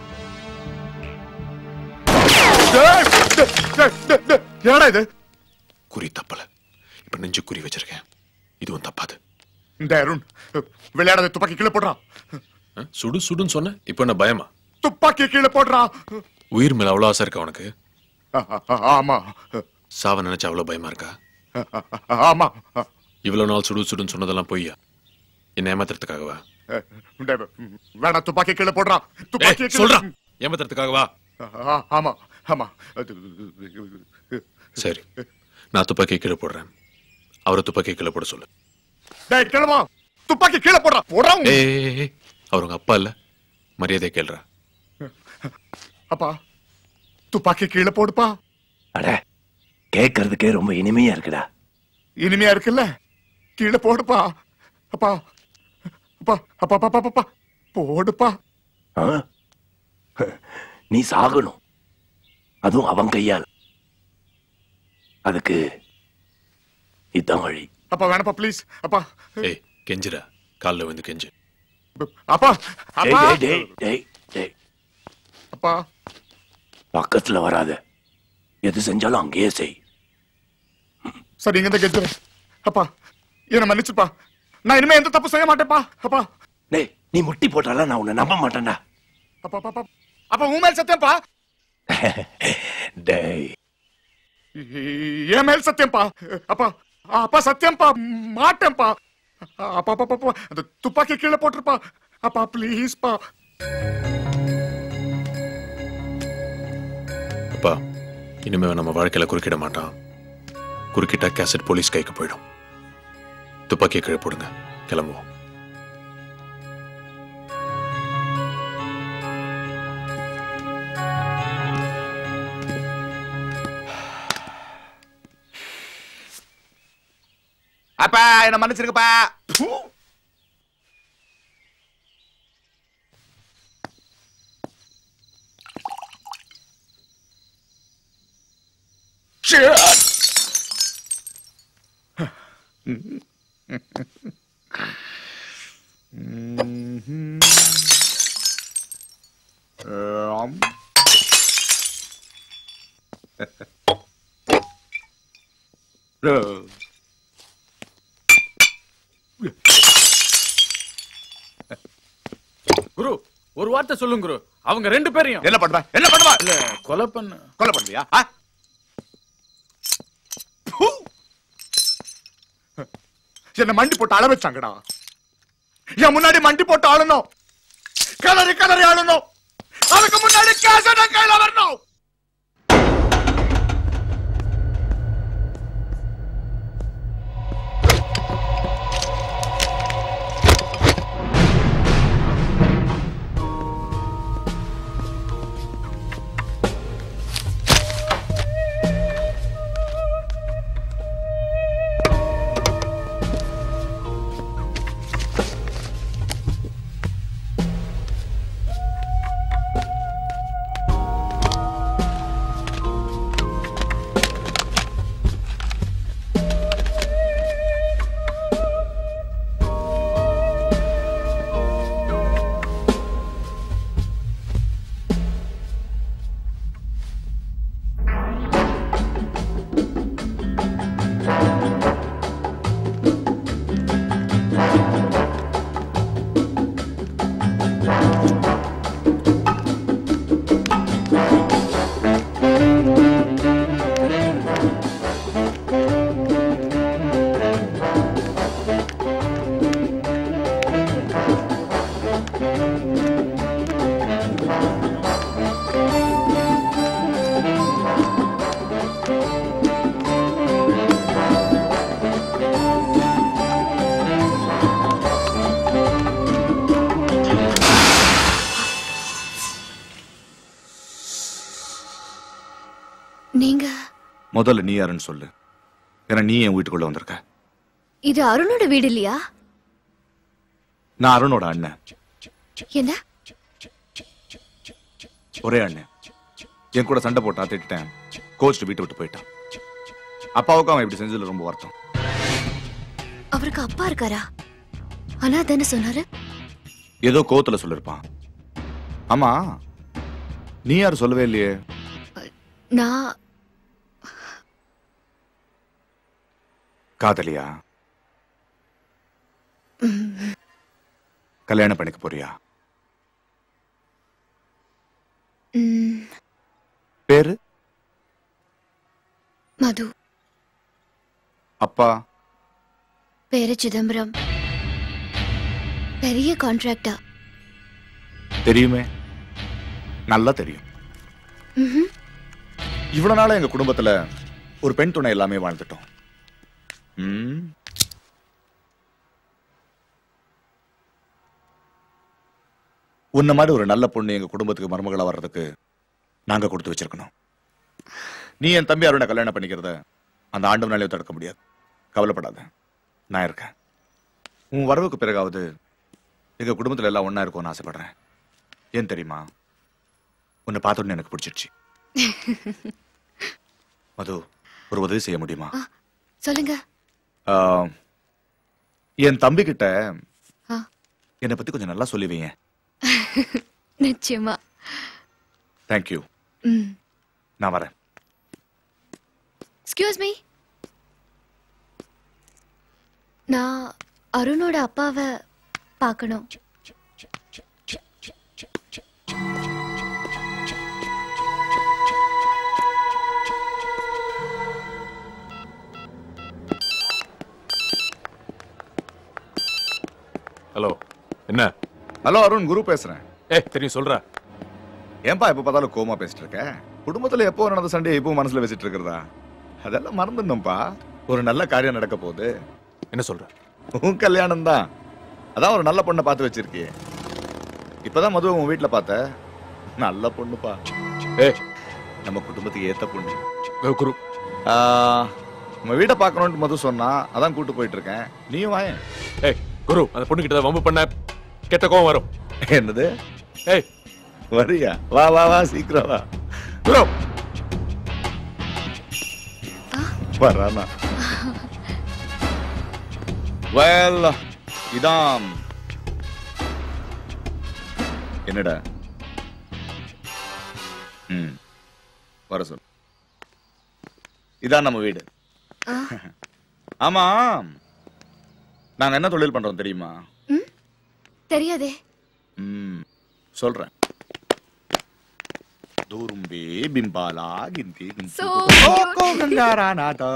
டேய், டேய், டேய், டேய், டேய், என்னடா இது குறி தப்பல இப்ப நெஞ்சு குறி வச்சிருக்கேன் இதுவும் தப்பாது இந்த அருண் விளையாடாத துப்பாக்கி கீழே போடுறான் அஹ், சுடு சுடுன்னு சொன்ன இப்ப என்ன பயமா துப்பாக்கி கீழே போடுறான் உயிர் மேல அவ்வளவு ஆசை இருக்கா உனக்கு ஆ- ஆ- ஆமா சாவ நினைச்சா அவ்வளவு பயமா இருக்கா ஆமா இவ்வளவு நாள் சுடு சுடுன்னு சொன்னதெல்லாம் பொய்யா என்ன ஏமாத்துறதுக்காகவா டேய், வேணா துப்பாக்கி கீழே போடுறான் துப்பாக்கி ஏய், சொல்றான் ஏமாத்துறதுக்காகவா ஆ- ஆமா ஆமா அது சரி நான் துப்பாக்கி கீழே போடுறேன் அவரை துப்பாக்கி கீழே போட சொல்லு டேய் கிளம்பா துப்பாக்கி கீழே போடுறான் போடுறான் ஏய், ஏய், ஏய், அவர் உங்க அப்பா இல்ல மரியாதை கேள்றா அப்பா துப்பாக்கி கீழே போடுப்பா அட கேட்கறதுக்கே ரொம்ப இனிமையா இருக்குடா இனிமையா இருக்குல்ல கீழே போடுப்பா அப்பா அப்பா அப்பா அப்பா அப்பா, அப்பா போடுப்பா ஆ? நீ சாகணும் அதுவும் அவன் கையால் அதுக்கு இதான் வழி அப்பா வேணப்பா ப்ளீஸ் அப்பா ஏய் கெஞ்சிரா காலில் வந்து கெஞ்சு அப்பா அப்பா டேய், டேய், டேய், டேய். அப்பா பக்கத்துல வராத எது செஞ்சாலும் அங்கேயே செய் சரி இங்க கெஞ்சுறேன் அப்பா என்ன மன்னிச்சுப்பா நான் இனிமே எந்த தப்பு செய்ய மாட்டேன்ப்பா அப்பா டேய் நீ முட்டி போட்டாலாம் நான் உன்னை நம்ப மாட்டேன்டா அப்பா அப்பா, அப்பா அப்பா உன் மேல் சத்தியம்ப்பா டேய் என் மேல் சத்தியம்ப்பா அப்பா ஆ, அப்பா சத்தியம்ப்பா மாட்டேன்ப்பா அப்பா அப்பா அப்பா, அப்பா அந்த துப்பாக்கி கீழே போட்டுருப்பா அப்பா ப்ளீஸ்ப்பா அப்பா இனிமே நம்ம வாழ்க்கையில குறுக்கிட மாட்டான் குறுக்கிட்டா கேசட் போலீஸ் கைக்கு போயிடும் துப்பாக்கியை கீழே போடுங்க கிளம்புவோம் அப்பா என்ன மன்னிச்சிருக்கப்பா ப்பு. ஆம். குரு ஒரு வார்த்தை சொல்லுங்க குரு அவங்க ரெண்டு பேரையும் என்ன பண்ணுவ என்ன பண்ணுவ இல்ல கொலை பண்ண கொலை பண்ணுவியா ஆ? ப்பு. என்ன மண்டி போட்டு அழ வச்சாங்கடா என் முன்னாடி மண்டி போட்டு ஆளணும் கலரி கலரி ஆளணும் அதுக்கு முன்னாடி கேசட கையில வரணும் நீங்க முதல்ல நீ யாருன்னு சொல்லு ஏன்னா நீ என் வீட்டுக்குள்ள வந்திருக்க இது அருணோட வீடு இல்லையா நான் அருணோட அண்ணன் என்ன ஒரே அண்ணன் என் கூட சண்டை போட்டான் திட்டேன் கோச் வீட்டை விட்டு போயிட்டான் அப்பாவுக்கும் அவன் இப்படி செஞ்சதுல ரொம்ப வருத்தம் அவருக்கு அப்பா இருக்காரா ஆனா தானே சொன்னாரு ஏதோ கோத்துல சொல்லிருப்பான் ஆமா நீ யாரும் சொல்லவே இல்லையே நான் காதலியா ம், கல்யாணம் பண்ணிக்க போறியா ம், பேரு மது அப்பா பேரு சிதம்பரம் பெரிய கான்ட்ராக்டா தெரியுமே நல்லா தெரியும் ம்ஹும். இவ்வளவு நாளா எங்க குடும்பத்துல ஒரு பெண் துணை எல்லாமே வாழ்ந்துட்டோம் ம். உன்ன மாதிரி ஒரு நல்ல பொண்ணு எங்க குடும்பத்துக்கு மருமகளா வர்றதுக்கு நாங்க கொடுத்து வச்சிருக்கணும் நீ என் தம்பி அருணை கல்யாணம் பண்ணிக்கிறத அந்த ஆண்டவனாலே தடுக்க முடியாது கவலைப்படாத நான் இருக்கேன் உன் வரவுக்கு பிறகாவது எங்க குடும்பத்துல எல்லாம் ஒண்ணா இருக்கும்னு ஆசைப்படுறேன் ஏன் தெரியுமா உன்னை பார்த்தோன்னு எனக்கு பிடிச்சிருச்சு மது ஒரு உதவி செய்ய முடியுமா சொல்லுங்க ஆஹ், என் தம்பி கிட்ட ஆ. என்னை பத்தி கொஞ்சம் நல்லா சொல்லி வையேன் நிச்சயமா தேங்க்யூ ம் நான் வரேன் எக்ஸ்கியூஸ் மீ நான் அருணோட அப்பாவை பார்க்கணும் ஹலோ என்ன ஹலோ அருண் குரு பேசுறேன் ஏ தெரியும் சொல்ற ஏன்பா எப்ப பார்த்தாலும் கோமா பேசிட்டு இருக்க குடும்பத்துல எப்போ நடந்த சண்டையை இப்போ மனசுல வச்சிட்டு இருக்கிறதா அதெல்லாம் மறந்துடணும்ப்பா ஒரு நல்ல காரியம் நடக்க போகுது என்ன சொல்ற உன் கல்யாணம் தான் அதான் ஒரு நல்ல பொண்ணை பார்த்து வச்சிருக்கியே இப்பதான் மது உன் வீட்டுல பார்த்த நல்ல பொண்ணுப்பா ஏ நம்ம குடும்பத்துக்கு ஏத்த பொண்ணு குரு உங்க வீட்டை பார்க்கணும்னு மது சொன்னா அதான் கூட்டு போயிட்டு இருக்கேன் நீயும் வாயேன் ஏய் குரு அந்த பொண்ணு கிட்ட வம்பு பண்ண கெட்ட கோவம் வரும் என்னது ஏய் வரியா வா வா வா சீக்கிரம் வா குரு வரானா வெல் இதான் என்னடா ம் வர சொல் இதான் நம்ம வீடு ஆமா நாங்க என்ன தொழில் பண்றோம் தெரியுமா தெரியாதே ம் சொல்றேன் தூரும்பே பிம்பாலா கிந்தி கிந்தி So கோகோ கங்காரா நாதா.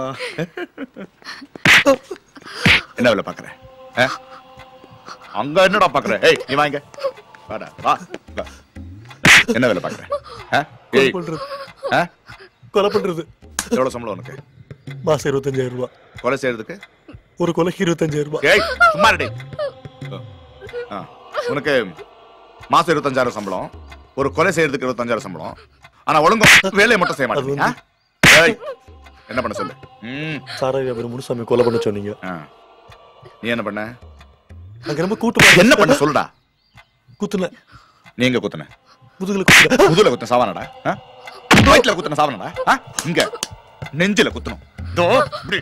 என்ன வேலை பாக்குற ஆ? அங்க என்னடா பாக்குற ஏய் நீ வாங்க வாடா வா வா. என்ன வேலை பாக்குற ஆ? ஏய். ஆ? கொலை பண்றது எவ்வளவு சம்பளம் உனக்கு மாசம் இருபத்தஞ்சாயிரம் ரூபாய் கொலை செய்யறதுக்கு ஒரு கொலைக்கு இருபத்தஞ்சாயிரம் ரூபாய் ஏய் சும்மா இருடி. ஆ. உனக்கு மாசம் இருபத்தஞ்சாயிரம் சம்பளம் ஒரு கொலை செய்யறதுக்கு இருபத்தஞ்சாயிரம் சம்பளம் ஆனா ஒழுங்கும் வேலையை மட்டும் செய்ய மாட்டேங்க ஏய் என்ன பண்ண சொல்லு ம் சாரா வியாபாரம் முனுசாமி கொலை பண்ண சொன்னீங்க ஆ. நீ என்ன பண்ண அங்க ரொம்ப கூட்டம் என்ன பண்ண சொல்லுடா குத்துன நீ எங்க குத்துன முதுகுல குத்துன முதுகுல குத்துன சாவானடா ஆ? வயித்துல குத்துன சாவானடா ஆ? இங்க நெஞ்சில குத்தணும் இதோ, இப்படி.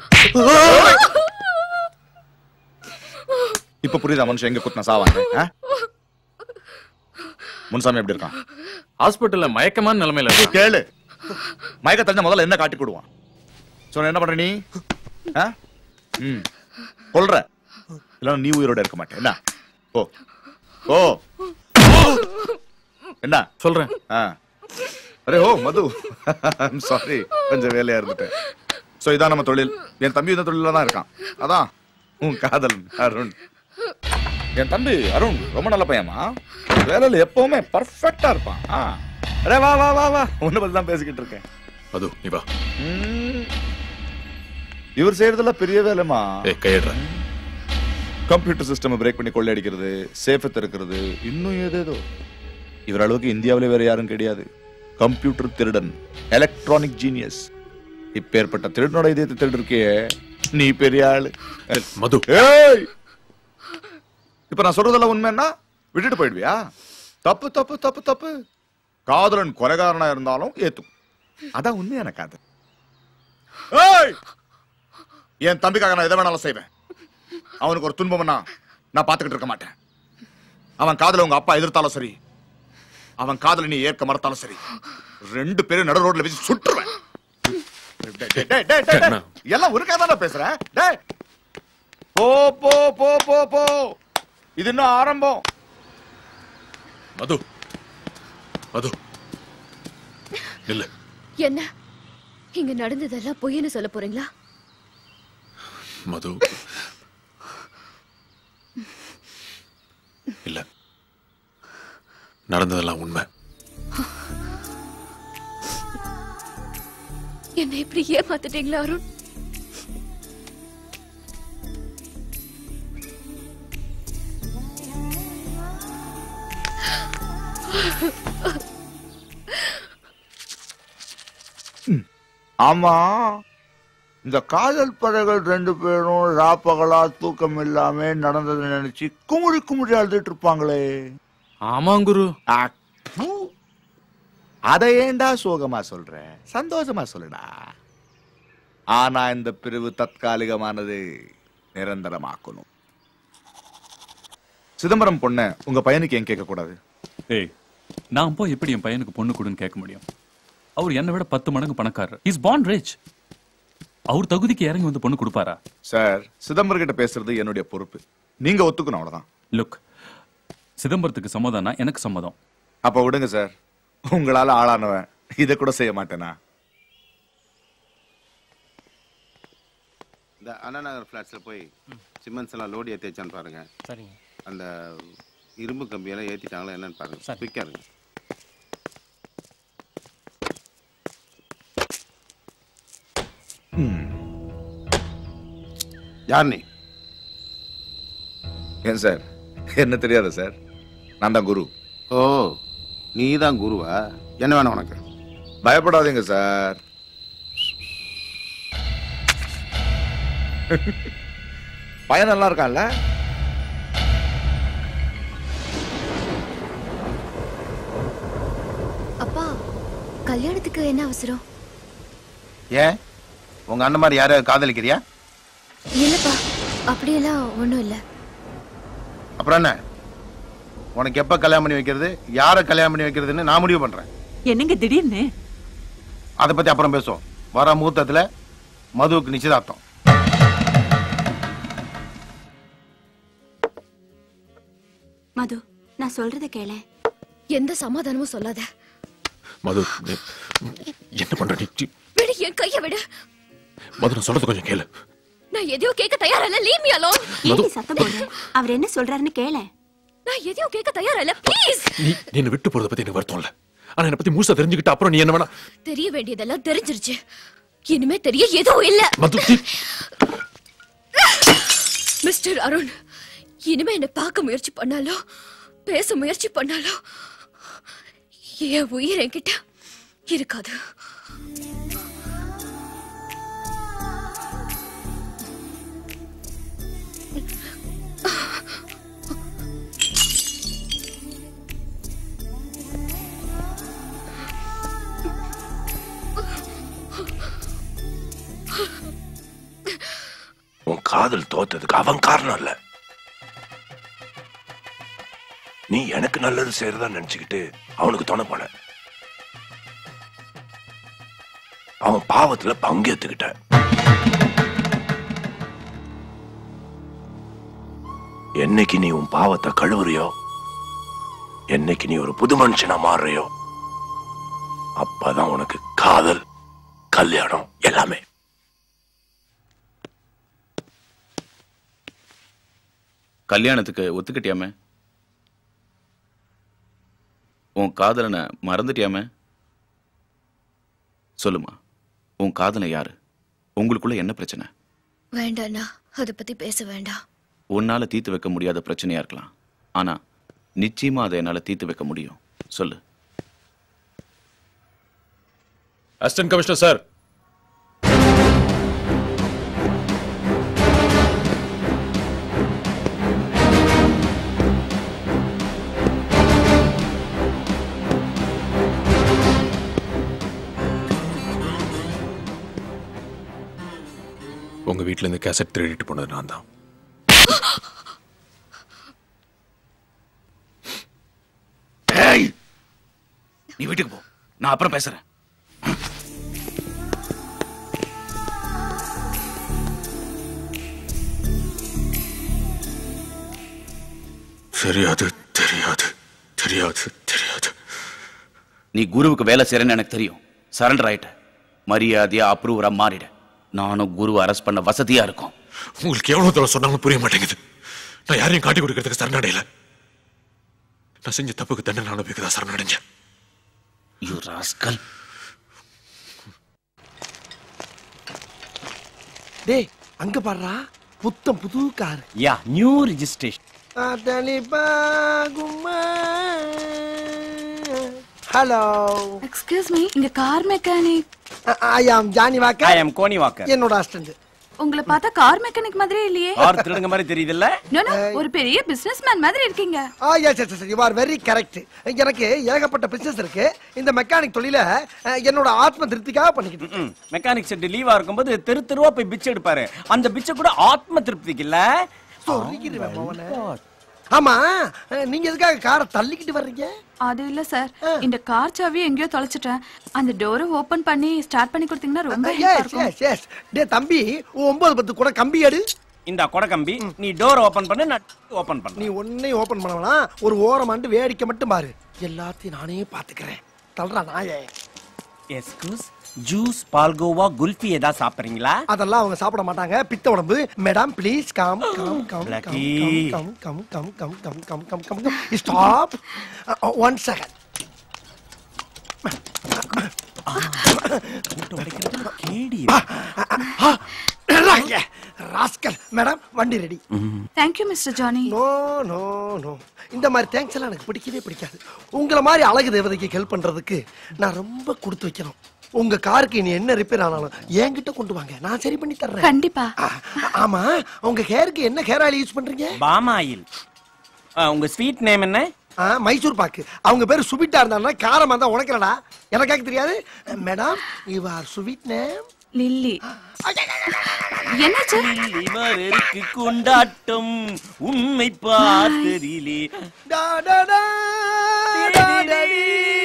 இப்ப புரியுதா மனுஷன் எங்க குத்துன சாவானு ஆ? முன்சாமி எப்படி இருக்கான் ஹாஸ்பிட்டல்ல மயக்கமான நிலைமையில இருக்கான். கேளு மயக்க தெரிஞ்ச முதல்ல என்ன காட்டி கொடுவான் சொன்ன என்ன பண்ற நீ ஆ? ம் கொல்ற இல்லைன்னா நீ உயிரோட இருக்க மாட்டே என்ன ஓ ஓ என்ன சொல்றேன் ஆ அரே ஓ மது சாரி கொஞ்சம் வேலையா இருந்துட்டேன் சோ இதான் நம்ம தொழில் என் தம்பி இந்த தொழில தான் இருக்கான் அதான் உன் காதல் அருண் என் தம்பி அருண் ரொம்ப நல்ல பையன்மா வேலையில எப்பவுமே பர்ஃபெக்டா இருப்பான் ஆ. அரே வா வா வா வா உன்னை பத்தி தான் பேசிக்கிட்டு இருக்கேன் அது நீ வா ம். இவர் செய்யறதெல்லாம் பெரிய வேலைமா ஏய் கையிடுற கம்ப்யூட்டர் சிஸ்டம் பிரேக் பண்ணி கொள்ளையடிக்கிறது சேஃபை திறக்கிறது இன்னும் ஏதேதோ இவர் அளவுக்கு இந்தியாவிலே வேற யாரும் கிடையாது கம்ப்யூட்டர் திருடன் எலக்ட்ரானிக் ஜீனியஸ் இப்பேற்பட்ட திருடனோட இதயத்தை திருடு இருக்கியே நீ பெரிய ஆளு மது ஏய் இப்ப நான் சொல்றதெல்லாம் உண்மைன்னா விட்டுட்டு போயிடுவியா தப்பு தப்பு தப்பு தப்பு காதலன் கொலைகாரனா இருந்தாலும் ஏத்தும் அதான் உண்மையான காதல் ஏய் என் தம்பிக்காக நான் எதை வேணாலும் செய்வேன் அவனுக்கு ஒரு துன்பம்னா நான் பார்த்துக்கிட்டு இருக்க மாட்டேன் அவன் காதல உங்க அப்பா எதிர்த்தாலும் சரி அவன் காதல நீ ஏற்க மறுத்தாலும் சரி ரெண்டு பேரும் நடு ரோட்ல வச்சு சுட்டுருவேன் டேய், டேய், டேய், டேய், டேய், டேய். எல்லாம் ஒருக்காக தானே பேசுறேன் டேய் போ போ போ போ போ இது இன்னும் ஆரம்பம் மது மது இல்ல என்ன இங்க நடந்ததெல்லாம் பொய்ன்னு சொல்ல போறீங்களா மது இல்ல நடந்ததெல்லாம் உண்மை என்னை இப்படி ஏமாத்திட்டீங்களா அருண் ஆமா இந்த காதல் படைகள் ரெண்டு பேரும் ராப்பகலா தூக்கம் இல்லாம நடந்ததை நினைச்சு குமுறி குமுறி அழுதுட்டு இருப்பாங்களே ஆமாங்குரு அதை ஏன்டா சோகமா சொல்ற சந்தோஷமா சொல்லுடா ஆனா இந்த பிரிவு தற்காலிகமானது நிரந்தரமாக்கணும் சிதம்பரம் பொண்ண உங்க பையனுக்கு ஏன் கேட்க கூடாது ஏய் நான் போய் எப்படி என் பையனுக்கு பொண்ணு கொடுன்னு கேட்க முடியும் அவர் என்னை விட பத்து மடங்கு பணக்காரர் இஸ் பான் ரிச் அவர் தகுதிக்கு இறங்கி வந்து பொண்ணு கொடுப்பாரா சார் சிதம்பரம் கிட்ட பேசுறது என்னுடைய பொறுப்பு நீங்க ஒத்துக்கணும் அவ்வளவுதான் லுக் சிதம்பரத்துக்கு சம்மதம்னா எனக்கு சம்மதம் அப்ப விடுங்க சார் உங்களால ஆளானவன் இதை கூட செய்ய மாட்டேனா இந்த அண்ணா நகர் ஃப்ளாட்ஸில் போய் சிமெண்ட்ஸ் எல்லாம் லோடு ஏற்றிச்சான்னு பாருங்க சரிங்க அந்த இரும்பு கம்பியெல்லாம் ஏற்றிட்டாங்களா என்னன்னு பாருங்க குயிக்காக இருங்க யார் நீ ஏன் சார் என்ன தெரியாது சார் நான் தான் குரு ஓ நீ தான் குருவா என்ன வேணும் உனக்கு பயப்படாதீங்க சார் பையன் நல்லா இருக்கான்ல அப்பா கல்யாணத்துக்கு என்ன அவசரம் ஏன் உங்க அண்ணன் மாதிரி யாரையாவது காதலிக்கிறியா இல்லப்பா அப்படியெல்லாம் ஒண்ணும் இல்ல அப்புறம் என்ன உனக்கு எப்ப கல்யாணம் பண்ணி வைக்கிறது யாரை கல்யாணம் பண்ணி வைக்கிறதுன்னு நான் முடிவு பண்றேன் என்னங்க திடீர்னு அதை பத்தி அப்புறம் பேசுவோம் வர முகூர்த்தத்துல மதுவுக்கு நிச்சயதார்த்தம் மது நான் சொல்றத கேளேன் எந்த சமாதானமும் சொல்லாத மது நீ- என்ன பண்ற நீ சி, விடு என் கைய விடு மது நான் சொல்றது கொஞ்சம் கேளு நான் எதையோ கேட்க தயாரா இல்ல லீவ் மீ அலோன் மது. ஏன் சத்தம் போடுற அவர் என்ன சொல்றாருன்னு கேளேன் நான் எதையோ கேட்க தயாரா இல்ல ப்ளீஸ் நீ நீ என்ன விட்டு போறத பத்தி எனக்கு வருத்தம் இல்ல ஆனா என்ன பத்தி முழுசா தெரிஞ்சுக்கிட்ட அப்புறம் நீ என்ன வேணா தெரிய வேண்டியதெல்லாம் தெரிஞ்சிருச்சு இனிமே தெரிய எதுவும் இல்ல மது சி, மிஸ்டர் அருண் இனிமே என்ன பார்க்க முயற்சி பண்ணாலோ பேச முயற்சி பண்ணாலோ என் உயிர் என்கிட்ட இருக்காது உன் காதல் தோத்ததுக்கு அவன் காரணம் இல்ல நீ எனக்கு நல்லது செய்யறதா நினைச்சுக்கிட்டு அவனுக்கு துணை போன அவன் பாவத்துல பங்கேத்துக்கிட்ட என்னைக்கு நீ உன் பாவத்தை கழுவுறியோ என்னைக்கு நீ ஒரு புது மனுஷனா மாறுறியோ அப்பதான் உனக்கு காதல் கல்யாணம் எல்லாமே கல்யாணத்துக்கு ஒத்துக்கிட்டியாமே உன் காதலனை மறந்துட்டியாமே சொல்லுமா உன் காதலன் யாரு உங்களுக்குள்ள என்ன பிரச்சனை வேண்டாண்ணா அதை பத்தி பேச வேண்டாம் உன்னால தீர்த்து வைக்க முடியாத பிரச்சனையா இருக்கலாம் ஆனா நிச்சயமா அதை என்னால தீர்த்து வைக்க முடியும் சொல்லு அசிஸ்டன்ட் கமிஷனர் சார் உங்க வீட்ல இருந்து கேசட் திருடிட்டு போனது நான் தான் ஏய் நீ வீட்டுக்கு போ நான் அப்புறம் பேசுறேன் தெரியாது தெரியாது தெரியாது தெரியாது நீ குருவுக்கு வேலை செய்யறேன்னு எனக்கு தெரியும் சரண்டர் ஆயிட்ட மரியாதையா அப்ரூவரா மாறிட நானும் குருவை அரெஸ்ட் பண்ண வசதியா இருக்கும் உங்களுக்கு எவ்வளவு தூரம் சொன்னாலும் புரிய மாட்டேங்குது நான் யாரையும் காட்டி கொடுக்கறதுக்கு சரணடையில நான் செஞ்ச தப்புக்கு தண்டனை அனுபவிக்க தான் சரணடைஞ்சேன் யூ ராஸ்கல் டேய் அங்க பாடுறா புத்தம் புது car ya new registration hello excuse me இங்க car mechanic I am Johnny Walker I am Connie Walker என்னோட அசிஸ்டன்ட் உங்களை பார்த்தா கார் மெக்கானிக் மாதிரி இல்லையே கார் திருடுங்க மாதிரி தெரியுதுல்ல No, no, ஒரு பெரிய பிசினஸ் மேன் மாதிரி இருக்கீங்க ah yes yes you are very correct எனக்கு ஏகப்பட்ட பிசினஸ் இருக்கு இந்த மெக்கானிக் தொழில அஹ், என்னோட ஆத்ம திருப்திக்காக பண்ணிக்கிட்டு மெக்கானிக் செட் லீவா இருக்கும்போது தெரு தெருவா போய் பிச்சை எடுப்பாரு அந்த பிச்சை கூட ஆத்ம திருப்திக்கு இல்ல சொல்லிக்கிறேன் மவனே. ஆமா அஹ், நீங்க எதுக்காக காரை தள்ளிக்கிட்டு வர்றீங்க அது இல்ல சார் இந்த கார் சாவி எங்கேயோ தொலைச்சிட்டேன் அந்த டோரை ஓபன் பண்ணி ஸ்டார்ட் பண்ணி கொடுத்தீங்கன்னா ரொம்ப help ஆ எஸ் இருக்கும் எஸ் எஸ் டே தம்பி உன் ஒன்பது பத்து கூட கம்பி எடு இந்த கொடை கம்பி நீ டோர் ஓபன் பண்ணு நான் ஓபன் பண்ணு நீ ஒன்னையும் ஓபன் பண்ணலாம் ஒரு ஓரமாண்டு வேடிக்கை மட்டும் பாரு எல்லாத்தையும் நானே பாத்துக்கிறேன் தள்ளுறா நாயே எஸ்கூஸ் ஜூஸ் பால்கோவா குல்ஃபி ஏதாவது சாப்பிடுறீங்களா அதெல்லாம் அவங்க சாப்பிட மாட்டாங்க பித்த உடம்பு madam please come come come come Blackie. Come come come come come come come come come stop one second rascal madam வண்டி ready thank you mister Johnny no no no இந்த மாதிரி தேங்க்ஸ் எல்லாம் எனக்கு பிடிக்கவே பிடிக்காது உங்களை மாதிரி அழகு தேவதைக்கு ஹெல்ப் பண்றதுக்கு நான் ரொம்ப கொடுத்து வைக்கணும் உங்க காருக்கு இனி என்ன ரிப்பேர் ஆனாலும் என்கிட்ட கொண்டு வாங்க நான் சரி பண்ணி தர்றேன் கண்டிப்பா ஆமா உங்க ஹேருக்கு என்ன ஹேர் ஆயில் யூஸ் பண்றீங்க பாம் ஆயில் உங்க ஸ்வீட் நேம் என்ன ஆ, மைசூர் பாக்கு அவங்க பேர் சுபிட்டா இருந்தாங்கன்னா காரமா இருந்தா உனக்கிறடா எனக்காக தெரியாது madam you are sweet name Lily என்னாச்சு இவருக்கு கொண்டாட்டம் உண்மை பார்த்ததிலே டா டா டா டா டா டீ.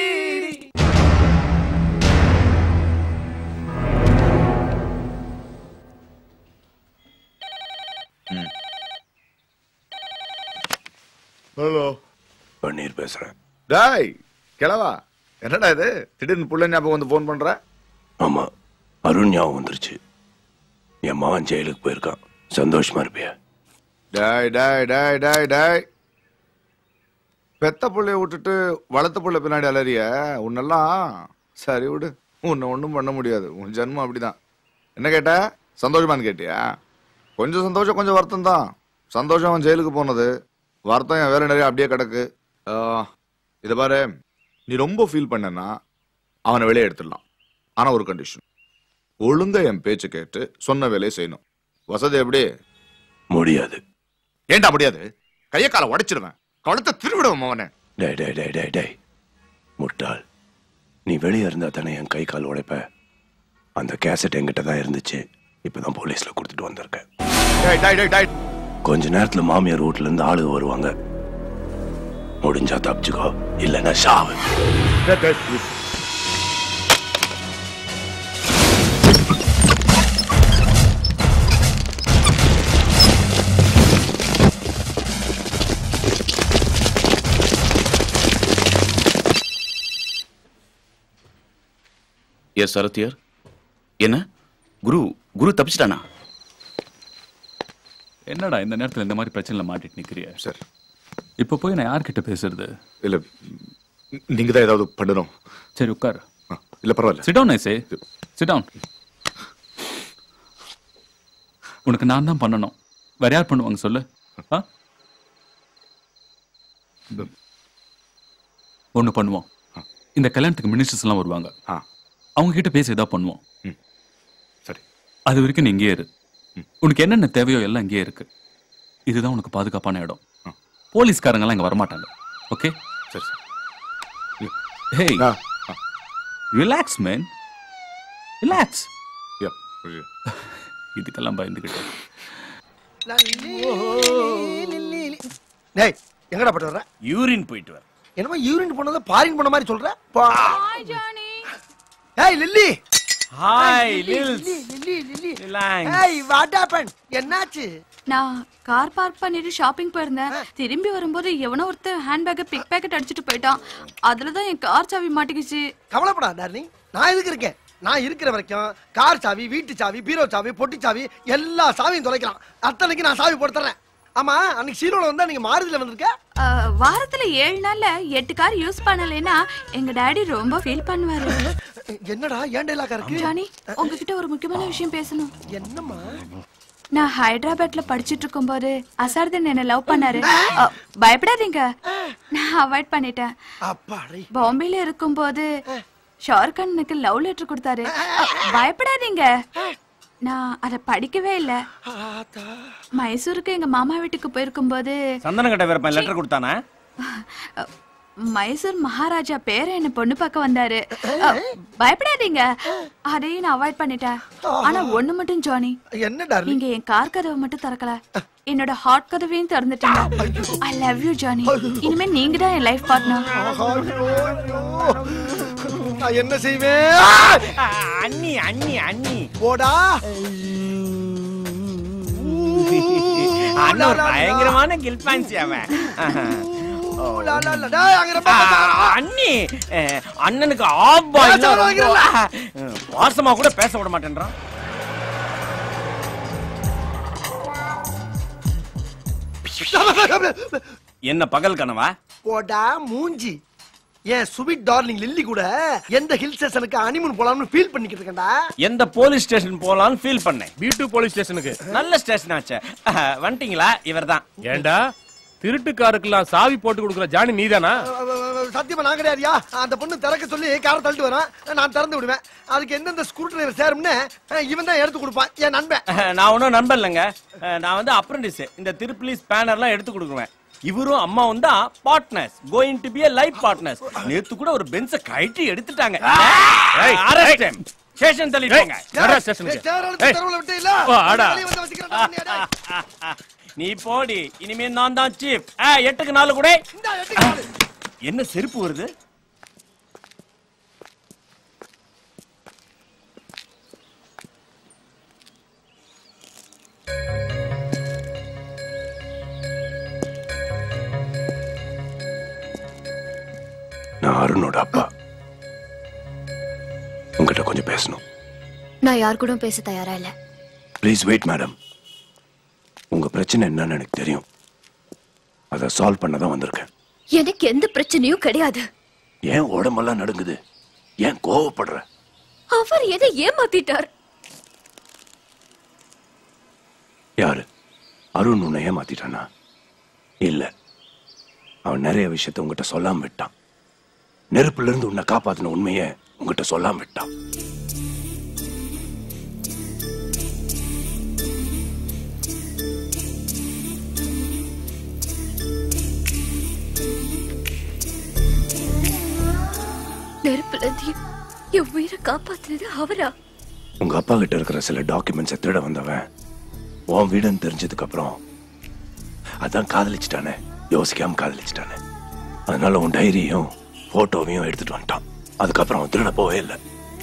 ஹலோ பன்னீர் பேசுறேன் டாய் கிளவா என்னடா இது திடீர்னு புள்ள ஞாபகம் வந்து ஃபோன் பண்ற ஆமா அருண் ஞாபகம் வந்துருச்சு என் மகன் ஜெயிலுக்கு போயிருக்கான் சந்தோஷமா இருப்பியா டாய் டாய் டாய் டாய் டாய் பெத்த புள்ளைய விட்டுட்டு வளர்த்த புள்ள பின்னாடி அலறிய உன்னெல்லாம் சரி விடு உன்னை ஒன்றும் பண்ண முடியாது உன் ஜென்மம் அப்படிதான் என்ன கேட்ட சந்தோஷமான்னு கேட்டியா கொஞ்சம் சந்தோஷம் கொஞ்சம் வருத்தம் தான் சந்தோஷம் அவன் ஜெயிலுக்கு போனது வருத்தம் என் வேலை நிறைய அப்படியே கிடக்கு ஆ, இதை பாரு நீ ரொம்ப ஃபீல் பண்ணனா அவனை வெளியே எடுத்துடலாம் ஆனா ஒரு கண்டிஷன் ஒழுங்கா என் பேச்சு கேட்டு சொன்ன வேலையை செய்யணும் வசதி எப்படி முடியாது ஏன்டா முடியாது கைய காலை உடைச்சிருவேன் கழுத்தை திருவிடுவேன் மவனே டேய் டேய் டேய் டேய் டேய் முட்டாள் நீ வெளியே இருந்தா தானே என் கை கால் உடைப்ப அந்த கேசட் என்கிட்ட தான் இருந்துச்சு இப்பதான் போலீஸ்ல கொடுத்துட்டு வந்திருக்கேன் டேய் டேய் டேய் டேய் கொஞ்ச நேரத்துல மாமியார் வீட்டுல இருந்து ஆளுங்க வருவாங்க முடிஞ்சா தப்பிச்சுக்கோ இல்லைன்னா சாவு டேய், டேய், please. எஸ் சரத்தியர் என்ன குரு குரு தப்பிச்சிட்டானா என்னடா இந்த நேரத்துல இந்த மாதிரி பிரச்சனைல மாட்டிட்டு நிக்கிறிய சார் இப்போ போய் நான் யார்கிட்ட பேசுறது இல்ல நீங்க தான் ஏதாவது பண்ணணும் சரி உட்கார் இல்ல பரவாயில்ல sit down I say sit down உனக்கு நான் தான் பண்ணணும் வேற யார் பண்ணுவாங்க சொல்லு ஆ ஒண்ணு பண்ணுவோம் இந்த கல்யாணத்துக்கு மினிஸ்டர்ஸ் எல்லாம் வருவாங்க அவங்க கிட்ட பேசி ஏதாவது பண்ணுவோம் சரி அது வரைக்கும் நீ இங்கேயே இரு உனக்கு என்னென்ன தேவையோ எல்லாம் இங்கேயே இருக்கு இதுதான் உனக்கு பாதுகாப்பான இடம் போலீஸ்காரங்க எல்லாம் இங்க வரமாட்டாங்க ஓகே சரி sir hey relax man relax இதுக்கெல்லாம் பயந்துக்கிட்டேன் டேய் எங்கடா போட்டு வர்ற யூரின் போயிட்டு வர என்னமோ யூரின் போனதை பாரின் போன மாதிரி சொல்ற பா ஏய் Lily hi Lily, Lils Lily Lily Relax. ஏய் வாட் ஹேப்பன் என்னாச்சு நான் கார் பார்க் பண்ணிட்டு ஷாப்பிங் போயிருந்தேன் திரும்பி வரும்போது எவனோ ஒருத்தன் ஹேண்ட்பேக்கை பிக் பேக்கெட் அடிச்சிட்டு போயிட்டான் அதுல தான் என் கார் சாவி மாட்டிக்கிச்சு கவலைப்படா டார்லிங் நான் எதுக்கு இருக்கேன் நான் இருக்கிற வரைக்கும் கார் சாவி வீட்டு சாவி பீரோ சாவி பொட்டி சாவி எல்லா சாவியும் தொலைக்கலாம் அத்தனைக்கு நான் சாவி போட்டு தர்றேன் ஆமா அன்னைக்கு சீரோல வந்தா நீங்க மாருதில வந்திருக்க அஹ், வாரத்துல ஏழு நாள்ல எட்டு கார் யூஸ் பண்ணலைன்னா எங்க டாடி ரொம்ப ஃபீல் பண்ணுவாரு என்னடா ஏன் டைலாக்கா இருக்கு ஜானி உங்ககிட்ட ஒரு முக்கியமான விஷயம் பேசணும் என்னம்மா நான் ஹைதராபாத்ல படிச்சிட்டு இருக்கும்போது அசார்தன் என்ன லவ் பண்ணாரு அ, பயப்படாதீங்க நான் அவாய்ட் பண்ணிட்டேன் அப்பாடி பாம்பேல இருக்கும்போது ஷாருக்கான் எனக்கு லவ் லெட்டர் கொடுத்தாரு பயப்படாதீங்க நான் அதை படிக்கவே இல்ல மைசூருக்கு எங்க மாமா வீட்டுக்கு போயிருக்கும்போது சந்தன கட்ட வேறப்பன் லெட்டர் கொடுத்தானா மைசூர் மகாராஜா பேர என்ன பொண்ணு பார்க்க வந்தாரு அ, பயப்படாதீங்க அதையும் நான் அவாய்ட் பண்ணிட்டேன் ஆனா ஒண்ணு மட்டும் ஜானி என்ன நீங்க என் கார் கதவை மட்டும் திறக்கல என்னோட ஹார்ட் கதவையும் திறந்துட்டீங்க ஐ லவ் யூ ஜானி இனிமே நீங்க தான் என் லைஃப் பார்ட்னர் நான் என்ன செய்வேன் அண்ணி அண்ணி அண்ணி போடா அண்ணன் ஒரு பயங்கரமான கில்பான்சி அவன் ஊ, லா, லா, லா. டேய், அங்க ரொம்ப ஆ, அண்ணி அஹ், அண்ணனுக்கு ஆஃப் பாய் பேச விட வைக்கிறல்ல? வாசமா கூட பேச விட மாட்டேன்றான் என்ன பகல் கனவா போடா மூஞ்சி ஏன் சுபிட் டார்லிங் லில்லி கூட எந்த ஹில் ஸ்டேஷனுக்கு அனிமன் போலாம்னு ஃபீல் பண்ணிக்கிட்டு இருக்கேன்டா எந்த போலீஸ் ஸ்டேஷன் போலாம்னு ஃபீல் பண்ணேன் பி2 போலீஸ் ஸ்டேஷனுக்கு நல்ல ஸ்டேஷன் ஆச்சே அஹ், வந்துட்டீங்களா இவர்தான் ஏண்டா திருட்டுக்காருக்கெல்லாம் சாவி போட்டு கொடுக்குற ஜானி நீதானா சத்தியமா நான் கிடையாதுயா அந்த பொண்ணு திறக்க சொல்லி காரை தள்ளிட்டு வரான் நான் திறந்து விடுவேன் அதுக்கு எந்தெந்த ஸ்க்ரூ டிரைவர் சேரும்னு இவன் தான் எடுத்து கொடுப்பான் என் நண்பன் அஹ், நான் ஒன்றும் நண்பன் இல்லைங்க அஹ், நான் வந்து அப்ரண்டிஸ் இந்த திருப்பிலி ஸ்பேனர்லாம் எடுத்து கொடுக்குவேன் இவரும் அம்மாவும் தான் partners going to be a life partners நேத்து கூட ஒரு பென்ஸ கழட்டி எடுத்துட்டாங்க ஏய், அரஸ்ட் ஏய். ஸ்டேஷன் தள்ளிட்டாங்க ஏய், நடா ஸ்டேஷனுக்கு. ஏய், சேர் எடுத்து ஏய். தெருவுல விட்டு இல்ல? ஓ, ஆடா. வெளிய வந்து வச்சுக்கிறேன்டா உன்னைய, டேய். நீ போடி இனிமே நான் தான் சீஃப் எட்டுக்கு நாலு கூட என்ன செருப்பு வருது நான் அருணோட அப்பா உங்ககிட்ட கொஞ்சம் பேசணும் நான் யார் கூட பேச தயாரா இல்ல ப்ளீஸ் வெயிட் மேடம் உங்க பிரச்சனை என்னன்னு எனக்கு தெரியும் அதை சால்வ் பண்ண தான் வந்திருக்கேன் எனக்கு எந்த பிரச்சனையும் கிடையாது ஏன் உடம்பெல்லாம் நடுங்குது ஏன் கோவப்படுற அவர் எதை ஏமாத்திட்டார் யாரு அருண் உன்னை ஏமாத்திட்டானா இல்ல அவன் நிறைய விஷயத்த உங்ககிட்ட சொல்லாம விட்டான் நெருப்புல இருந்து உன்னை காப்பாத்தின உண்மையை உங்ககிட்ட சொல்லாம விட்டான் நெருப்புல இருந்து என் உயிரை காப்பாத்துனது அவரா உங்க அப்பா கிட்ட இருக்கிற சில டாக்குமெண்ட்ஸை திருட வந்தவன் உன் வீடுன்னு தெரிஞ்சதுக்கு அப்புறம் அதான் காதலிச்சிட்டானே யோசிக்காம காதலிச்சிட்டானே அதனால உன் டைரியும் போட்டோவையும் எடுத்துட்டு வந்துட்டான் அதுக்கப்புறம் அவன் திருட போவே இல்லை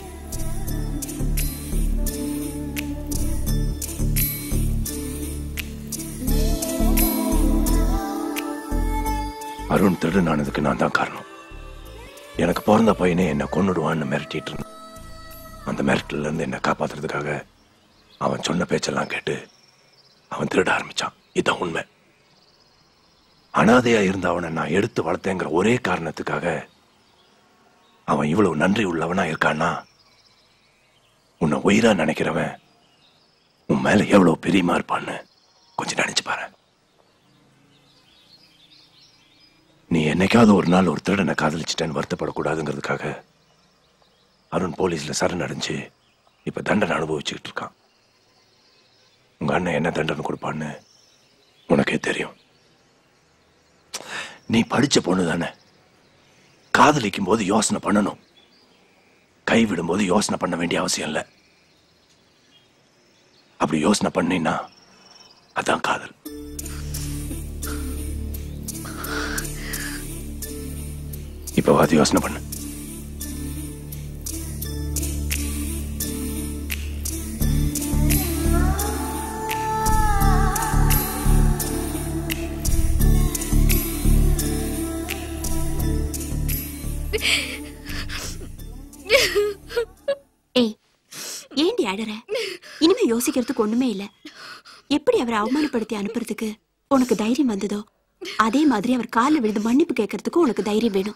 அருண் திருடனானதுக்கு நான் தான் காரணம் எனக்கு பிறந்த பையனே என்னை கொன்னுடுவான்னு மிரட்டிட்டு இருந்தான் அந்த மிரட்டல்ல இருந்து என்னை காப்பாத்துறதுக்காக அவன் சொன்ன பேச்செல்லாம் கேட்டு அவன் திருட ஆரம்பிச்சான் இதான் உண்மை அனாதையா இருந்த அவனை நான் எடுத்து வளர்த்தேங்கிற ஒரே காரணத்துக்காக அவன் இவ்வளவு நன்றி உள்ளவனா இருக்கான்னா உன்னை உயிரா நினைக்கிறவன் உன் மேல எவ்வளவு பிரியமா இருப்பான்னு கொஞ்சம் நினைச்சு பாரு நீ என்னைக்காவது ஒரு நாள் ஒரு திருடனை காதலிச்சிட்டேன்னு வருத்தப்படக்கூடாதுங்கிறதுக்காக அருண் போலீஸ்ல சரணடைஞ்சு இப்ப தண்டனை அனுபவிச்சுக்கிட்டு இருக்கான் உங்க அண்ணன் என்ன தண்டனை கொடுப்பான்னு உனக்கே தெரியும் நீ படிச்ச பொண்ணு தானே காதலிக்கும் போது யோசனை பண்ணணும் கைவிடும் போது யோசனை பண்ண வேண்டிய அவசியம் இல்லை அப்படி யோசனை பண்ணினா அதான் காதல் இப்ப அது யோசனை பண்ணு ஏய் ஏண்டி அழற இனிமே யோசிக்கிறதுக்கு ஒண்ணுமே இல்ல எப்படி அவரை அவமானப்படுத்தி அனுப்புறதுக்கு உனக்கு தைரியம் வந்ததோ அதே மாதிரி அவர் காலில் விழுந்து மன்னிப்பு கேட்கறதுக்கு உனக்கு தைரியம் வேணும்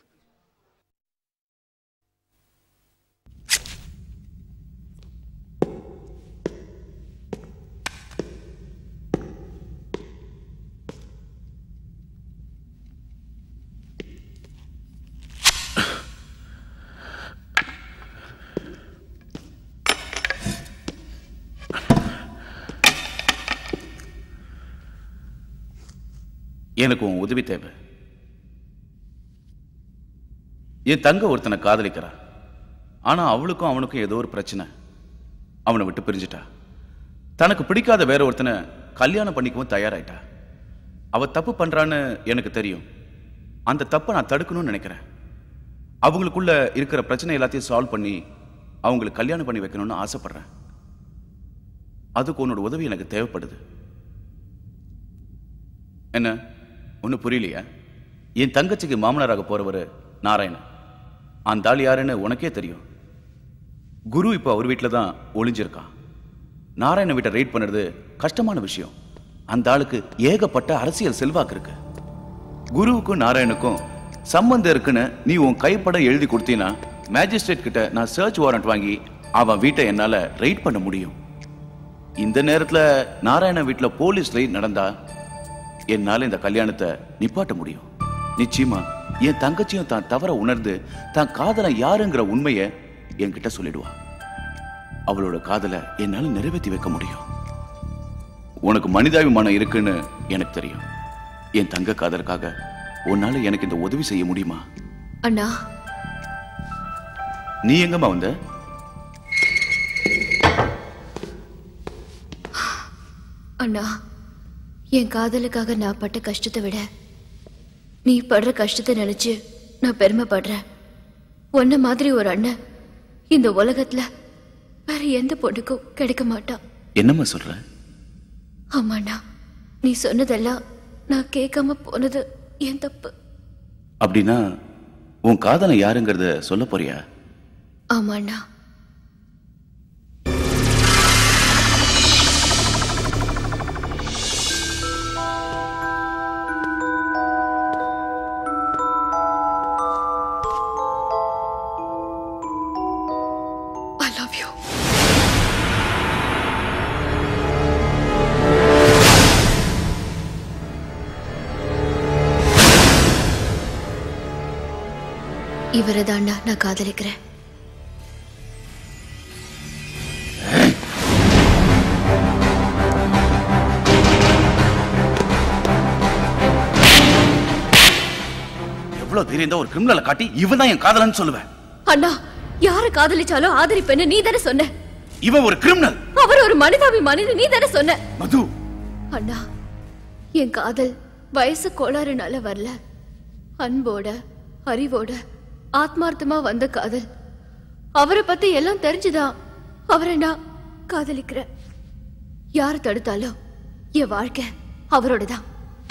எனக்கு உன் உதவி தேவை என் தங்க ஒருத்தனை காதலிக்கிறா ஆனா அவளுக்கும் அவனுக்கும் ஏதோ ஒரு பிரச்சனை அவனை விட்டு பிரிஞ்சிட்டா தனக்கு பிடிக்காத வேற ஒருத்தனை கல்யாணம் பண்ணிக்கவும் தயாராயிட்டா அவ தப்பு பண்றான்னு எனக்கு தெரியும் அந்த தப்பை நான் தடுக்கணும்னு நினைக்கிறேன் அவங்களுக்குள்ள இருக்கிற பிரச்சனை எல்லாத்தையும் சால்வ் பண்ணி அவங்களுக்கு கல்யாணம் பண்ணி வைக்கணும்னு ஆசைப்படுறேன் அதுக்கு உன்னோட உதவி எனக்கு தேவைப்படுது என்ன ஒன்றும் புரியலையா என் தங்கச்சிக்கு மாமனாராக போறவர் நாராயணன் அந்த ஆள் யாருன்னு உனக்கே தெரியும் குரு இப்போ அவர் வீட்டில் தான் ஒளிஞ்சிருக்கான் நாராயண வீட்டை ரைட் பண்ணுறது கஷ்டமான விஷயம் அந்த ஆளுக்கு ஏகப்பட்ட அரசியல் செல்வாக்கு இருக்கு குருவுக்கும் நாராயணுக்கும் சம்பந்தம் இருக்குன்னு நீ உன் கைப்பட எழுதி கொடுத்தீன்னா மேஜிஸ்ட்ரேட் கிட்ட நான் சர்ச் வாரண்ட் வாங்கி அவன் வீட்டை என்னால ரைட் பண்ண முடியும் இந்த நேரத்துல நாராயண வீட்டுல போலீஸ் ரைட் நடந்தா என்னால இந்த கல்யாணத்தை நிப்பாட்ட முடியும் நிச்சயமா என் தங்கச்சியும் தான் தவற உணர்ந்து தான் காதலன் யாருங்கிற உண்மையை என்கிட்ட சொல்லிடுவா அவளோட காதலை என்னால நிறைவேற்றி வைக்க முடியும் உனக்கு மனிதாபிமானம் இருக்குன்னு எனக்கு தெரியும் என் தங்க காதலுக்காக உன்னால எனக்கு இந்த உதவி செய்ய முடியுமா அண்ணா நீ எங்கம்மா வந்த அண்ணா என் காதலுக்காக நான் பட்ட கஷ்டத்தை விட நீ படுற கஷ்டத்தை நினைச்சு நான் பெருமைப்படுறேன் உன்ன மாதிரி ஒரு அண்ணன் இந்த உலகத்துல வேற எந்த பொண்ணுக்கும் கிடைக்க மாட்டான் என்னம்மா சொல்ற ஆமாண்ணா நீ சொன்னதெல்லாம் நான் கேட்காம போனது என் தப்பு அப்படின்னா உன் காதலன் யாருங்கிறத சொல்ல போறியா ஆமாண்ணா I love you. இவரை தாண்டா நான் காதலிக்கிறேன் எவ்வளவு தைரியம் தான் ஒரு கிரிமினலை காட்டி இவன் தான் என் காதலன்னு சொல்லுவேன் அண்ணா யாரை காதலிச்சாலும் ஆதரிப்பேன்னு நீ தானே சொன்ன இவன் ஒரு கிரிமினல் அவர் ஒரு மனிதாபிமானின்னு நீ தானே சொன்ன மது அண்ணா என் காதல் வயசு கோளாறுனால வரல அன்போட அறிவோட ஆத்மார்த்தமா வந்த காதல் அவரை பத்தி எல்லாம் தெரிஞ்சுதான் அவரை நான் காதலிக்கிறேன் யார் தடுத்தாலும் என் வாழ்க்கை அவரோட தான்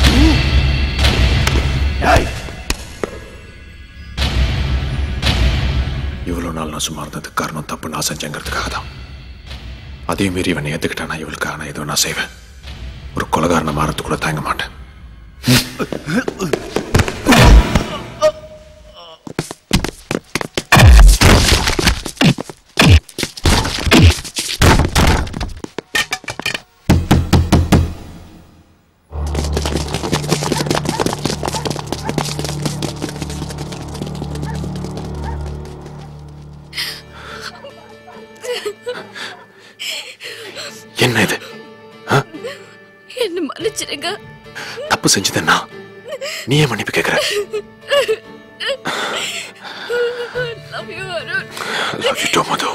இவ்வளவு நாள் நான் சும்மா இருந்ததுக்கு காரணம் தப்பு நான் செஞ்சேங்கிறதுக்காக தான் அதே மீறி இவனை ஏத்துக்கிட்டானா இவளுக்காக நான் எதுவும் நான் செய்வேன் ஒரு கொலகாரனை மாறத்து கூட தயங்க மாட்டேன் என்ன இது என்ன மன்னிச்சிடுங்க தப்பு செஞ்சதுன்னா நீ ஏன் மன்னிப்பு கேட்கிற Love you, Arun. Love you too Madhu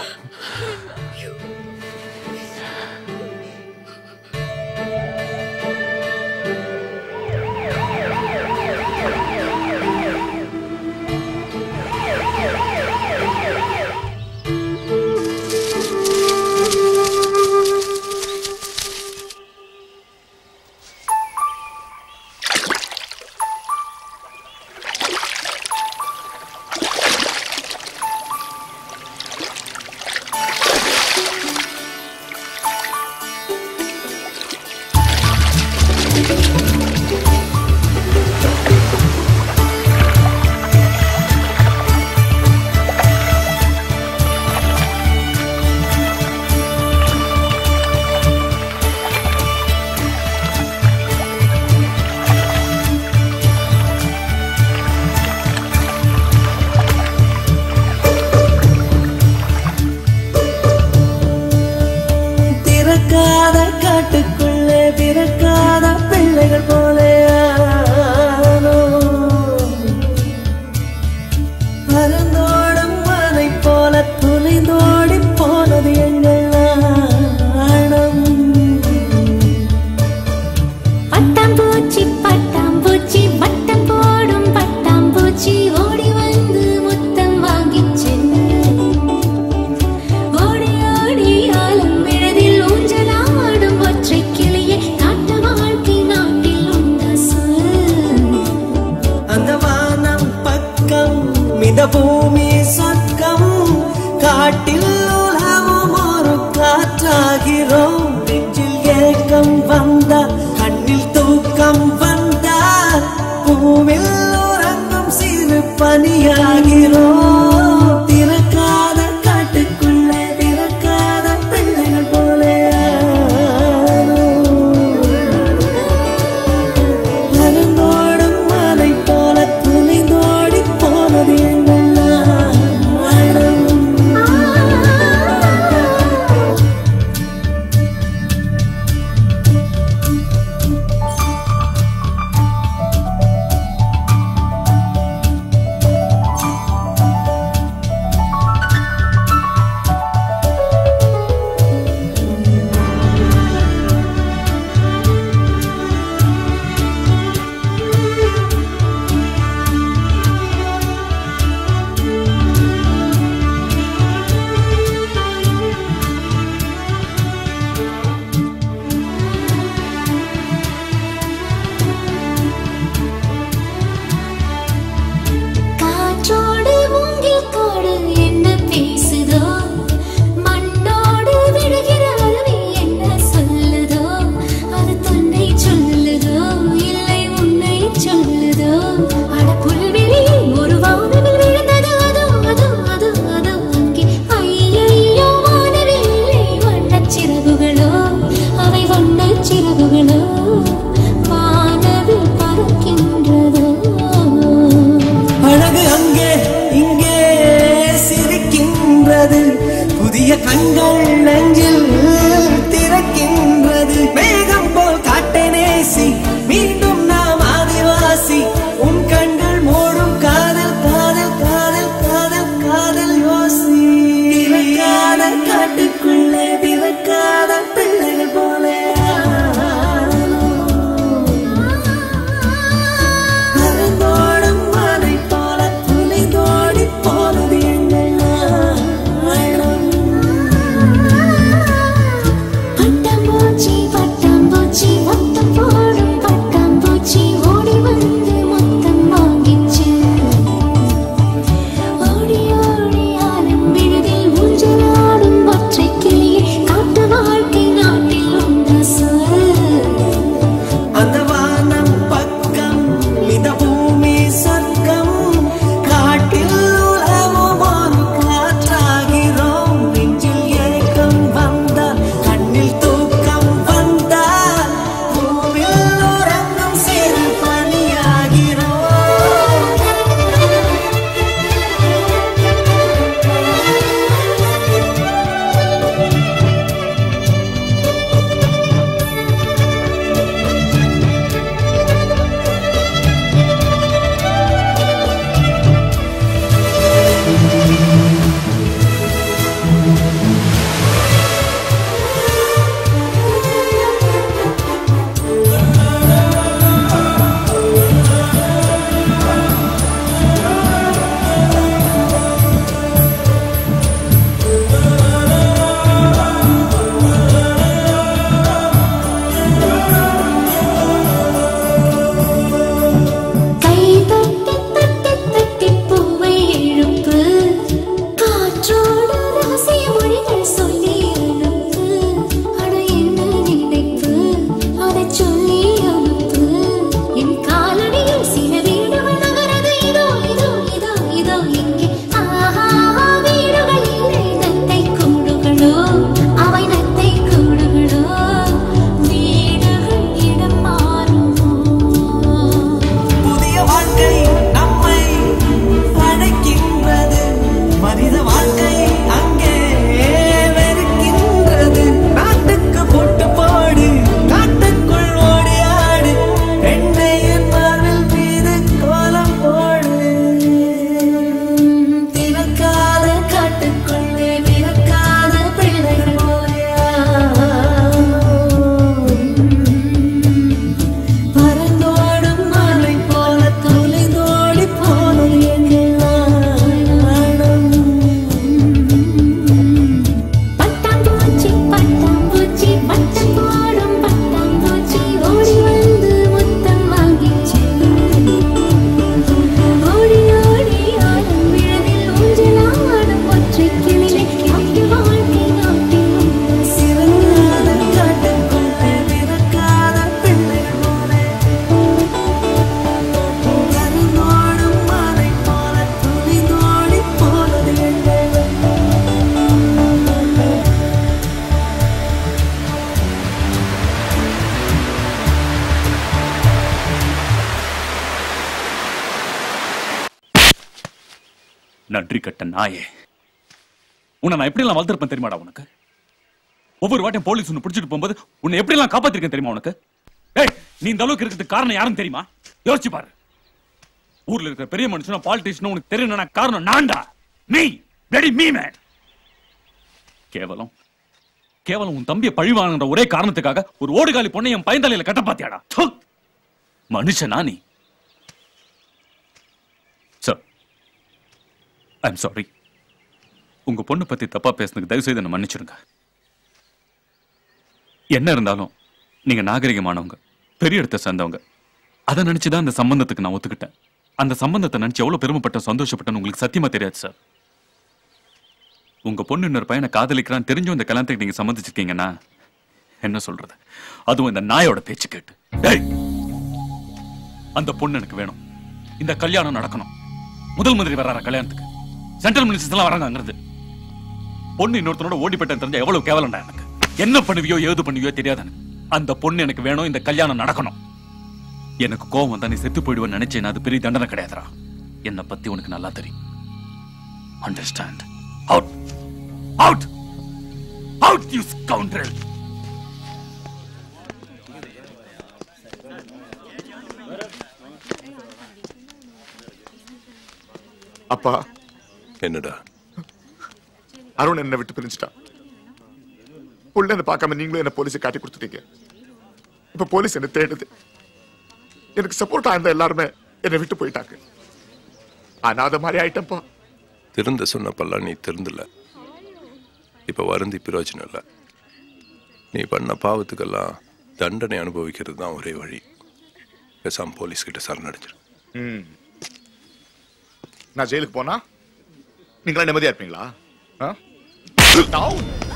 இந்த பூமி சொர்க்கம் காட்டில் உலவும் ஒரு காற்றாகிறோம் நெஞ்சில் ஏக்கம் வந்தா கண்ணில் தூக்கம் வந்தா பூவில் உறங்கும் சிறு பனியாகிறோம் திறக்காத காட்டுக்குள்ளே திறக்காத பிள்ளைகள் போலே மனந்தோடும் மலை போல துணிந்தோடி போனது எங்கள் நாணம். காற்றோடு மூங்கில் காடு என்ன பேசுதோ மண்ணோடு விடுகிற அருவி என்ன சொல்லுதோ அது தன்னை சொல்லுதோ இல்லை உன்னை சொல்லுதோ அட புல்வெளி ஒரு வானவில் விழுந்தது அதோ அதோ அதோ அதோ அங்கே ஐயையோ வானவில்லை வண்ணச் சிறகுகளோ அவை வண்ணச் சிறகுகளோ வானவில் பறக்கின்றதோ அழகு அங்கே இங்கே சிரிக்கின்றது புதிய கண்கள் நெஞ்சில் திறக்கின்றது மேகம் போல் காட்டை நேசி மீண்டும் நாம் ஆதிவாசி உன் கண்கள் மூடும் காதல் காதல் காதல் காதல் காதல் யோசி திறக்காத காட்டுக்குள்ளே திறக்காத பிள்ளைகள் போலே பறந்தோடும் மலை போல துணிந்தோடி போனது எங்கள் நாணம். நன்றி கட்ட நாயே உன்னை நான் எப்படி எல்லாம் வளர்த்திருப்பேன் தெரியுமாடா உனக்கு ஒவ்வொரு வாட்டியும் போலீஸ் உன்னை பிடிச்சிட்டு போகும்போது உன்னை எப்படி எல்லாம் காப்பாத்திருக்கேன் தெரியுமா உனக்கு ஏய் நீ இந்த அளவுக்கு இருக்கிறதுக்கு காரணம் யாரும் தெரியுமா யோசிச்சு பாரு ஊர்ல இருக்கிற பெரிய மனுஷனும் பாலிட்டிஷனும் உனக்கு தெரியணும்னா காரணம் நான்டா மீ வெரி மீ மேன் கேவலம் கேவலம் உன் தம்பியை பழி வாங்குற ஒரே காரணத்துக்காக ஒரு ஓடுகாலி பொண்ணை என் பயந்தலையில கட்ட பாத்தியாடா த்து! மனுஷனா நீ சார் ஐம் சாரி உங்க பொண்ணு பத்தி தப்பா பேசுனதுக்கு தயவு செய்து என்ன மன்னிச்சிருங்க என்ன இருந்தாலும் நீங்க நாகரிகமானவங்க பெரிய இடத்தை சேர்ந்தவங்க அதை நினைச்சுதான் அந்த சம்பந்தத்துக்கு நான் ஒத்துக்கிட்டேன் அந்த சம்பந்தத்தை நினைச்சு எவ்வளவு பெருமைப்பட்ட சந்தோஷப்பட்டேன்னு உங்களுக்கு சத்தியமா தெரியாது சார் உங்க பொண்ணு இன்னொரு பையனை காதலிக்கிறான்னு தெரிஞ்சும் இந்த கல்யாணத்துக்கு நீங்க சம்மதிச்சிருக்கீங்கன்னா என்ன சொல்றது அதுவும் இந்த நாயோட பேச்சு கேட்டு டேய் அந்த பொண்ணு எனக்கு வேணும் இந்த கல்யாணம் நடக்கணும் முதல் மந்திரி வர்றாரா கல்யாணத்துக்கு சென்ட்ரல் மினிஸ்டர்ஸ் எல்லாம் வராங்கிறது பொண்ணு இன்னொருத்தனோட ஓடி போயிட்டேன்னு தெரிஞ்சா எவ்வளவு கேவலம்டா எனக்கு என்ன பண்ணுவியோ ஏது பண்ணுவியோ தெரியாது எனக்கு அந்த பொண்ணு எனக்கு வேணும் இந்த கல்யாணம் நடக்கணும் எனக்கு கோவம் வந்தா நீ செத்து போயிடுவேன்னு நினைச்சேன் அது பெரிய தண்டனை கிடையாதுடா என்னை பத்தி உனக்கு நல்லா தெரியும் understand out out out you scoundrel அப்பா என்னடா அருண் என்ன விட்டு பிரிஞ்சுட்டான் புள்ள என்ன பார்க்காம நீங்களும் என்ன போலீஸை காட்டி கொடுத்துட்டீங்க இப்ப போலீஸ் என்ன தேடுது எனக்கு சப்போர்ட்டா இருந்த எல்லாருமே என்னை விட்டு போயிட்டாங்க அனாத மாதிரி ஆயிட்டேன்ப்பா திருந்த சொன்னப்பெல்லாம் நீ திருந்தல இப்ப வருந்தி பிரயோஜனம் இல்ல நீ பண்ண பாவத்துக்கெல்லாம் தண்டனை அனுபவிக்கிறது தான் ஒரே வழி பேசாம போலீஸ் கிட்ட சரணடைஞ்சிரு ம். நான் ஜெயிலுக்கு போனா நீங்களா நிம்மதியா இருப்பீங்களா ஆ? Down.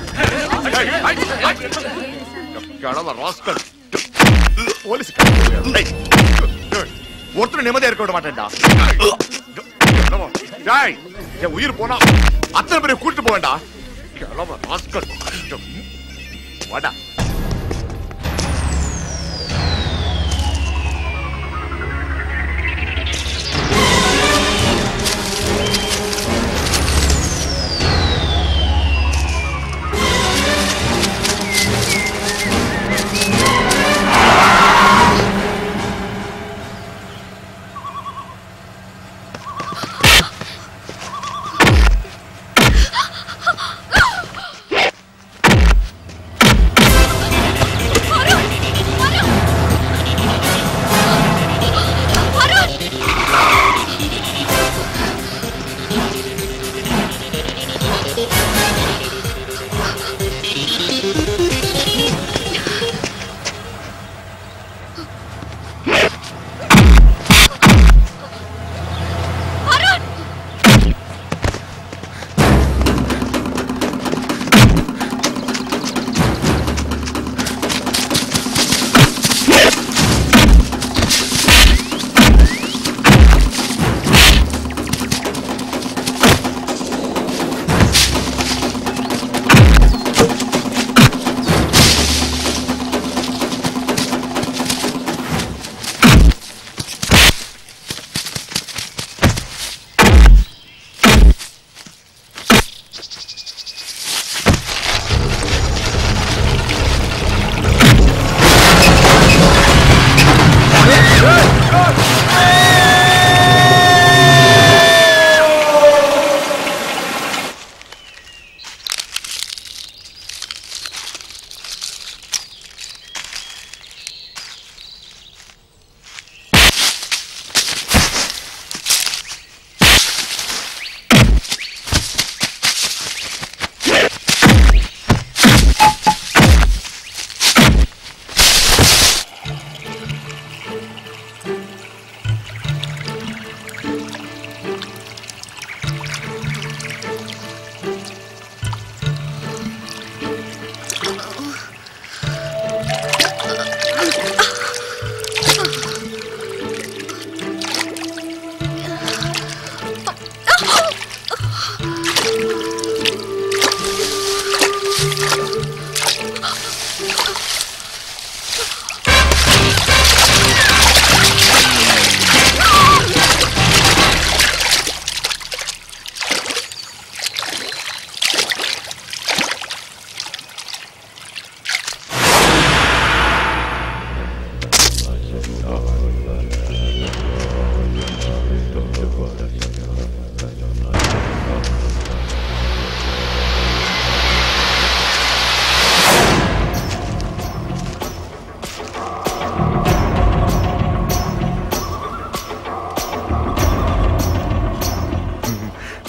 கிழவ rascal. போலீஸ் டேய். ஒருத்தர் நிம்மதியா இருக்க விட மாட்டேன்டா கிழவ. டேய், என் உயிர் போனா அத்தனை பேரை கூட்டிட்டு போவேண்டா கிழவ ராஸ்கல் வாடா Ah!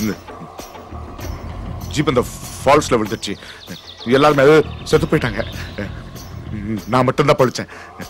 இந்த ஜீப் அந்த ஃபால்ஸ்ல விழுந்துச்சு எல்லாருமே செத்து போயிட்டாங்க நான் மட்டும்தான் படிச்சேன்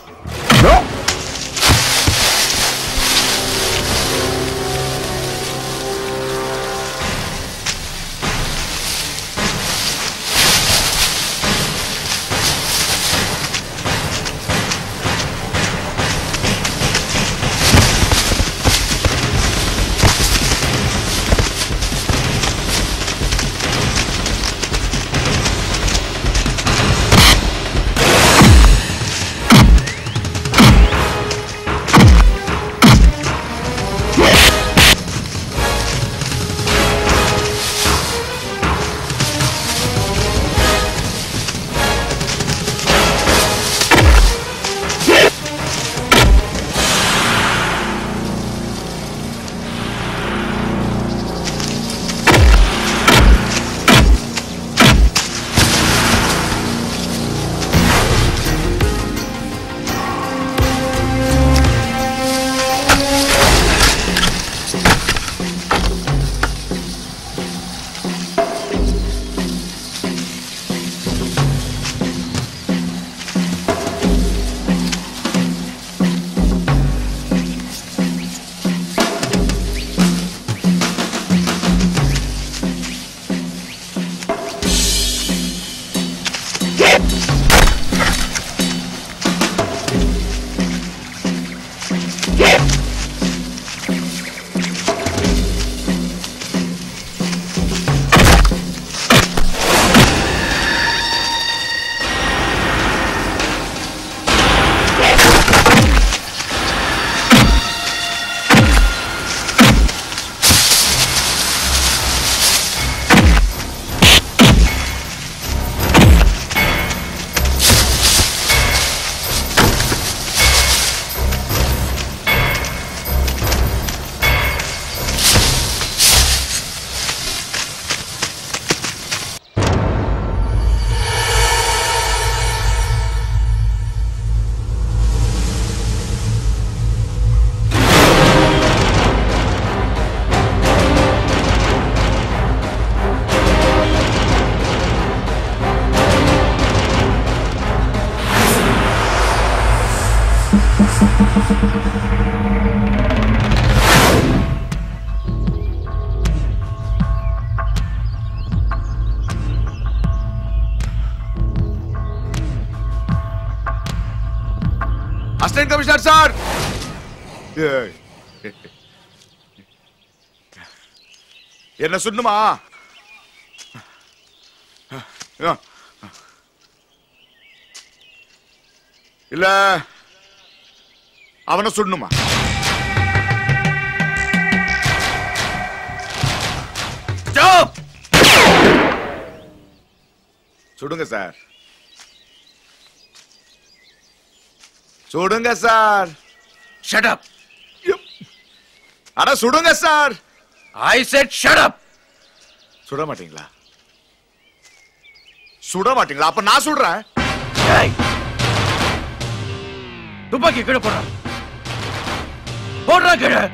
அசிஸ்டன்ட் கமிஷனர் சார் என்ன சுண்ணுமா இல்ல அவனை சுண்ணுமா சுடுங்க சார் சுடுங்க சார் ஷட் அப் அட சுடுங்க sir I said shut up சுட மாட்டீங்களா சுட மாட்டீங்களா அப்ப நான் சுடுறேன் துப்பாக்கி கீழே போடுறான் போடுறா கீழே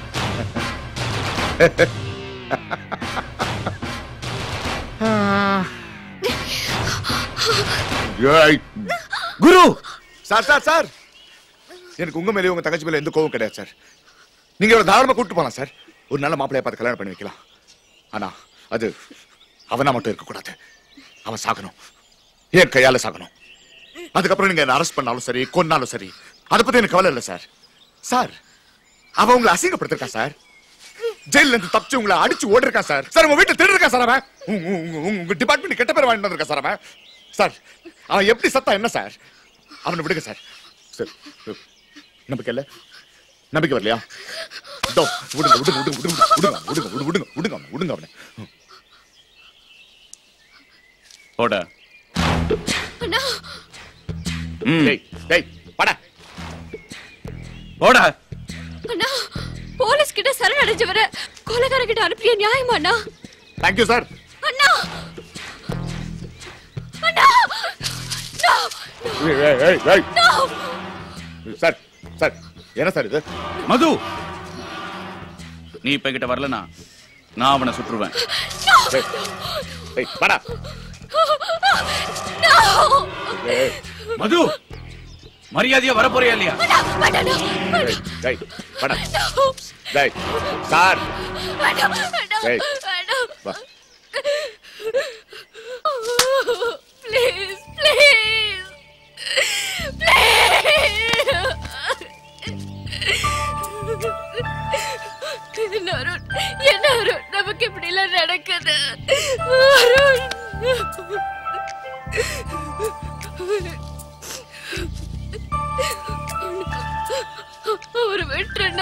ஏய். குரு சார் சார் சார் எனக்கு உங்க மேலே உங்க தங்கச்சி மேல எந்த கோவம் கிடையாது சார் நீங்க இவ்வளவு தாராளமா கூட்டு போலாம் சார் ஒரு நல்ல மாப்பிளைய பார்த்து கல்யாணம் பண்ணி வைக்கலாம் ஆனா அது அவனா மட்டும் இருக்கக்கூடாது அவன் சாகணும் என் கையால சாகணும் அதுக்கப்புறம் நீங்க என்ன அரெஸ்ட் பண்ணாலும் சரி கொன்னாலும் சரி அதை பத்தி எனக்கு கவலை இல்லை சார் சார் அவன் உங்களை அசிங்கப்படுத்திருக்கா சார் ஜெயில இருந்து தப்பிச்சு உங்களை அடிச்சு ஓடிருக்கா சார் சார் உங்க வீட்டுல திருடு இருக்கா சார் அவன் உங்க- உங்க- உங்க- உங்க டிபார்ட்மெண்ட் கெட்ட பேர் வாங்கிட்டு வந்திருக்கா சார் அவன் சார் அவன் எப்படி சத்தா என்ன சார் அவனை விடுங்க சார் சார் நம்பிக்கை இல்ல நம்பிக்கை வரலையா இதோ, விடுங்க விடுங்க விடுங்க விடுங்க விடுங்க விடுங்க விடுங்க விடுங்க விடுங்க அவனை, விடுங்க அவனை போட அண்ணா டேய் டேய் வாடா போட அண்ணா போலீஸ் கிட்ட சரணடைஞ்சவர கொலைகார கிட்ட அனுப்பிய நியாயமா அண்ணா தேங்க்யூ சார் அண்ணா அண்ணா No! ஏய், ஏய், ஏய், ஏய். No! சார் சார் என்ன சார் இது மது நீ இப்ப கிட்ட வரலனா நான் அவனை சுற்றுவேன் ஏய், ஏய், வாடா. ஏய், மது மரியாதையா வர போறியா இல்லையா ஏய், டேய், வாடா. டேய், சார் ஏய், வா. ப்ளீஸ் ப்ளீஸ் என்ன அருண் என்ன அருண் நமக்கு இப்படி எல்லாம் நடக்குது அருண் அவர் வெட்டுறா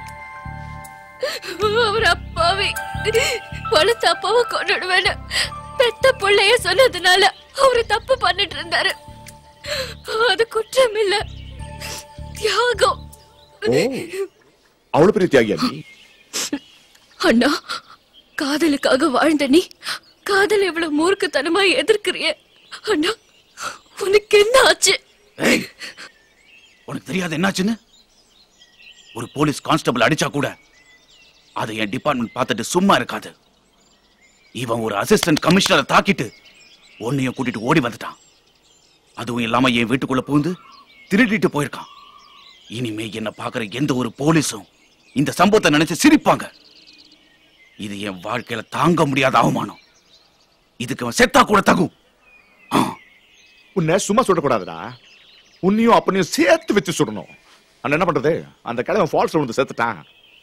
அவர் அப்பாவி வளர்த்த அப்பாவை கொண்டுடுவேன்னு பெத்த பிள்ளைய சொன்னதுனால அவரு தப்பு பண்ணிட்டு இருந்தாரு அது குற்றம் இல்ல தியாகம் ஓ அவ்வளவு பெரிய தியாகியா நீ அண்ணா காதலுக்காக வாழ்ந்த நீ காதல் இவ்வளவு மூர்க்கத்தனமா எதிர்க்கிறிய அண்ணா உனக்கு என்ன ஆச்சு ஏய் உனக்கு தெரியாது என்னாச்சுன்னு ஒரு போலீஸ் கான்ஸ்டபிள் அடிச்சா கூட அதை என் டிபார்ட்மெண்ட் பார்த்துட்டு சும்மா இருக்காது இவன் ஒரு அசிஸ்டன்ட் கமிஷனரை தாக்கிட்டு உன்னையும் கூட்டிட்டு ஓடி வந்துட்டான் அதுவும் இல்லாம என் வீட்டுக்குள்ள புகுந்து திருடிட்டு போயிருக்கான் இனிமே என்ன பாக்குற எந்த ஒரு போலீஸும் இந்த சம்பவத்தை நினைச்சு சிரிப்பாங்க இது என் வாழ்க்கையில தாங்க முடியாத அவமானம் இதுக்கு அவன் செத்தா கூட தகும் உன்னை சும்மா சொல்லக்கூடாதுடா உன்னையும் அப்பனையும் சேர்த்து வச்சு சுடணும் அண்ணன் என்ன பண்றது அந்த கிழமை ஃபால்ஸ் விழுந்து செத்துட்டான்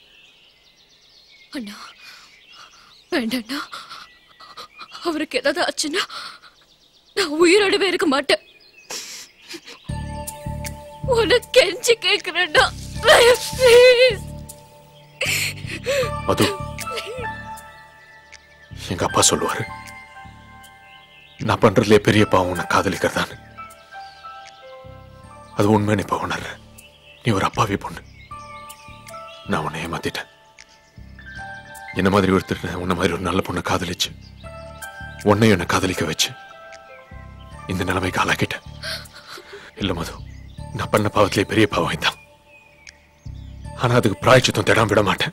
அண்ணா வேண்டாண்ணா அவருக்கு ஏதாவது ஆச்சுன்னா நான் உயிரோடவே இருக்க மாட்டேன் உனக்கு கெஞ்சி கேட்கிறேன்டா ப்ளீஸ் மது எங்க அப்பா சொல்லுவாரு நான் பண்றதுலே பெரிய பாவம் உன்னை காதலிக்கிறதான்னு அது உண்மைன்னு இப்ப உணர்றேன் நீ ஒரு அப்பாவி பொண்ணு நான் உன்னை ஏமாத்திட்டேன் என்ன மாதிரி ஒருத்தர் உன்ன மாதிரி ஒரு நல்ல பொண்ணை காதலிச்சு உன்னையும் என்னை காதலிக்க வச்சு இந்த நிலைமைக்கு ஆளாக்கிட்டேன் இல்ல மது நான் பண்ண பாவத்திலே பெரிய பாவம் தான் ஆனா அதுக்கு பிராய்ச்சித்தம் தேடாம விட மாட்டேன்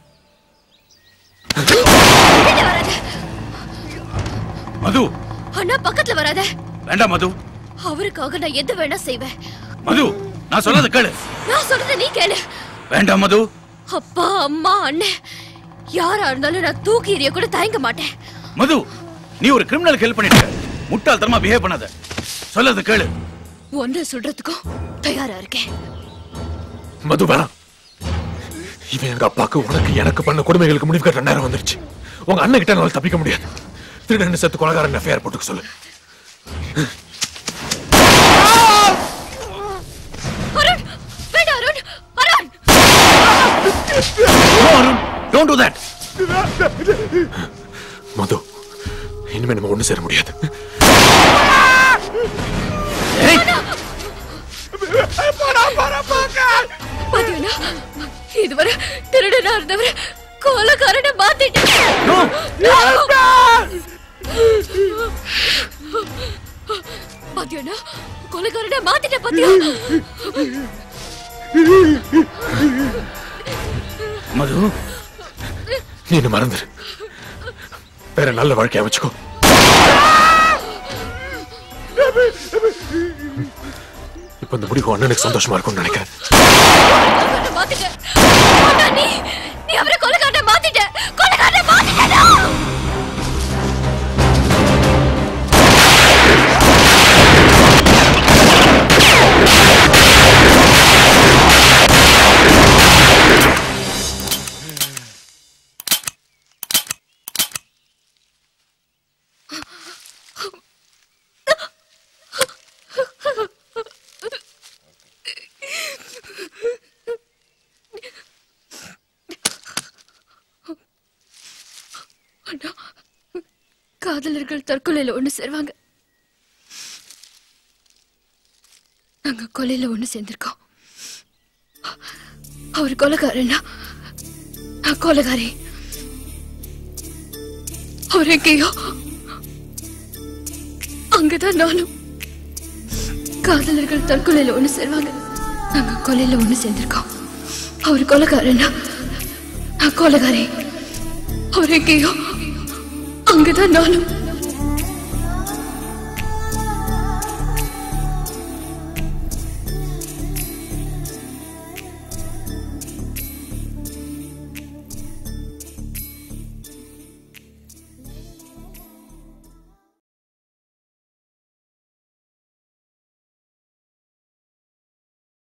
மது அண்ணா பக்கத்துல வராத வேண்டாம் மது அவருக்காக நான் எது வேணா செய்வேன் மது நான் சொன்னதை கேளு நான் சொல்றத நீ கேளு வேண்டாம் மது அப்பா அம்மா அண்ணன் யாரா இருந்தாலும் நான் தூக்கி எறிய கூட தயங்க மாட்டேன் மது நீ ஒரு கிரிமினலுக்கு ஹெல்ப் பண்ணிட்ட முட்டாள்தனமா பிஹேவ் பண்ணாத சொல்லது கேளு ஒன்றை சுடுறதுக்கும் தயாரா இருக்கேன் மது வேணாம் இவன் எங்க அப்பாக்கு உனக்கு எனக்கு பண்ண கொடுமைகளுக்கு முடிவு கட்டுற நேரம் வந்துருச்சு உங்க அண்ணன் கிட்ட என்னால தப்பிக்க முடியாது திருடன் செத்து கொலகாரன் எஃப்ஐஆர் போட்டுக்க சொல்லு அருண் வேண்டாம் Arun Arun don't do that Madhu இனிமே நம்ம ஒண்ணு சேர முடியாது பாத்தீங்களா இதுவரை திருடனா இருந்தவர் கோலக்காரனை மாத்திட்டேன் பாத்தியாண்ணா கொலைக்காரனை மாத்திட்டேன் பாத்தியா மது நீ என்ன மறந்துரு வேற நல்ல வாழ்க்கைய அமைச்சுக்கோ இப்ப இந்த முடிவு அண்ணனுக்கு சந்தோஷமா இருக்கும்னு நினைக்கிறேன் கொலைக்காரனை மாத்திட்ட அண்ணா, நீ நீ அவரை கொலைக்காரனை மாத்திட்ட கொலைக்காரனை மாத்திட்டா அண்ணா காதலர்கள் தற்கொலையில ஒண்ணு சேருவாங்க நாங்க கொலையில ஒண்ணு சேர்ந்திருக்கோம் அவர் கொலைகாரனா நான் கொலைகாரி அவர் எங்கேயோ அங்கதான் நானும் காதலர்கள் தற்கொலையில ஒண்ணு சேருவாங்க நாங்க கொலையில ஒண்ணு சேர்ந்திருக்கோம் அவர் கொலைகாரனா நான் கொலைகாரி அவர் அவர் எங்கேயோ அங்கதான் நானும்